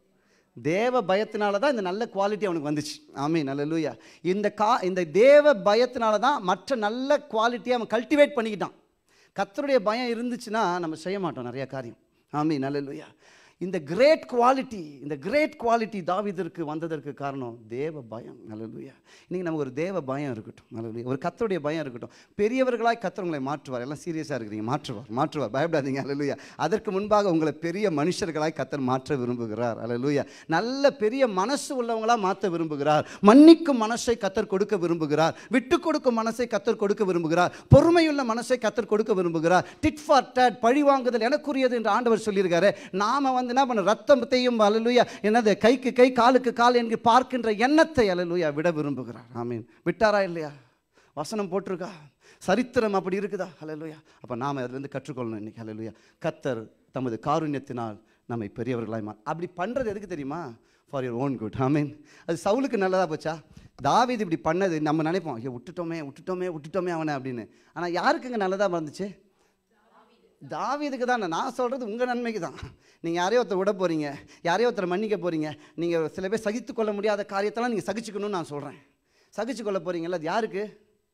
தேவ பயத்தினால தான் இந்த நல்ல குவாலிட்டி அவனுக்கு வந்துச்சு ஆமீன் நல்ல இந்த கா இந்த தேவ பயத்தினால தான் மற்ற நல்ல குவாலிட்டியை அவன் கல்டிவேட் பண்ணிக்கிட்டான் கத்தருடைய பயம் இருந்துச்சுன்னா நம்ம செய்ய மாட்டோம் நிறைய காரியம் ஆமீன் நல்ல இந்த கிரேட் குவாலிட்டி இந்த கிரேட் குவாலிட்டி தாவிதற்கு வந்ததற்கு காரணம் தேவ பயம் நல்லலுயா இன்னைக்கு நமக்கு ஒரு தேவ பயம் இருக்கட்டும் நல்லலுயா ஒரு கத்தருடைய பயம் இருக்கட்டும் பெரியவர்களாய் கத்தர் மாற்றுவார் எல்லாம் சீரியஸாக இருக்கிறீங்க மாற்றுவார் மாற்றுவார் பயப்படாதீங்க அல்லலுயா அதற்கு முன்பாக உங்களை பெரிய மனுஷர்களாய் கத்தர் மாற்ற விரும்புகிறார் அல்லலுயா நல்ல பெரிய மனசு உள்ளவங்களா மாற்ற விரும்புகிறார் மன்னிக்கும் மனசை கத்தர் கொடுக்க விரும்புகிறார் விட்டு கொடுக்கும் மனசை கத்தர் கொடுக்க விரும்புகிறார் பொறுமையுள்ள மனசை கத்தர் கொடுக்க விரும்புகிறார் டிட் ஃபார் டேட் பழி வாங்குதல் எனக்குரியது என்று ஆண்டவர் சொல்லியிருக்காரு நாம வந்து என்ன பண்ண ரத்தத்தையும் அலலுயா என்னது கைக்கு கை காலுக்கு கால் என்று பார்க்கின்ற எண்ணத்தை அலலுயா விட விரும்புகிறார் ஆமீன் விட்டாரா இல்லையா வசனம் போட்டிருக்கா சரித்திரம் அப்படி இருக்குதா ஹalleluya அப்போ நாம் அதிலிருந்து கற்றுக்கொள்ளணும் இன்னைக்கு ஹalleluya கத்தர் தமது காருண்யத்தினால் நம்மை பெரியவர்களாய் மா அப்படி பண்ணுறது எதுக்கு தெரியுமா ஃபார் யுவர் ஓன் குட் ஆமீன் அது சவுலுக்கு நல்லதா போச்சா தாவீது இப்படி பண்ணது நம்ம நினைப்போம் ஐயோ விட்டுட்டோமே விட்டுட்டோமே விட்டுட்டோமே அவனை அப்படின்னு ஆனால் யாருக்குங்க நல்லதாக இருந்துச்சு தாவீதுக்கு தான் நான் சொல்கிறது உங்கள் நன்மைக்கு தான் நீங்கள் யாரையோ ஒருத்தர் விட போகிறீங்க யாரையோ ஒருத்தரை மன்னிக்க போகிறீங்க நீங்கள் சில பேர் சகித்து கொள்ள முடியாத காரியத்தெல்லாம் நீங்கள் சகிச்சுக்கணும்னு நான் சொல்கிறேன் சகிச்சு கொள்ள போகிறீங்களா அது யாருக்கு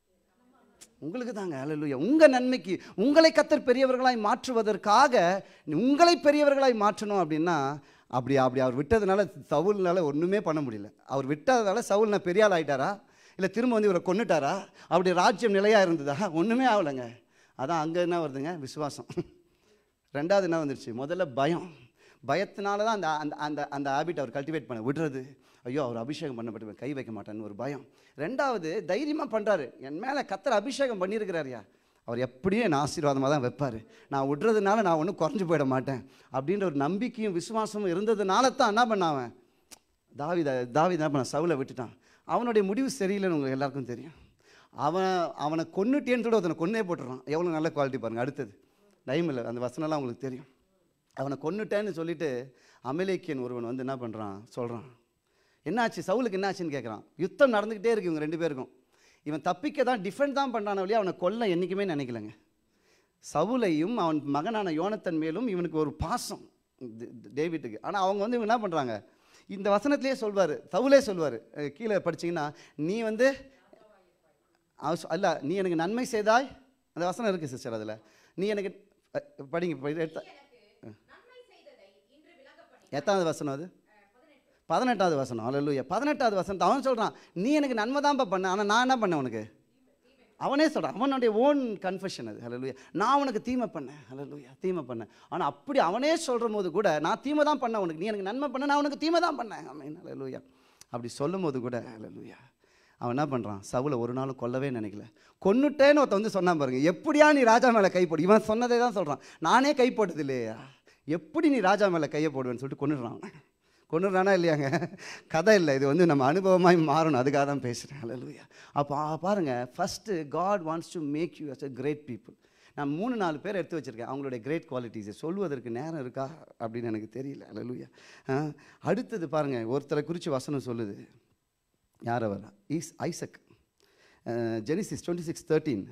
உங்களுக்கு தாங்க அல்லேலூயா உங்கள் நன்மைக்கு உங்களை கத்தர் பெரியவர்களாய் மாற்றுவதற்காக உங்களை பெரியவர்களாய் மாற்றணும் அப்படின்னா அப்படி அப்படி அவர் விட்டதுனால சவுல்னால ஒன்றுமே பண்ண முடியல அவர் விட்டதுனால சவுல் நான் பெரிய ஆள் ஆயிட்டாரா இல்லை திரும்ப வந்து இவரை கொன்னுட்டாரா அப்படி ராஜ்யம் நிலையாக இருந்ததா ஒன்றுமே ஆகலைங்க அதான் அங்கே என்ன வருதுங்க விசுவாசம் ரெண்டாவது என்ன வந்துருச்சு முதல்ல பயம் பயத்தினால தான் அந்த அந்த அந்த அந்த ஹேபிட் அவர் கல்டிவேட் பண்ண விடுறது ஐயோ அவர் அபிஷேகம் பண்ணப்பட்டு கை வைக்க மாட்டேன்னு ஒரு பயம் ரெண்டாவது தைரியமாக பண்ணுறாரு என் மேலே கத்தர் அபிஷேகம் பண்ணியிருக்கிறாருயா அவர் எப்படியும் என்னை ஆசீர்வாதமாக தான் வைப்பார் நான் விடுறதுனால நான் ஒன்றும் குறைஞ்சு போயிட மாட்டேன் அப்படின்ற ஒரு நம்பிக்கையும் விசுவாசமும் இருந்ததுனால தான் என்ன பண்ணாவன் தாவித தாவித என்ன பண்ண சவுலை விட்டுட்டான் அவனுடைய முடிவு சரியில்லைன்னு உங்களுக்கு எல்லாருக்கும் தெரியும் அவன் அவனை கொன்னுட்டேன்னு சொல்லி ஒருத்தனை கொன்னே போட்டுறான் எவ்வளோ நல்ல குவாலிட்டி பாருங்கள் அடுத்தது டைம் இல்லை அந்த வசனம்லாம் உங்களுக்கு தெரியும் அவனை கொன்னுட்டேன்னு சொல்லிட்டு அமலேக்கியன் ஒருவன் வந்து என்ன பண்ணுறான் சொல்கிறான் என்னாச்சு சவுலுக்கு என்னாச்சுன்னு கேட்குறான் யுத்தம் நடந்துக்கிட்டே இருக்கு இவங்க ரெண்டு பேருக்கும் இவன் தப்பிக்க தான் டிஃபெண்ட் தான் பண்ணான வழியா அவனை கொல்ல என்றைக்குமே நினைக்கலங்க சவுலையும் அவன் மகனான யோனத்தன் மேலும் இவனுக்கு ஒரு பாசம் டே- டேவிட்டுக்கு ஆனால் அவங்க வந்து இவங்க என்ன பண்ணுறாங்க இந்த வசனத்திலே சொல்வார் சவுலே சொல்வார் கீழே படிச்சீங்கன்னா நீ வந்து அவ சொ- அல்ல நீ எனக்கு நன்மை செய்தாய் அந்த வசனம் இருக்குது சிஸ்டர் அதில் நீ எனக்கு அஹ், படிங்க படி- எடுத்த- நன்மை செய்ததை இன்று விளங்க பண்ணி எத்தாவது வசனம் அது பதினெட்டாவது வசனம் அல்லூயா பதினெட்டாவது வசனத்தை அவன் சொல்கிறான் நீ எனக்கு நன்மை தான்ப்பா பண்ண ஆனால் நான் என்ன பண்ணேன் உனக்கு அவனே சொல்கிறான் அவனுடைய ஓன் கன்ஃபெஷன் அது ஹalleluya நான் உனக்கு தீமை பண்ணேன் ஹalleluya தீமை பண்ணேன் ஆனால் அப்படி அவனே சொல்கிற போது கூட நான் தீமை தான் பண்ணேன் உனக்கு நீ எனக்கு நன்மை பண்ண நான் உனக்கு தீமை தான் பண்ணேன் ஆமென் ஹalleluya அப்படி சொல்லும் போது கூட ஹalleluya அவன் என்ன பண்ணுறான் சவுலை ஒரு நாளும் கொல்லவே நினைக்கல கொன்னுட்டேன்னு ஒருத்த வந்து சொன்னான் பாருங்க எப்படியா நீ ராஜா மேலே கை போடு இவன் சொன்னதே தான் சொல்கிறான் நானே கை போட்டது இல்லையா எப்படி நீ ராஜா மேலே கையை போடுவேன்னு சொல்லிட்டு கொண்டுடுறான் அவனை கொண்டுடுறானா இல்லையாங்க கதை இல்லை இது வந்து நம்ம அனுபவமாய் மாறணும் அதுக்காக தான் பேசுகிறேன் அல்லையா அப்போ பாருங்கள் first God wants to make you as a great people நான் மூணு நாலு பேர் எடுத்து வச்சுருக்கேன் அவங்களுடைய கிரேட் குவாலிட்டிஸை சொல்வதற்கு நேரம் இருக்கா அப்படின்னு எனக்கு தெரியல அல்லையா அடுத்தது பாருங்கள் ஒருத்தரை குறித்து வசனம் சொல்லுது யார் அவர் is Isaac Genesis twenty six thirteen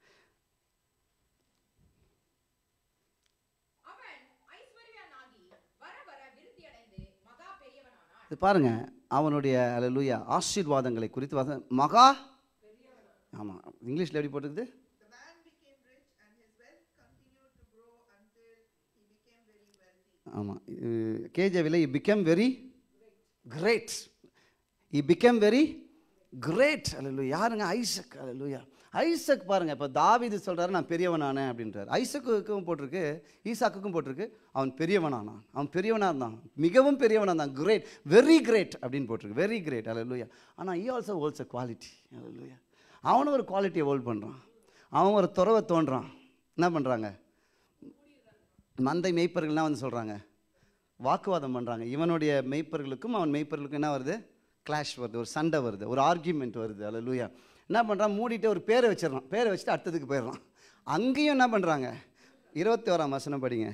அவன் ஐஸ்வர்யனாகி வர வர விருத்தியடைந்து மகா பெரியவனானான் இது பாருங்க அவனுடைய அல்லேலூயா ஆசீர்வாதங்களை குறித்து வச மகா ஆமாம் இங்கிலீஷில் எப்படி போட்டுக்குது The man became rich and his wealth continued to grow until he became very wealthy. ஆமாம் கேஜேவில் he become very great he become very great அல்ல யாருங்க ஐசக் அல்லையா ஐசக் பாருங்க இப்போ தாவீது சொல்றாரு நான் பெரியவனானேன் அப்படின்றார் ஐசக்குக்கும் போட்டிருக்கு ஈசாக்குக்கும் போட்டிருக்கு அவன் பெரியவனானான் அவன் பெரியவனாக இருந்தான் மிகவும் பெரியவனாக இருந்தான் கிரேட் வெரி கிரேட் அப்படின்னு போட்டிருக்கு வெரி கிரேட் அல்லையா ஆனால் he also holds a quality அல்லையா அவனும் ஒரு குவாலிட்டியை ஹோல்ட் பண்ணுறான் அவன் ஒரு துறவை தோன்றான் என்ன பண்ணுறாங்க மந்தை மெய்ப்பர்கள்லாம் வந்து சொல்கிறாங்க வாக்குவாதம் பண்ணுறாங்க இவனுடைய மெய்ப்பர்களுக்கும் அவன் மெய்ப்பர்களுக்கும் என்ன வருது கிளாஷ் வருது ஒரு சண்டை வருது ஒரு ஆர்கியூமெண்ட் வருது அல்ல லூயா என்ன பண்ணுறான் மூடிட்டு ஒரு பேரை வச்சிடறான் பேரை வச்சுட்டு அடுத்ததுக்கு போயிடுறான் அங்கேயும் என்ன பண்ணுறாங்க இருபத்தி ஓராம் வசனம் படிங்க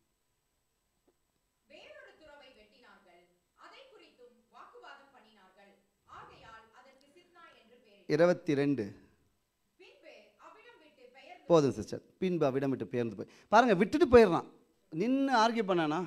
வேறொரு துறவை வெட்டினார்கள் அதை குறித்தும் வாக்குவாதம் பண்ணினார்கள் ஆகையால் அதற்கு சித்னா என்று பெயர் இருபத்தி ரெண்டு பின்பு அவ்விடம் விட்டு பெயர் போதும் சிஸ்டர் பின்பு அவிடம் விட்டு பேர்ந்து போய் பாருங்கள் விட்டுட்டு போயிடுறான் நின்று ஆர்கியூ பண்ணானா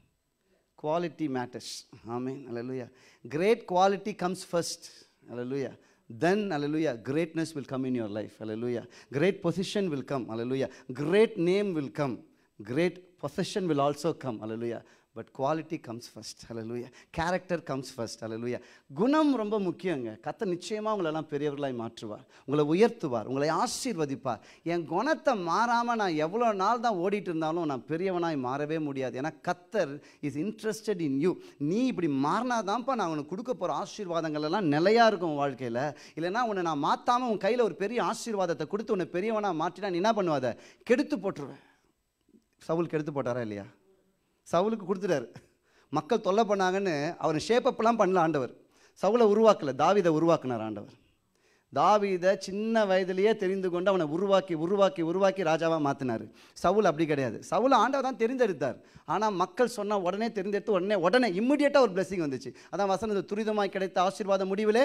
குவாலிட்டி மேட்டர்ஸ் ஆமீன் அல்லேலூயா கிரேட் குவாலிட்டி கம்ஸ் ஃபர்ஸ்ட் அல்லேலூயா தென் அல்லேலூயா greatness will come in your life அல்லேலூயா கிரேட் பொசிஷன் வில் கம் அல்லேலூயா great name will come great position will also come அல்லேலூயா பட் குவாலிட்டி கம்ஸ் ஃபர்ஸ்ட் அல்லேலூயா character comes first அல்லேலூயா குணம் ரொம்ப முக்கியங்க கத்த நிச்சயமாக உங்களெல்லாம் பெரியவர்களாய் மாற்றுவார் உங்களை உயர்த்துவார் உங்களை ஆசீர்வதிப்பார் என் குணத்தை மாறாமல் நான் எவ்வளோ நாள் தான் ஓடிட்டு இருந்தாலும் நான் பெரியவனாய் மாறவே முடியாது ஏன்னா கத்தர் இஸ் இன்ட்ரெஸ்டட் இன் யூ நீ இப்படி மாறினாதான்ப்பா நான் உனக்கு கொடுக்க போகிற ஆசீர்வாதங்கள் எல்லாம் நிலையாக இருக்கும் உன் வாழ்க்கையில் இல்லைன்னா உன்னை நான் மாற்றாமல் உன் கையில் ஒரு பெரிய ஆசீர்வாதத்தை கொடுத்து உன்னை பெரியவனாக மாற்றினா நீ என்ன பண்ணுவாத கெடுத்து போட்டுருவேன் சவுல் கெடுத்து போட்டாரா இல்லையா சவுலுக்கு கொடுத்துட்டாரு மக்கள் தொல்லை பண்ணாங்கன்னு அவர் ஷேப்பப்லாம் பண்ணல ஆண்டவர் சவுலை உருவாக்கல தாவீதை உருவாக்குனார் ஆண்டவர் தாவீதை சின்ன வயதிலேயே தெரிந்து கொண்டு அவனை உருவாக்கி உருவாக்கி உருவாக்கி ராஜாவாக மாற்றினார் சவுல் அப்படி கிடையாது சவுல் ஆண்டவர் தான் தெரிந்தெடுத்தார் ஆனால் மக்கள் சொன்ன உடனே தெரிந்தெடுத்து உடனே உடனே இம்மிடியட்டாக ஒரு blessing வந்துச்சு அதான் வசனது துரிதமாய் கிடைத்த ஆசீர்வாதம் முடிவிலே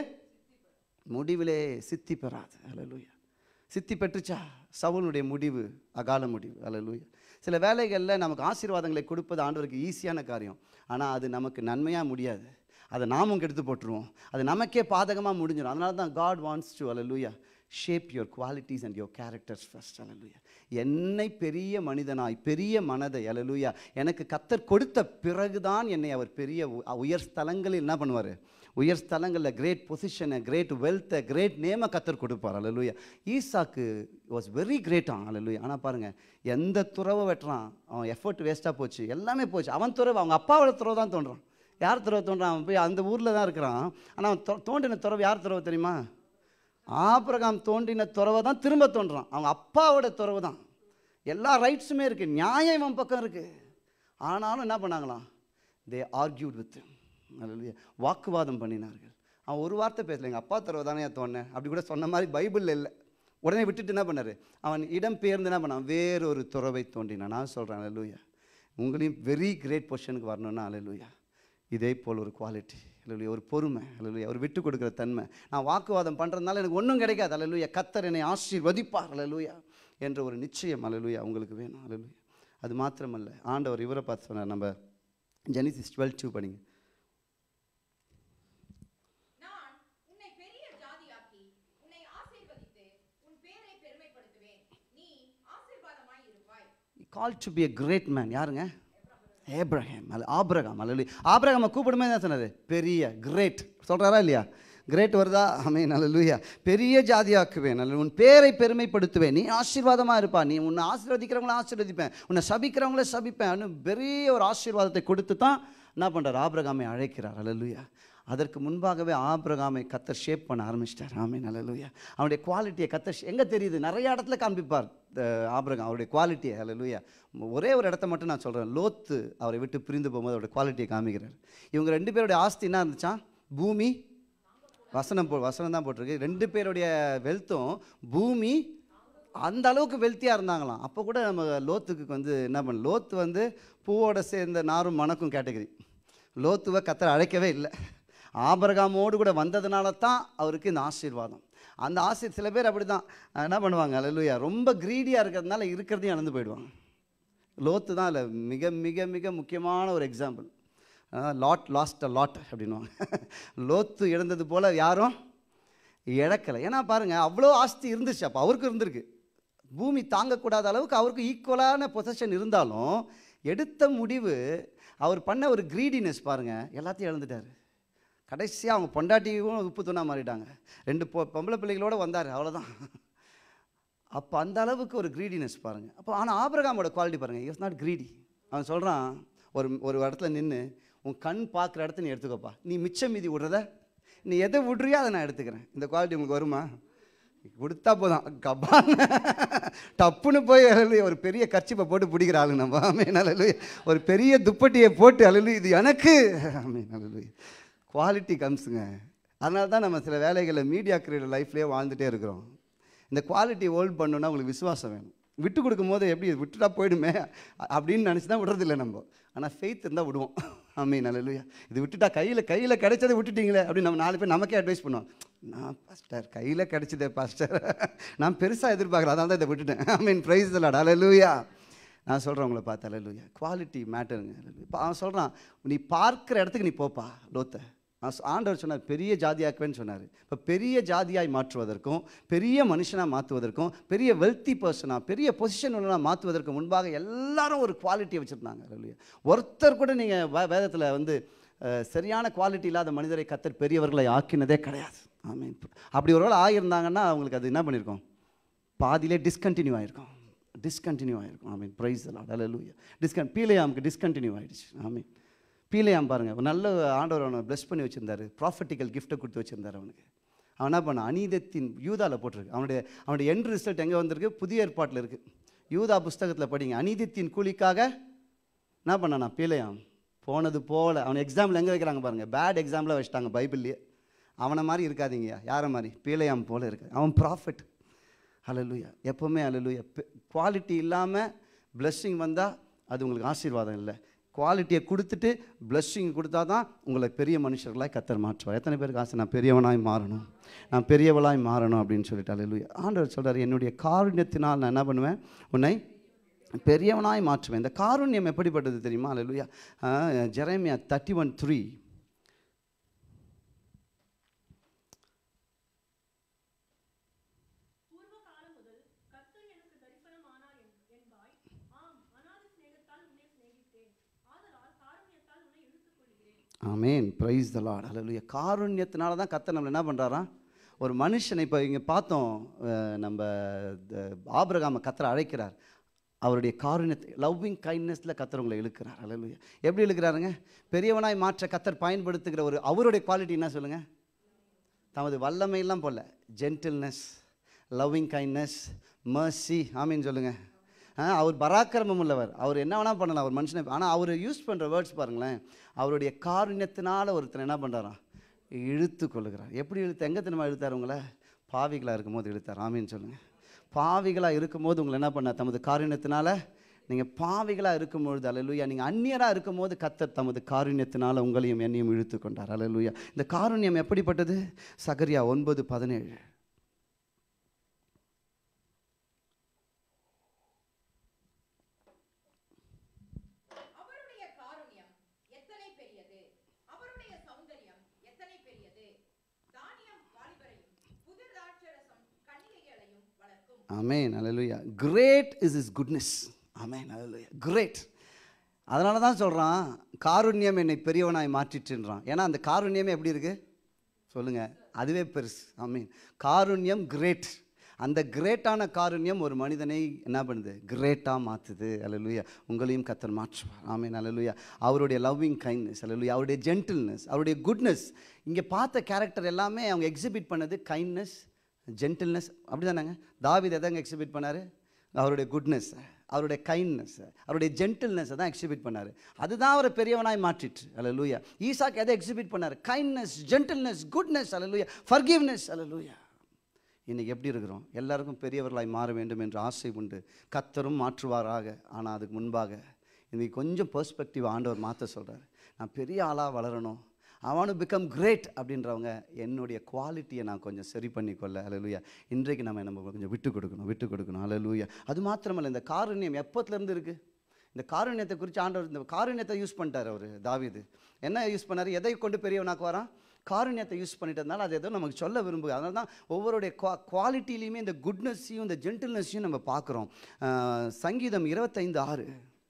முடிவிலே சித்தி பெறாது அல்லேலூயா சித்தி பெற்றுச்சா சவுலுடைய முடிவு அகால முடிவு அல்லேலூயா சில வேலைகளில் நமக்கு ஆசீர்வாதங்களை கொடுப்பது ஆண்டவருக்கு ஈஸியான காரியம் ஆனால் அது நமக்கு நன்மையாக முடியாது அதை நாமும் கெடுத்து போட்டுருவோம் அது நமக்கே பாதகமாக முடிஞ்சிடும் அதனால தான் காட் வாண்ட்ஸ் டு அல்லேலூயா shape your qualities and your characters first அல்லேலூயா என்னை பெரிய மனிதனாய் பெரிய மனதை அல்லேலூயா எனக்கு கத்தர் கொடுத்த பிறகுதான் என்னை அவர் பெரிய உ- உயர் ஸ்தலங்களில் என்ன பண்ணுவார் உயர் ஸ்தலங்களில் கிரேட் பொசிஷனை கிரேட் வெல்த்தை கிரேட் நேமை கத்தர் கொடுப்பார் அல்லேலூயா ஈசாக்கு வாஸ் வெரி கிரேட்டான் அல்லேலூயா ஆனால் பாருங்கள் எந்த துறவை வெட்டுறான் அவன் எஃபர்ட் வேஸ்ட்டாக போச்சு எல்லாமே போச்சு அவன் துறவு அவங்க அப்பாவோட துறவு தான் தோன்றான் யார் துறவு தோன்றான் அவன் போய் அந்த ஊரில் தான் இருக்கிறான் ஆனால் அவன் தொ- தோண்டின துறவு யார் துறவு தெரியுமா ஆபிரகாம் தோண்டின துறவை தான் திரும்ப தோன்றான் அவங்க அப்பாவோட துறவு தான் எல்லா ரைட்ஸுமே இருக்குது நியாயம் இவன் பக்கம் இருக்குது ஆனாலும் என்ன பண்ணாங்களாம் தே ஆர்கியூட் வித் அல்லையா வாக்குவாதம் பண்ணினார்கள் அவன் ஒரு வார்த்தை பேசல எங்கள் அப்பா துறவை தானே தோணேன் அப்படி கூட சொன்ன மாதிரி பைபிளில் இல்லை உடனே விட்டுட்டு என்ன பண்ணாரு அவன் இடம் பெயர்ந்து என்ன பண்ணான் வேறொரு துறவை தோண்டினான் நான் சொல்கிறேன் அல்லூயா உங்களையும் வெரி கிரேட் பொசிஷனுக்கு வரணும்னா அல்லூயா இதே போல் ஒரு குவாலிட்டி அல்லையா ஒரு பொறுமை அல்லையா ஒரு விட்டு கொடுக்குற தன்மை நான் வாக்குவாதம் பண்ணுறதுனால எனக்கு ஒன்றும் கிடைக்காது அல்லையா கத்தர் என்னை ஆசீர்வதிப்பார் அல்லையா என்ற ஒரு நிச்சயம் அல்லையா உங்களுக்கு வேணும் அல்லையா அது மாத்திரமல்ல ஆண்டவர் இவரை பார்த்து சொன்னார் நம்ம ஜெனிசிஸ் டுவெல் டூ படிங்க நான் உன்னை பெரிய ஜாதியாக்கி உன்னை ஆசீர்வதித்து உன் பேரை பெருமைப்படுத்துவேன் நீ ஆசீர்வாதமாய் இருப்பாய் call to be a great man யாருங்க ஏப்ரஹாம் அல்ல ஆபிரகாம் அல்ல ஆபிரகாமை கூப்பிடுமே என்ன சொன்னார் பெரிய கிரேட் சொல்கிறாரா இல்லையா கிரேட் வருதா ஆமே நல்ல பெரிய ஜாதியாக்குவேன் நல்ல உன் பேரை பெருமைப்படுத்துவேன் நீ ஆசீர்வாதமாக இருப்பா நீ உன்னை ஆசீர்வதிக்கிறவங்கள ஆசீர்வதிப்பேன் உன்னை சபிக்கிறவங்கள சபிப்பேன் பெரிய ஒரு ஆசீர்வாதத்தை கொடுத்து தான் என்ன பண்ணுறார் ஆபிரகாமை அழைக்கிறார் அல்லலுயா அதற்கு முன்பாகவே ஆபிரகாமை கத்தர் ஷேப் பண்ண ஆரம்பிச்சிட்டார் ஆமீன் அல்லலுயா அவனுடைய குவாலிட்டியை கத்தர் எங்கே தெரியுது நிறைய இடத்துல காண்பிப்பார் அஹ், ஆபிரகாம் அவருடைய குவாலிட்டியை அல்லலுயா ஒரே ஒரு இடத்த மட்டும் நான் சொல்கிறேன் லோத்து அவரை விட்டு பிரிந்து போகும்போது அவருடைய குவாலிட்டியை காமிக்கிறார் இவங்க ரெண்டு பேருடைய ஆஸ்தி என்ன இருந்துச்சான் பூமி வசனம் போ வசனம் தான் போட்டிருக்கு ரெண்டு பேருடைய வெல்த்தும் பூமி அந்த அளவுக்கு வெல்த்தியாக இருந்தாங்களாம் அப்போ கூட நம்ம லோத்துக்கு வந்து என்ன பண்ண லோத்து வந்து பூவோட சேர்ந்த நாரும் மணக்கும் கேட்டகரி லோத்துவை கத்தர் அழைக்கவே இல்லை ஆபரகாமோடு கூட வந்ததுனால தான் அவருக்கு இந்த ஆசீர்வாதம் அந்த ஆசீர் சில பேர் அப்படி தான் என்ன பண்ணுவாங்க அல்லையா ரொம்ப க்ரீடியாக இருக்கிறதுனால இருக்கிறதையும் இழந்து போயிடுவாங்க லோத்து தான் இல்லை மிக மிக மிக முக்கியமான ஒரு example Lot lost a lot அப்படின்வாங்க லோத்து இழந்தது போல் யாரும் இழக்கலை ஏன்னா பாருங்கள் அவ்வளோ ஆஸ்தி இருந்துச்சு அப்போ அவருக்கும் இருந்திருக்கு பூமி தாங்கக்கூடாத அளவுக்கு அவருக்கு ஈக்குவலான பொசிஷன் இருந்தாலும் எடுத்த முடிவு அவர் பண்ண ஒரு க்ரீடினஸ் பாருங்கள் எல்லாத்தையும் இழந்துட்டார் கடைசியாக அவங்க பொண்டாட்டியும் உப்பு தூணா மாறிட்டாங்க ரெண்டு பொ பொம்பளை பிள்ளைகளோட வந்தார் அவ்வளோதான் அப்போ அந்த அளவுக்கு ஒரு க்ரீடினஸ் பாருங்கள் அப்போ ஆனால் ஆபிரகாமோட குவாலிட்டி பாருங்கள் இஸ் நாட் க்ரீடி அவன் சொல்கிறான் ஒரு ஒரு இடத்துல நின்று உன் கண் பார்க்குற இடத்த நீ எடுத்துக்கோப்பா நீ மிச்சம் மீதி விடுறத நீ எதை விட்றியோ அதை நான் எடுத்துக்கிறேன் இந்த குவாலிட்டி உங்களுக்கு வருமா கொடுத்தா போதும் கபான் டப்புன்னு போய் அழலு ஒரு பெரிய கர்ச்சிப்பை போட்டு பிடிக்கிற ஆளு நம்ம ஆமீன் அழலு ஒரு பெரிய துப்பட்டியை போட்டு அழலு இது எனக்கு ஆமீன் அழலு குவாலிட்டி கம்ஸுங்க அதனால தான் நம்ம சில வேலைகளில் மீடியா கிரியேட்டர் லைஃப்லேயே வாழ்ந்துட்டே இருக்கிறோம் இந்த குவாலிட்டி ஹோல்ட் பண்ணணும்னா உங்களுக்கு விசுவாசம் வேணும் விட்டு கொடுக்கும் போது எப்படி இது விட்டுட்டா போயிடுமே அ- அப்படின்னு நினச்சி தான் விடுறதில்ல நம்ம ஆனால் ஃபெய்த் இருந்தால் விடுவோம் ஆமீன் நல்லலுயா இது விட்டுட்டா கையில் கையில் கிடைச்சதை விட்டுட்டீங்களே அப்படின்னு நம்ம நாலு பேர் நமக்கே அட்வைஸ் பண்ணுவோம் நான் பாஸ்டர் கையில் கிடைச்சதே பாஸ்டர் நான் பெருசாக எதிர்பார்க்கல அதனால தான் இதை விட்டுட்டேன் ஐ மீன் ப்ரைஸ் இல்லாட அலலுயா நான் சொல்கிறேன் உங்களை பார்த்து அலலுயா குவாலிட்டி மேட்டருங்க இப்போ அவன் சொல்கிறான் நீ பார்க்குற இடத்துக்கு நீ போப்பா லோத்தை நான் சொ- ஆண்டவர் சொன்னார் பெரிய ஜாதியாக்குவேன்னு சொன்னார் இப்போ பெரிய ஜாதியாய் மாற்றுவதற்கும் பெரிய மனுஷனாக மாற்றுவதற்கும் பெரிய வெல்த்தி பர்சனாக பெரிய பொசிஷன் உள்ளனா மாற்றுவதற்கு முன்பாக எல்லாரும் ஒரு குவாலிட்டியை வச்சுருந்தாங்க இல்லையா ஒருத்தர் கூட நீங்கள் வேதத்தில் வந்து அஹ், சரியான குவாலிட்டி இல்லாத மனிதரை கத்தர் பெரியவர்களை ஆக்கினதே கிடையாது ஆமீன் அப்படி ஒருவேளை ஆகியிருந்தாங்கன்னா அவங்களுக்கு அது என்ன பண்ணியிருக்கோம் பாதியிலே டிஸ்கண்டினியூ ஆயிருக்கும் டிஸ்கண்டினியூ ஆயிருக்கும் ஆமீன் ப்ரைஸ் எல்லாம் அலலூயா டிஸ்கன் பீலையாமுக்கு டிஸ்கண்டினியூ ஆயிடுச்சு ஆமீன் பீலையாம் பாருங்கள் ஒரு நல்ல ஆண்டவர் அவனை ப்ளஸ் பண்ணி வச்சிருந்தாரு ப்ராஃபிட்டிக்கல் கிஃப்ட்டை கொடுத்து வச்சிருந்தாரு அவனுக்கு அவன் என்ன பண்ணான் அநீதத்தின் யூதாவில் போட்டிருக்கு அவனுடைய அவனுடைய எண்ட் ரிசல்ட் எங்கே வந்திருக்கு புதிய ஏற்பாட்டில் இருக்குது யூதா புஸ்தகத்தில் படிங்க அநீதத்தின் கூலிக்காக என்ன பண்ணானா பீலையாம் போனது போல அவன் எக்ஸாம்பிள் எங்கே வைக்கிறாங்க பாருங்கள் பேட் எக்ஸாம்பிளாக வச்சுட்டாங்க பைபிள்லேயே அவனை மாதிரி இருக்காதீங்கய்யா யாரை மாதிரி பீலையாம் போல இருக்கு அவன் ப்ராஃபிட் அலலுயா எப்போவுமே அலலுயா குவாலிட்டி இல்லாமல் blessing வந்தால் அது உங்களுக்கு ஆசீர்வாதம் இல்லை குவாலிட்டியை கொடுத்துட்டு blessing கொடுத்தா தான் உங்களை பெரிய மனுஷர்களாய் கத்தர் மாற்றுவார் எத்தனை பேருக்கு ஆசை நான் பெரியவனாய் மாறணும் நான் பெரியவளாய் மாறணும் அப்படின்னு சொல்லிட்டு அலலுயா ஆண்டவர் சொல்றாரு என்னுடைய காருண்யத்தினால் நான் என்ன பண்ணுவேன் உன்னை பெரியவனாய் மாற்றுவேன் இந்த காருண்யம் எப்படிப்பட்டது தெரியுமா அலலுயா ஜெரேமியா தேர்ட்டி ஒன் த்ரீ பூர்வ காலம் முதல் கர்த்தர் எனக்கு தரிசனமானார் என்- என்பாய் ஆம் அநாதி சிநேகத்தால் உன்னை சிநேகித்தேன் ஆதலால் காருண்யத்தால் உன்னை இழுத்துக் கொள்கிறேன் ஆமேன் ப்ரைஸ் த லார்ட் அல்லேலூயா காருண்யத்தினால தான் கர்த்தர் நம்மளை என்ன பண்ணுறாராம் ஒரு மனுஷனை இப்போ இங்கே பார்த்தோம் அஹ், நம்ம த- ஆபிரகாமை கத்தரை அழைக்கிறார் அவருடைய காருண்யத்தை லவ்விங் கைண்ட்னஸில் கத்தர் உங்களை இழுக்கிறார் அல்லேலூயா எப்படி இழுக்கிறாருங்க பெரியவனாய் மாற்ற கத்தர் பயன்படுத்துகிற ஒரு அவருடைய குவாலிட்டி என்ன சொல்லுங்கள் தமது வல்லமையெல்லாம் போல ஜென்டில்னஸ் லவ்விங் கைண்ட்னஸ் மர்சி ஆமீன்னு சொல்லுங்கள் அவர் பராக்கிரமம் உள்ளவர் அவர் என்ன வேணால் பண்ணலாம் அவர் மனுஷனை ஆனால் அவர் யூஸ் பண்ணுற வேர்ட்ஸ் பாருங்களேன் அவருடைய காருண்யத்தினால ஒருத்தர் என்ன பண்ணுறாராம் இழுத்து கொள்ளுகிறார் எப்படி இழுத்து எங்கே திரும்ப இழுத்தார் உங்களை பாவிகளாக இருக்கும்போது இழுத்தார் ஆமீன்னு சொல்லுங்கள் பாவிகளாக இருக்கும்போது உங்களை என்ன பண்ணார் தமது காருண்யத்தினால நீங்கள் பாவிகளாக இருக்கும்பொழுது அலலுயா நீங்கள் அந்நியராக இருக்கும்போது கத்தர் தமது காருண்யத்தினால உங்களையும் என்னையும் இழுத்து கொண்டார் அலலுயா இந்த காருண்யம் எப்படிப்பட்டது சகரியா ஒன்பது பதினேழு அவருடைய காருண்யம் எத்தனை பெரியது அவருடைய சௌந்தரியம் எத்தனை பெரியது தானியம் வாலிபரையும் புதிர் திராட்சரசம் கன்னிகைகளையும் வளர்க்கும் ஆமேன் அலலுயா கிரேட் இஸ் இஸ் குட்னஸ் ஆமேன் அலலுயா கிரேட் அதனால தான் சொல்கிறான் காருண்யம் என்னை பெரியவனாய் மாற்றிட்டுன்றான் ஏன்னா அந்த காருண்யமே எப்படி இருக்குது சொல்லுங்க அதுவே பெருசு ஐ மீன் காருண்யம் கிரேட் அந்த கிரேட்டான காருண்யம் ஒரு மனிதனை என்ன பண்ணுது கிரேட்டாக மாற்றுது அல்லலுயா உங்களையும் கத்தர் மாற்றுவார் ஆமீன் அல்லலுயா அவருடைய லவ்விங் கைண்ட்னஸ் அல்லலுயா அவருடைய ஜென்டில்னஸ் அவருடைய குட்னஸ் இங்கே பார்த்த கேரக்டர் எல்லாமே அவங்க எக்ஸிபிட் பண்ணது கைண்ட்னஸ் ஜென்டில்னஸ் அப்படி தானேங்க தாவித் எதாங்க எக்ஸிபிட் பண்ணார் அவருடைய குட்னஸ் அவருடைய கைண்ட்னஸ் அவருடைய ஜென்டில்னஸை தான் எக்ஸிபிட் பண்ணார் அதுதான் அவரை பெரியவனாய் மாற்றிட்டு அல்லலூயா ஈசாக்கு எதை எக்ஸிபிட் பண்ணார் கைண்ட்னஸ் ஜென்டில்னஸ் குட்னஸ் அல்லலூயா ஃபர்கிவ்னஸ் அல்லலூயா இன்னைக்கு எப்படி இருக்கிறோம் எல்லாருக்கும் பெரியவர்களாய் மாற வேண்டும் என்ற ஆசை உண்டு கத்தரும் மாற்றுவாராக ஆனால் அதுக்கு முன்பாக இன்னைக்கு கொஞ்சம் பெர்ஸ்பெக்டிவ் ஆண்டவர் மாற்ற சொல்கிறார் நான் பெரிய ஆளாக வளரணும் ஐ வாண்ட் பிகம் கிரேட் அப்படின்றவங்க என்னுடைய குவாலிட்டியை நான் கொஞ்சம் சரி பண்ணிக்கொள்ள அலலுயா இன்றைக்கு நம்ம நம்ம கொஞ்சம் விட்டு கொடுக்கணும் விட்டு கொடுக்கணும் அலலுயா அது மாத்திரமல்ல இந்த காருண்யம் எப்போத்துலேருந்து இருக்குது இந்த காருண்யத்தை குறித்து ஆண்டவர் இந்த காருண்யத்தை யூஸ் பண்ணிட்டார் அவர் தாவீது என்ன யூஸ் பண்ணார் எதை கொண்டு பெரியவனாக்கு வரான் காருண்யத்தை யூஸ் பண்ணிட்டதுனால அது ஏதோ நமக்கு சொல்ல விரும்புது அதனால தான் ஒவ்வொருடைய குவா குவாலிட்டிலையுமே இந்த குட்னஸையும் இந்த ஜென்டில்னஸையும் நம்ம பார்க்குறோம் சங்கீதம் இருபத்தைந்து ஆறு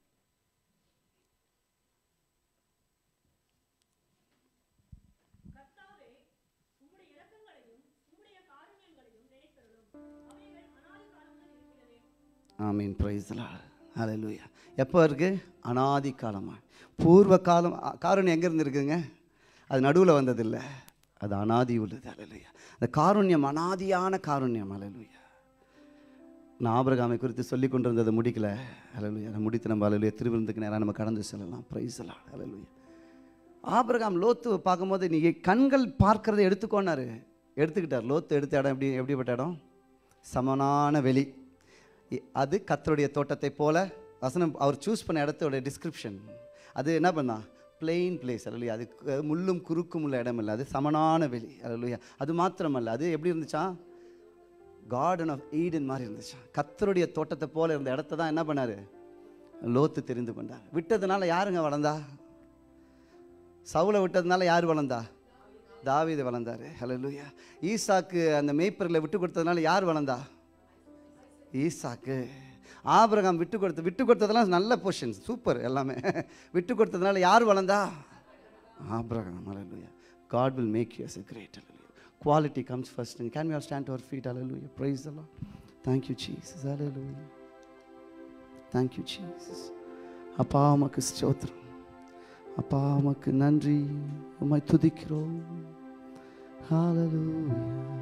கர்த்தாவே உம்முடைய இரக்கங்களையும் உம்முடைய காருண்யங்களையும் நினைத்தருளும் அவைகள் அனாதி காலம் முதல் இருக்கிறதே ஆமீன் பிரைஸ்லா ஹalleluya எப்போ இருக்கு அனாதி காலமாக பூர்வ காலம் அ, காருண்யம் எங்கேருந்து இருக்குங்க அது நடுவில் வந்ததில்லை அது அனாதி உள்ளது ஹalleluya அந்த காருண்யம் அனாதியான காருண்யம் ஹalleluya நான் ஆபிரகாமை குறித்து சொல்லி கொண்டிருந்ததை முடிக்கல ஹalleluya நான் முடித்து நம்ம ஹalleluya திருவிருந்துக்கு நேராக நம்ம கடந்து செல்லலாம் பிரைஸ்லா ஹalleluya ஆபிரகாம் லோத்து பார்க்கும்போது நீ கண்கள் பார்க்கறதை எடுத்துக்கோனாரு எடுத்துக்கிட்டார் லோத்து எடுத்த இடம் எப்படி எப்படிப்பட்ட இடம் சமனான வெளி இ- அது கத்தருடைய தோட்டத்தை போல வசனம் அவர் சூஸ் பண்ண இடத்தோட டிஸ்கிரிப்ஷன் அது என்ன பண்ணா பிளெயின் பிளேஸ் அல்லையா அது கு- முள்ளும் குறுக்கும் உள்ள இடம் இல்லை அது சமனான வெளி அல்லையா அது மாத்திரமல்ல அது எப்படி இருந்துச்சா கார்டன் ஆஃப் ஈடன் மாதிரி இருந்துச்சா கத்தருடைய தோட்டத்தை போல இருந்த இடத்த தான் என்ன பண்ணாரு லோத்து தெரிந்து கொண்டார் விட்டதுனால யாருங்க வளர்ந்தா சவுலை விட்டதுனால யார் வளர்ந்தா தாவீது வளர்ந்தாரு ஹalleluya ஈசாக்கு அந்த மேய்ப்பர்களை விட்டு கொடுத்ததுனால யார் வளர்ந்தா ஈசாக்கு ஆபிரகாம் விட்டு கொடுத்து விட்டு கொடுத்ததெல்லாம் நல்ல பொசிஷன் சூப்பர் எல்லாமே விட்டு கொடுத்ததுனால யார் வளர்ந்தா ஆபிரகாம் ஹalleluya God will make you as a great hallelujah quality comes first and can we all stand to our feet hallelujah praise the lord thank you jesus hallelujah thank you jesus அப்பா உமக்கு ஸ்தோத்திரம் அப்பா உமக்கு நன்றி உம்மை துதிக்கிறோம் ஹalleluya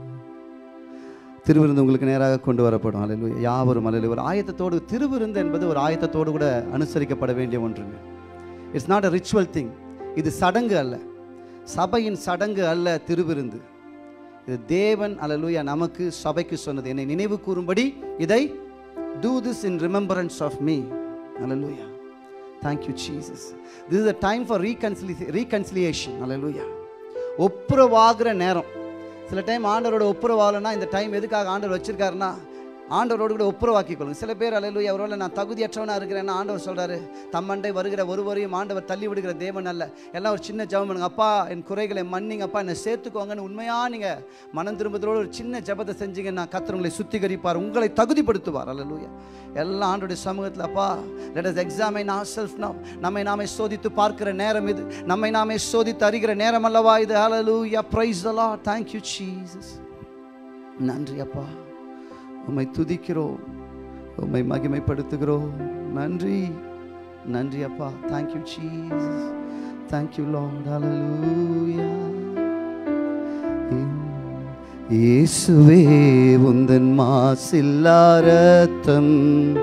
திருவிருந்து உங்களுக்கு நேராக கொண்டு வரப்படும் அல்லேலூயா யாவரும் அல்லேலூயா ஒரு ஆயத்தத்தோடு திருவிருந்து என்பது ஒரு ஆயத்தத்தோடு கூட அனுசரிக்கப்பட வேண்டிய ஒன்றுங்க it's not a ritual thing இது சடங்கு அல்ல சபையின் சடங்கு அல்ல திருவிருந்து இது தேவன் அல்லேலூயா நமக்கு சபைக்கு சொன்னது என்னை நினைவு கூறும்படி இதை do this in remembrance of me அல்லேலூயா thank you Jesus this is a time for reconcile reconciliation அல்லேலூயா ஒப்புரவாகிற நேரம் சில டைம் ஆண்டவரோட ஒப்புரவாகலைன்னா இந்த டைம் எதுக்காக ஆண்டவர் வச்சிருக்காருன்னா ஆண்டவரோடு கூட ஒப்புரவாக்கி கொள்ளுங்க சில பேர் அலையிலுயா ஒருவேளை நான் தகுதியற்றவனா இருக்கிறேன்னா ஆண்டவர் சொல்றாரு தம்மண்டை வருகிற ஒருவரையும் ஆண்டவர் தள்ளி விடுகிற தேவன் அல்ல எல்லாம் ஒரு சின்ன ஜெபம் பண்ணுங்க அப்பா என் குறைகளை மன்னிங்க அப்பா என்னை சேர்த்துக்கோங்கன்னு உண்மையா நீங்க மனம் திரும்புதலோடு ஒரு சின்ன ஜெபத்தை செஞ்சீங்கன்னா கர்த்தர் உங்களை சுத்திகரிப்பார் உங்களை தகுதிப்படுத்துவார் அல்லேலூயா எல்லாம் ஆண்டுடைய சமூகத்தில் அப்பா let us examine our self now நம்மை நாமே சோதித்து பார்க்கிற நேரம் இது நம்மை நாமே சோதித்து அறிகிற நேரம் அல்லவா இது ஹalleluya praise the lord thank you jesus நன்றி அப்பா உம்மை துதிக்கிறோம் உம்மை மகிமைப்படுத்துகிறோம் நன்றி நன்றி அப்பா thank you jesus thank you lord hallelujah இயேசுவே உந்தன் மாசில்லா ரத்தம்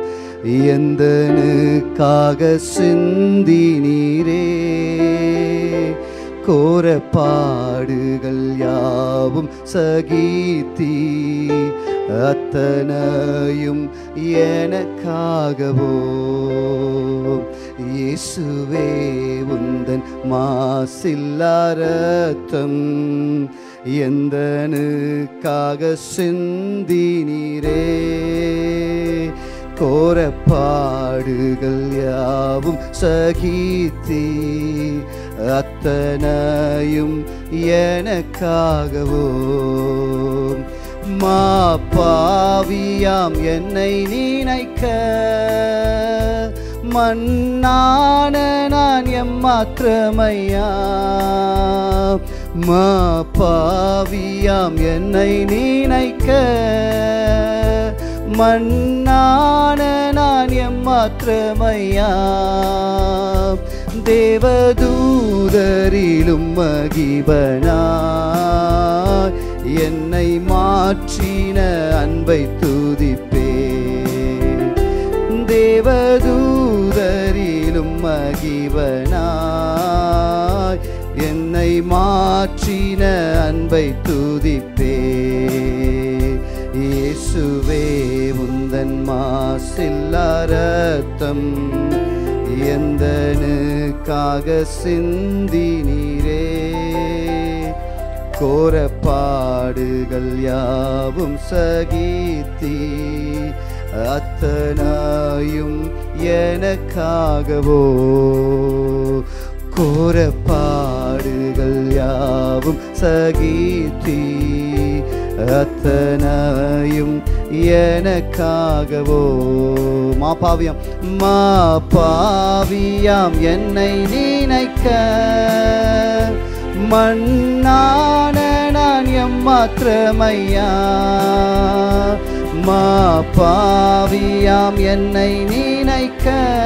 எந்தனுக்காக சிந்தி நீரே கோர பாடுகள் யாவும் சகித்தீ அத்தனையும் எனக்காகவோ இயேசுவே உந்தன் மாசில்லா ரத்தம் எந்தனுக்காக சிந்தி நீரே கோரப்பாடுகள் யாவும் சகித்தீ அத்தனையும் எனக்காகவோ மா பாவியாம் என்னை நினைக்க மண்ணான நான் எம்மாத்திரமையா மா பாவியாம் என்னை நினைக்க மண்ணான நான் எம்மாத்திரமையா தேவதூதரிலும் மகிபனா என்னை மாற்றின அன்பை துதிப்பே தேவதூதரிலும் மகிவனாய் என்னை மாற்றின அன்பை துதிப்பே இயேசுவே உந்தன் மாசில்லா ரத்தம் எந்தனுக்காக சிந்தி நீரே கோரப்பாடுகள் யாவும் சகித்தீ அத்தனாயும் எனக்காகவோ கோரப்பாடுகள் யாவும் சகித்தீ அத்தனையும் எனக்காகவோ மா பாவியம் மா பாவியாம் என்னை நினைக்க மண்ணான நான் எம்மாத்திரமையா மா பாவியாம் என்னை நினைக்க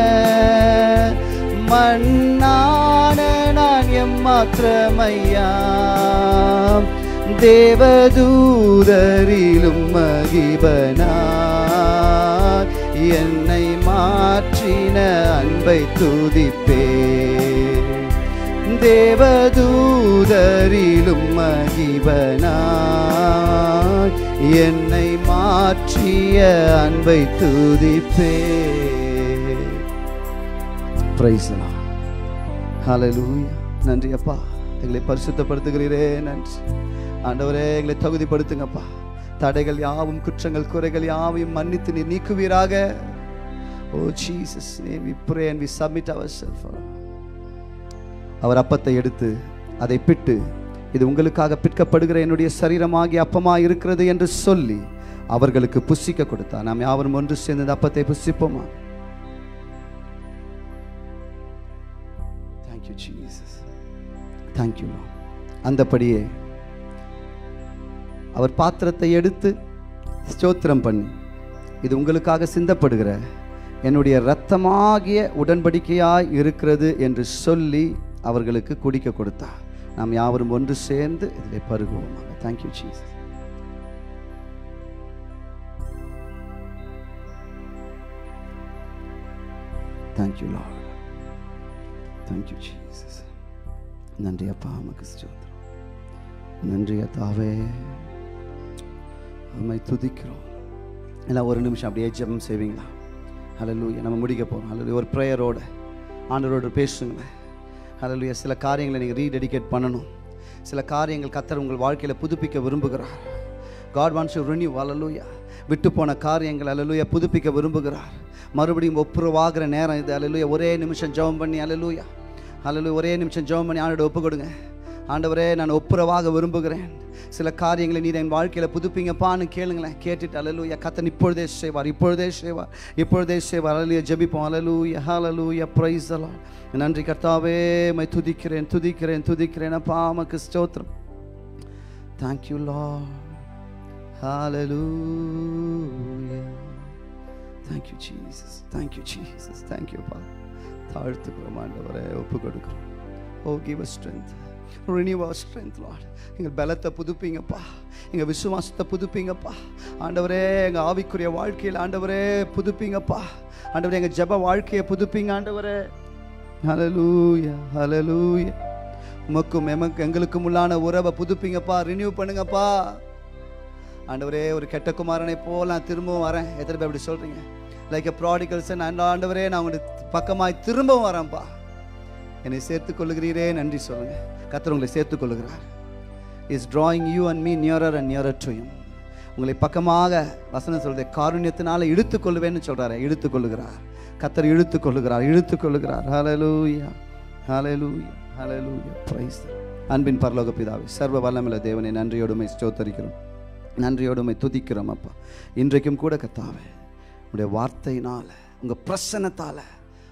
மண்ணான நான் எம்மாத்திரமையா தேவதூதரிலும் மகிபனார் என்னை மாற்றின அன்பை துதிப்பே தேவதூதரிலும் மகிபனார் என்னை மாற்றிய அன்பை துதிப்பே பிரைஸ் ஹalleluya நன்றி அப்பா எங்களை பரிசுத்தப்படுத்துகிறீரே நன்றி ஆண்டவரே எங்களை தகுதிப்படுத்துங்கப்பா தடைகள் யாவும் குற்றங்கள் குறைகள் யாவையும் மன்னித்து நீர் நீக்குவீராக oh Jesus name we pray and we submit ourselves அவர் அப்பத்தை எடுத்து அதை பிட்டு இது உங்களுக்காக பிற்கப்படுகிற என்னுடைய சரீரமாகி அப்பமா இருக்கிறது என்று சொல்லி அவர்களுக்கு புசிக்க கொடுத்தார் நாம் யாவரும் ஒன்று சேர்ந்து இந்த அப்பத்தை புசிப்போமா தேங்க்யூ ஜீசஸ் தேங்க்யூ அந்தபடியே அவர் பாத்திரத்தை எடுத்து ஸ்தோத்திரம் பண்ணி இது உங்களுக்காக சிந்தப்படுகிற என்னுடைய இரத்தமாகிய உடன்படிக்கையாய் இருக்கிறது என்று சொல்லி அவர்களுக்கு குடிக்க கொடுத்தார் நாம் யாவரும் ஒன்று சேர்ந்து இதில் பருகுவோமாக thank you Jesus thank you Lord thank you Jesus நன்றி அப்பா நமக்கு ஸ்தோத்திரம் நன்றி அத்தாவே உம்மை துதிக்கிறோம் எல்லாம் ஒரு நிமிஷம் அப்படியே ஜெபம் செய்வீங்களா ஹalleluya நம்ம முடிக்க போகிறோம் ஹalleluya ஒரு ப்ரேயரோட ஆண்டவரோட பேசுங்களேன் ஹalleluya சில காரியங்களை நீங்கள் ரீடெடிகேட் பண்ணணும் சில காரியங்கள் கத்தர் உங்கள் வாழ்க்கையில் புதுப்பிக்க விரும்புகிறார் காட் வாண்ட்ஸ் டு ரினியூ ஹalleluya விட்டு போன காரியங்கள் ஹalleluya புதுப்பிக்க விரும்புகிறார் மறுபடியும் ஒப்புரவாகிற நேரம் இது ஹalleluya ஒரே நிமிஷம் ஜெபம் பண்ணி ஹalleluya ஹalleluya ஒரே நிமிஷம் ஜெபம் பண்ணி ஆண்டோட ஒப்பு கொடுங்க ஆண்டவரே நான் ஒப்புரவாக விரும்புகிறேன் சில காரியங்களை நீர் என் வாழ்க்கையில் புதுப்பிங்கப்பான்னு கேளுங்களேன் கேட்டுட்டு அலலூயா கத்தன் இப்பொழுதே செய்வார் இப்பொழுதே செய்வார் இப்பொழுதே செய்வார் அலலுயா ஜெபிப்போம் அலலூயா ஹalleluya praise the Lord நன்றி கர்த்தாவே மை துதிக்கிறேன் துதிக்கிறேன் துதிக்கிறேன் அப்பா உமக்கு ஸ்தோத்திரம் Thank you Lord Hallelujah Thank you Jesus Thank you Jesus Thank you அப்பா தாழ்த்துக்கிறோம் ஆண்டவரே ஒப்பு கொடுக்கிறோம் oh give us strength renew our strength Lord எங்கள் பலத்தை புதுப்பிங்கப்பா எங்கள் விசுவாசத்தை புதுப்பிங்கப்பா ஆண்டவரே எங்கள் ஆவிக்குரிய வாழ்க்கையில் ஆண்டவரே புதுப்பிங்கப்பா ஆண்டவரே எங்கள் ஜெப வாழ்க்கையை புதுப்பிங்க ஆண்டவரே ஹalleluya ஹalleluya உமக்கும் எமக்கு எங்களுக்கும் உள்ளான உறவை புதுப்பிங்கப்பா ரினியூ பண்ணுங்கப்பா ஆண்டவரே ஒரு கெட்ட குமாரனை போல் நான் திரும்பவும் வரேன் எத்தனை பேர் இப்படி சொல்கிறீங்க லைக் எ ப்ராடிகல்ஸ் ஆண்டவரே நான் உங்களுக்கு பக்கமாய் திரும்பவும் வரேன்ப்பா என்னை சேர்த்துக் கொள்ளுகிறீரே நன்றி சொல்லுங்க கத்தர் உங்களை சேர்த்துக் கொள்ளுகிறார் is drawing you and me nearer and nearer to him உங்களை பக்கமாக வசனம் சொல்றது காருண்யத்தினால இழுத்துக் கொள்ளுவேன்னு சொல்றாரு இழுத்துக் கொள்ளுகிறார் கத்தர் இழுத்துக் கொள்ளுகிறார் இழுத்துக் கொள்ளுகிறார் ஹalleluya ஹalleluya ஹalleluya praise the Lord. அன்பின் பரலோக பிதாவே சர்வ வல்லமுள்ள தேவனை நன்றியோடுமை ஸ்தோத்தரிக்கிறோம் நன்றியோடுமை துதிக்கிறோம் அப்பா இன்றைக்கும் கூட கத்தாவே உடைய வார்த்தையினால உங்க பிரசன்னத்தால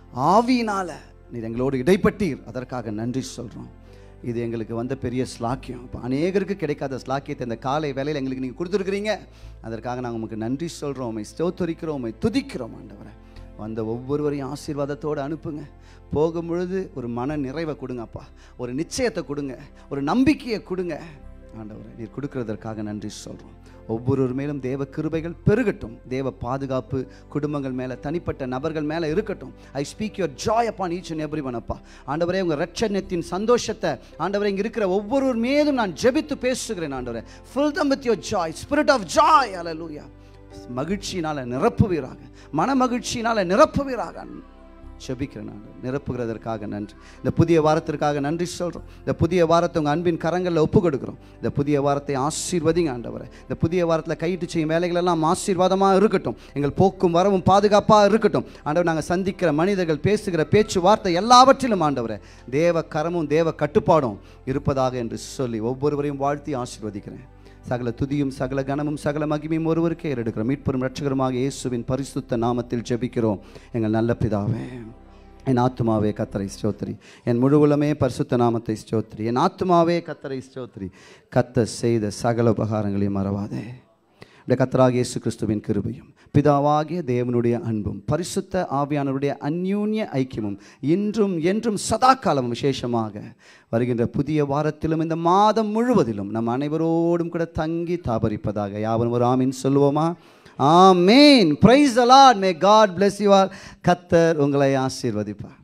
ஆவியினால நீர் எங்களோடு இடைப்பட்டீர் அதற்காக நன்றி சொல்கிறோம் இது எங்களுக்கு வந்த பெரிய ஸ்லாக்கியம் இப்போ அநேகருக்கு கிடைக்காத ஸ்லாக்கியத்தை இந்த காலை வேலையில் எங்களுக்கு நீங்கள் கொடுத்துருக்குறீங்க அதற்காக நாங்கள் உங்களுக்கு நன்றி சொல்கிறோம் உமை ஸ்தோத்தரிக்கிறோம் உமை துதிக்கிறோம் ஆண்டவரை வந்த ஒவ்வொருவரையும் ஆசீர்வாதத்தோடு அனுப்புங்க போகும் பொழுது ஒரு மன நிறைவை கொடுங்கப்பா ஒரு நிச்சயத்தை கொடுங்க ஒரு நம்பிக்கையை கொடுங்க ஆண்டவரை நீர் கொடுக்கறதற்காக நன்றி சொல்கிறோம் ஒவ்வொருவர் மேலும் தேவ கிருபைகள் பெருகட்டும் தேவ பாதுகாப்பு குடும்பங்கள் மேலே தனிப்பட்ட நபர்கள் மேலே இருக்கட்டும் I speak your joy upon each and every அப்பா ஆண்டவரே உங்கள் ரட்சணத்தின் சந்தோஷத்தை ஆண்டவரே இங்கே இருக்கிற ஒவ்வொருவர் மீதும் நான் ஜெபித்து பேசுகிறேன் ஆண்டவரே fill them with your joy spirit of joy அலலூயா மகிழ்ச்சியினால் நிரப்புவீராக மன மகிழ்ச்சியினால் நிரப்புவீராக செபிக்கிறேன் நான் நிரப்புகிறதற்காக நன்றி இந்த புதிய வாரத்திற்காக நன்றி சொல்கிறோம் இந்த புதிய வாரத்தை உங்கள் அன்பின் கரங்களில் ஒப்பு கொடுக்குறோம் இந்த புதிய வாரத்தை ஆசீர்வதிங்க ஆண்டவரை இந்த புதிய வாரத்தில் கையிட்டு செய்யும் வேலைகள் எல்லாம் ஆசீர்வாதமாக இருக்கட்டும் எங்கள் போக்கும் வரவும் பாதுகாப்பாக இருக்கட்டும் ஆண்டவர் நாங்கள் சந்திக்கிற மனிதர்கள் பேசுகிற பேச்சுவார்த்தை எல்லாவற்றிலும் ஆண்டவரை தேவ கரமும் தேவ கட்டுப்பாடும் இருப்பதாக என்று சொல்லி ஒவ்வொருவரையும் வாழ்த்தி ஆசீர்வதிக்கிறேன் சகல துதியும் சகல கனமும் சகல மகிமையும் ஒருவருக்கே ஏறெடுக்கிறோம் மீட்பெரும் ரட்சகருமாக இயேசுவின் பரிசுத்த நாமத்தில் ஜெபிக்கிறோம் எங்கள் நல்ல பிதாவே என் ஆத்துமாவே கத்தரை ஸ்தோத்திரி என் முழுவலமே பரிசுத்த நாமத்தை ஸ்தோத்திரி என் ஆத்துமாவே கத்தரை ஸ்தோத்திரி கத்த செய்த சகல உபகாரங்களையும் மறவாதே இந்த கத்தராக இயேசு கிறிஸ்துவின் கிருபையும் பிதாவாகிய தேவனுடைய அன்பும் பரிசுத்த ஆவியானவருடைய அந்யூன்ய ஐக்கியமும் இன்றும் என்றும் சதா காலமும் விசேஷமாக வருகின்ற புதிய வாரத்திலும் இந்த மாதம் முழுவதிலும் நம் அனைவரோடும் கூட தங்கி தாபரிப்பதாக யாவரும் ஒரு ஆமீன் சொல்லுவோமா ஆமேன் praise a lot may God bless you all கத்தர் உங்களை ஆசீர்வதிப்பார்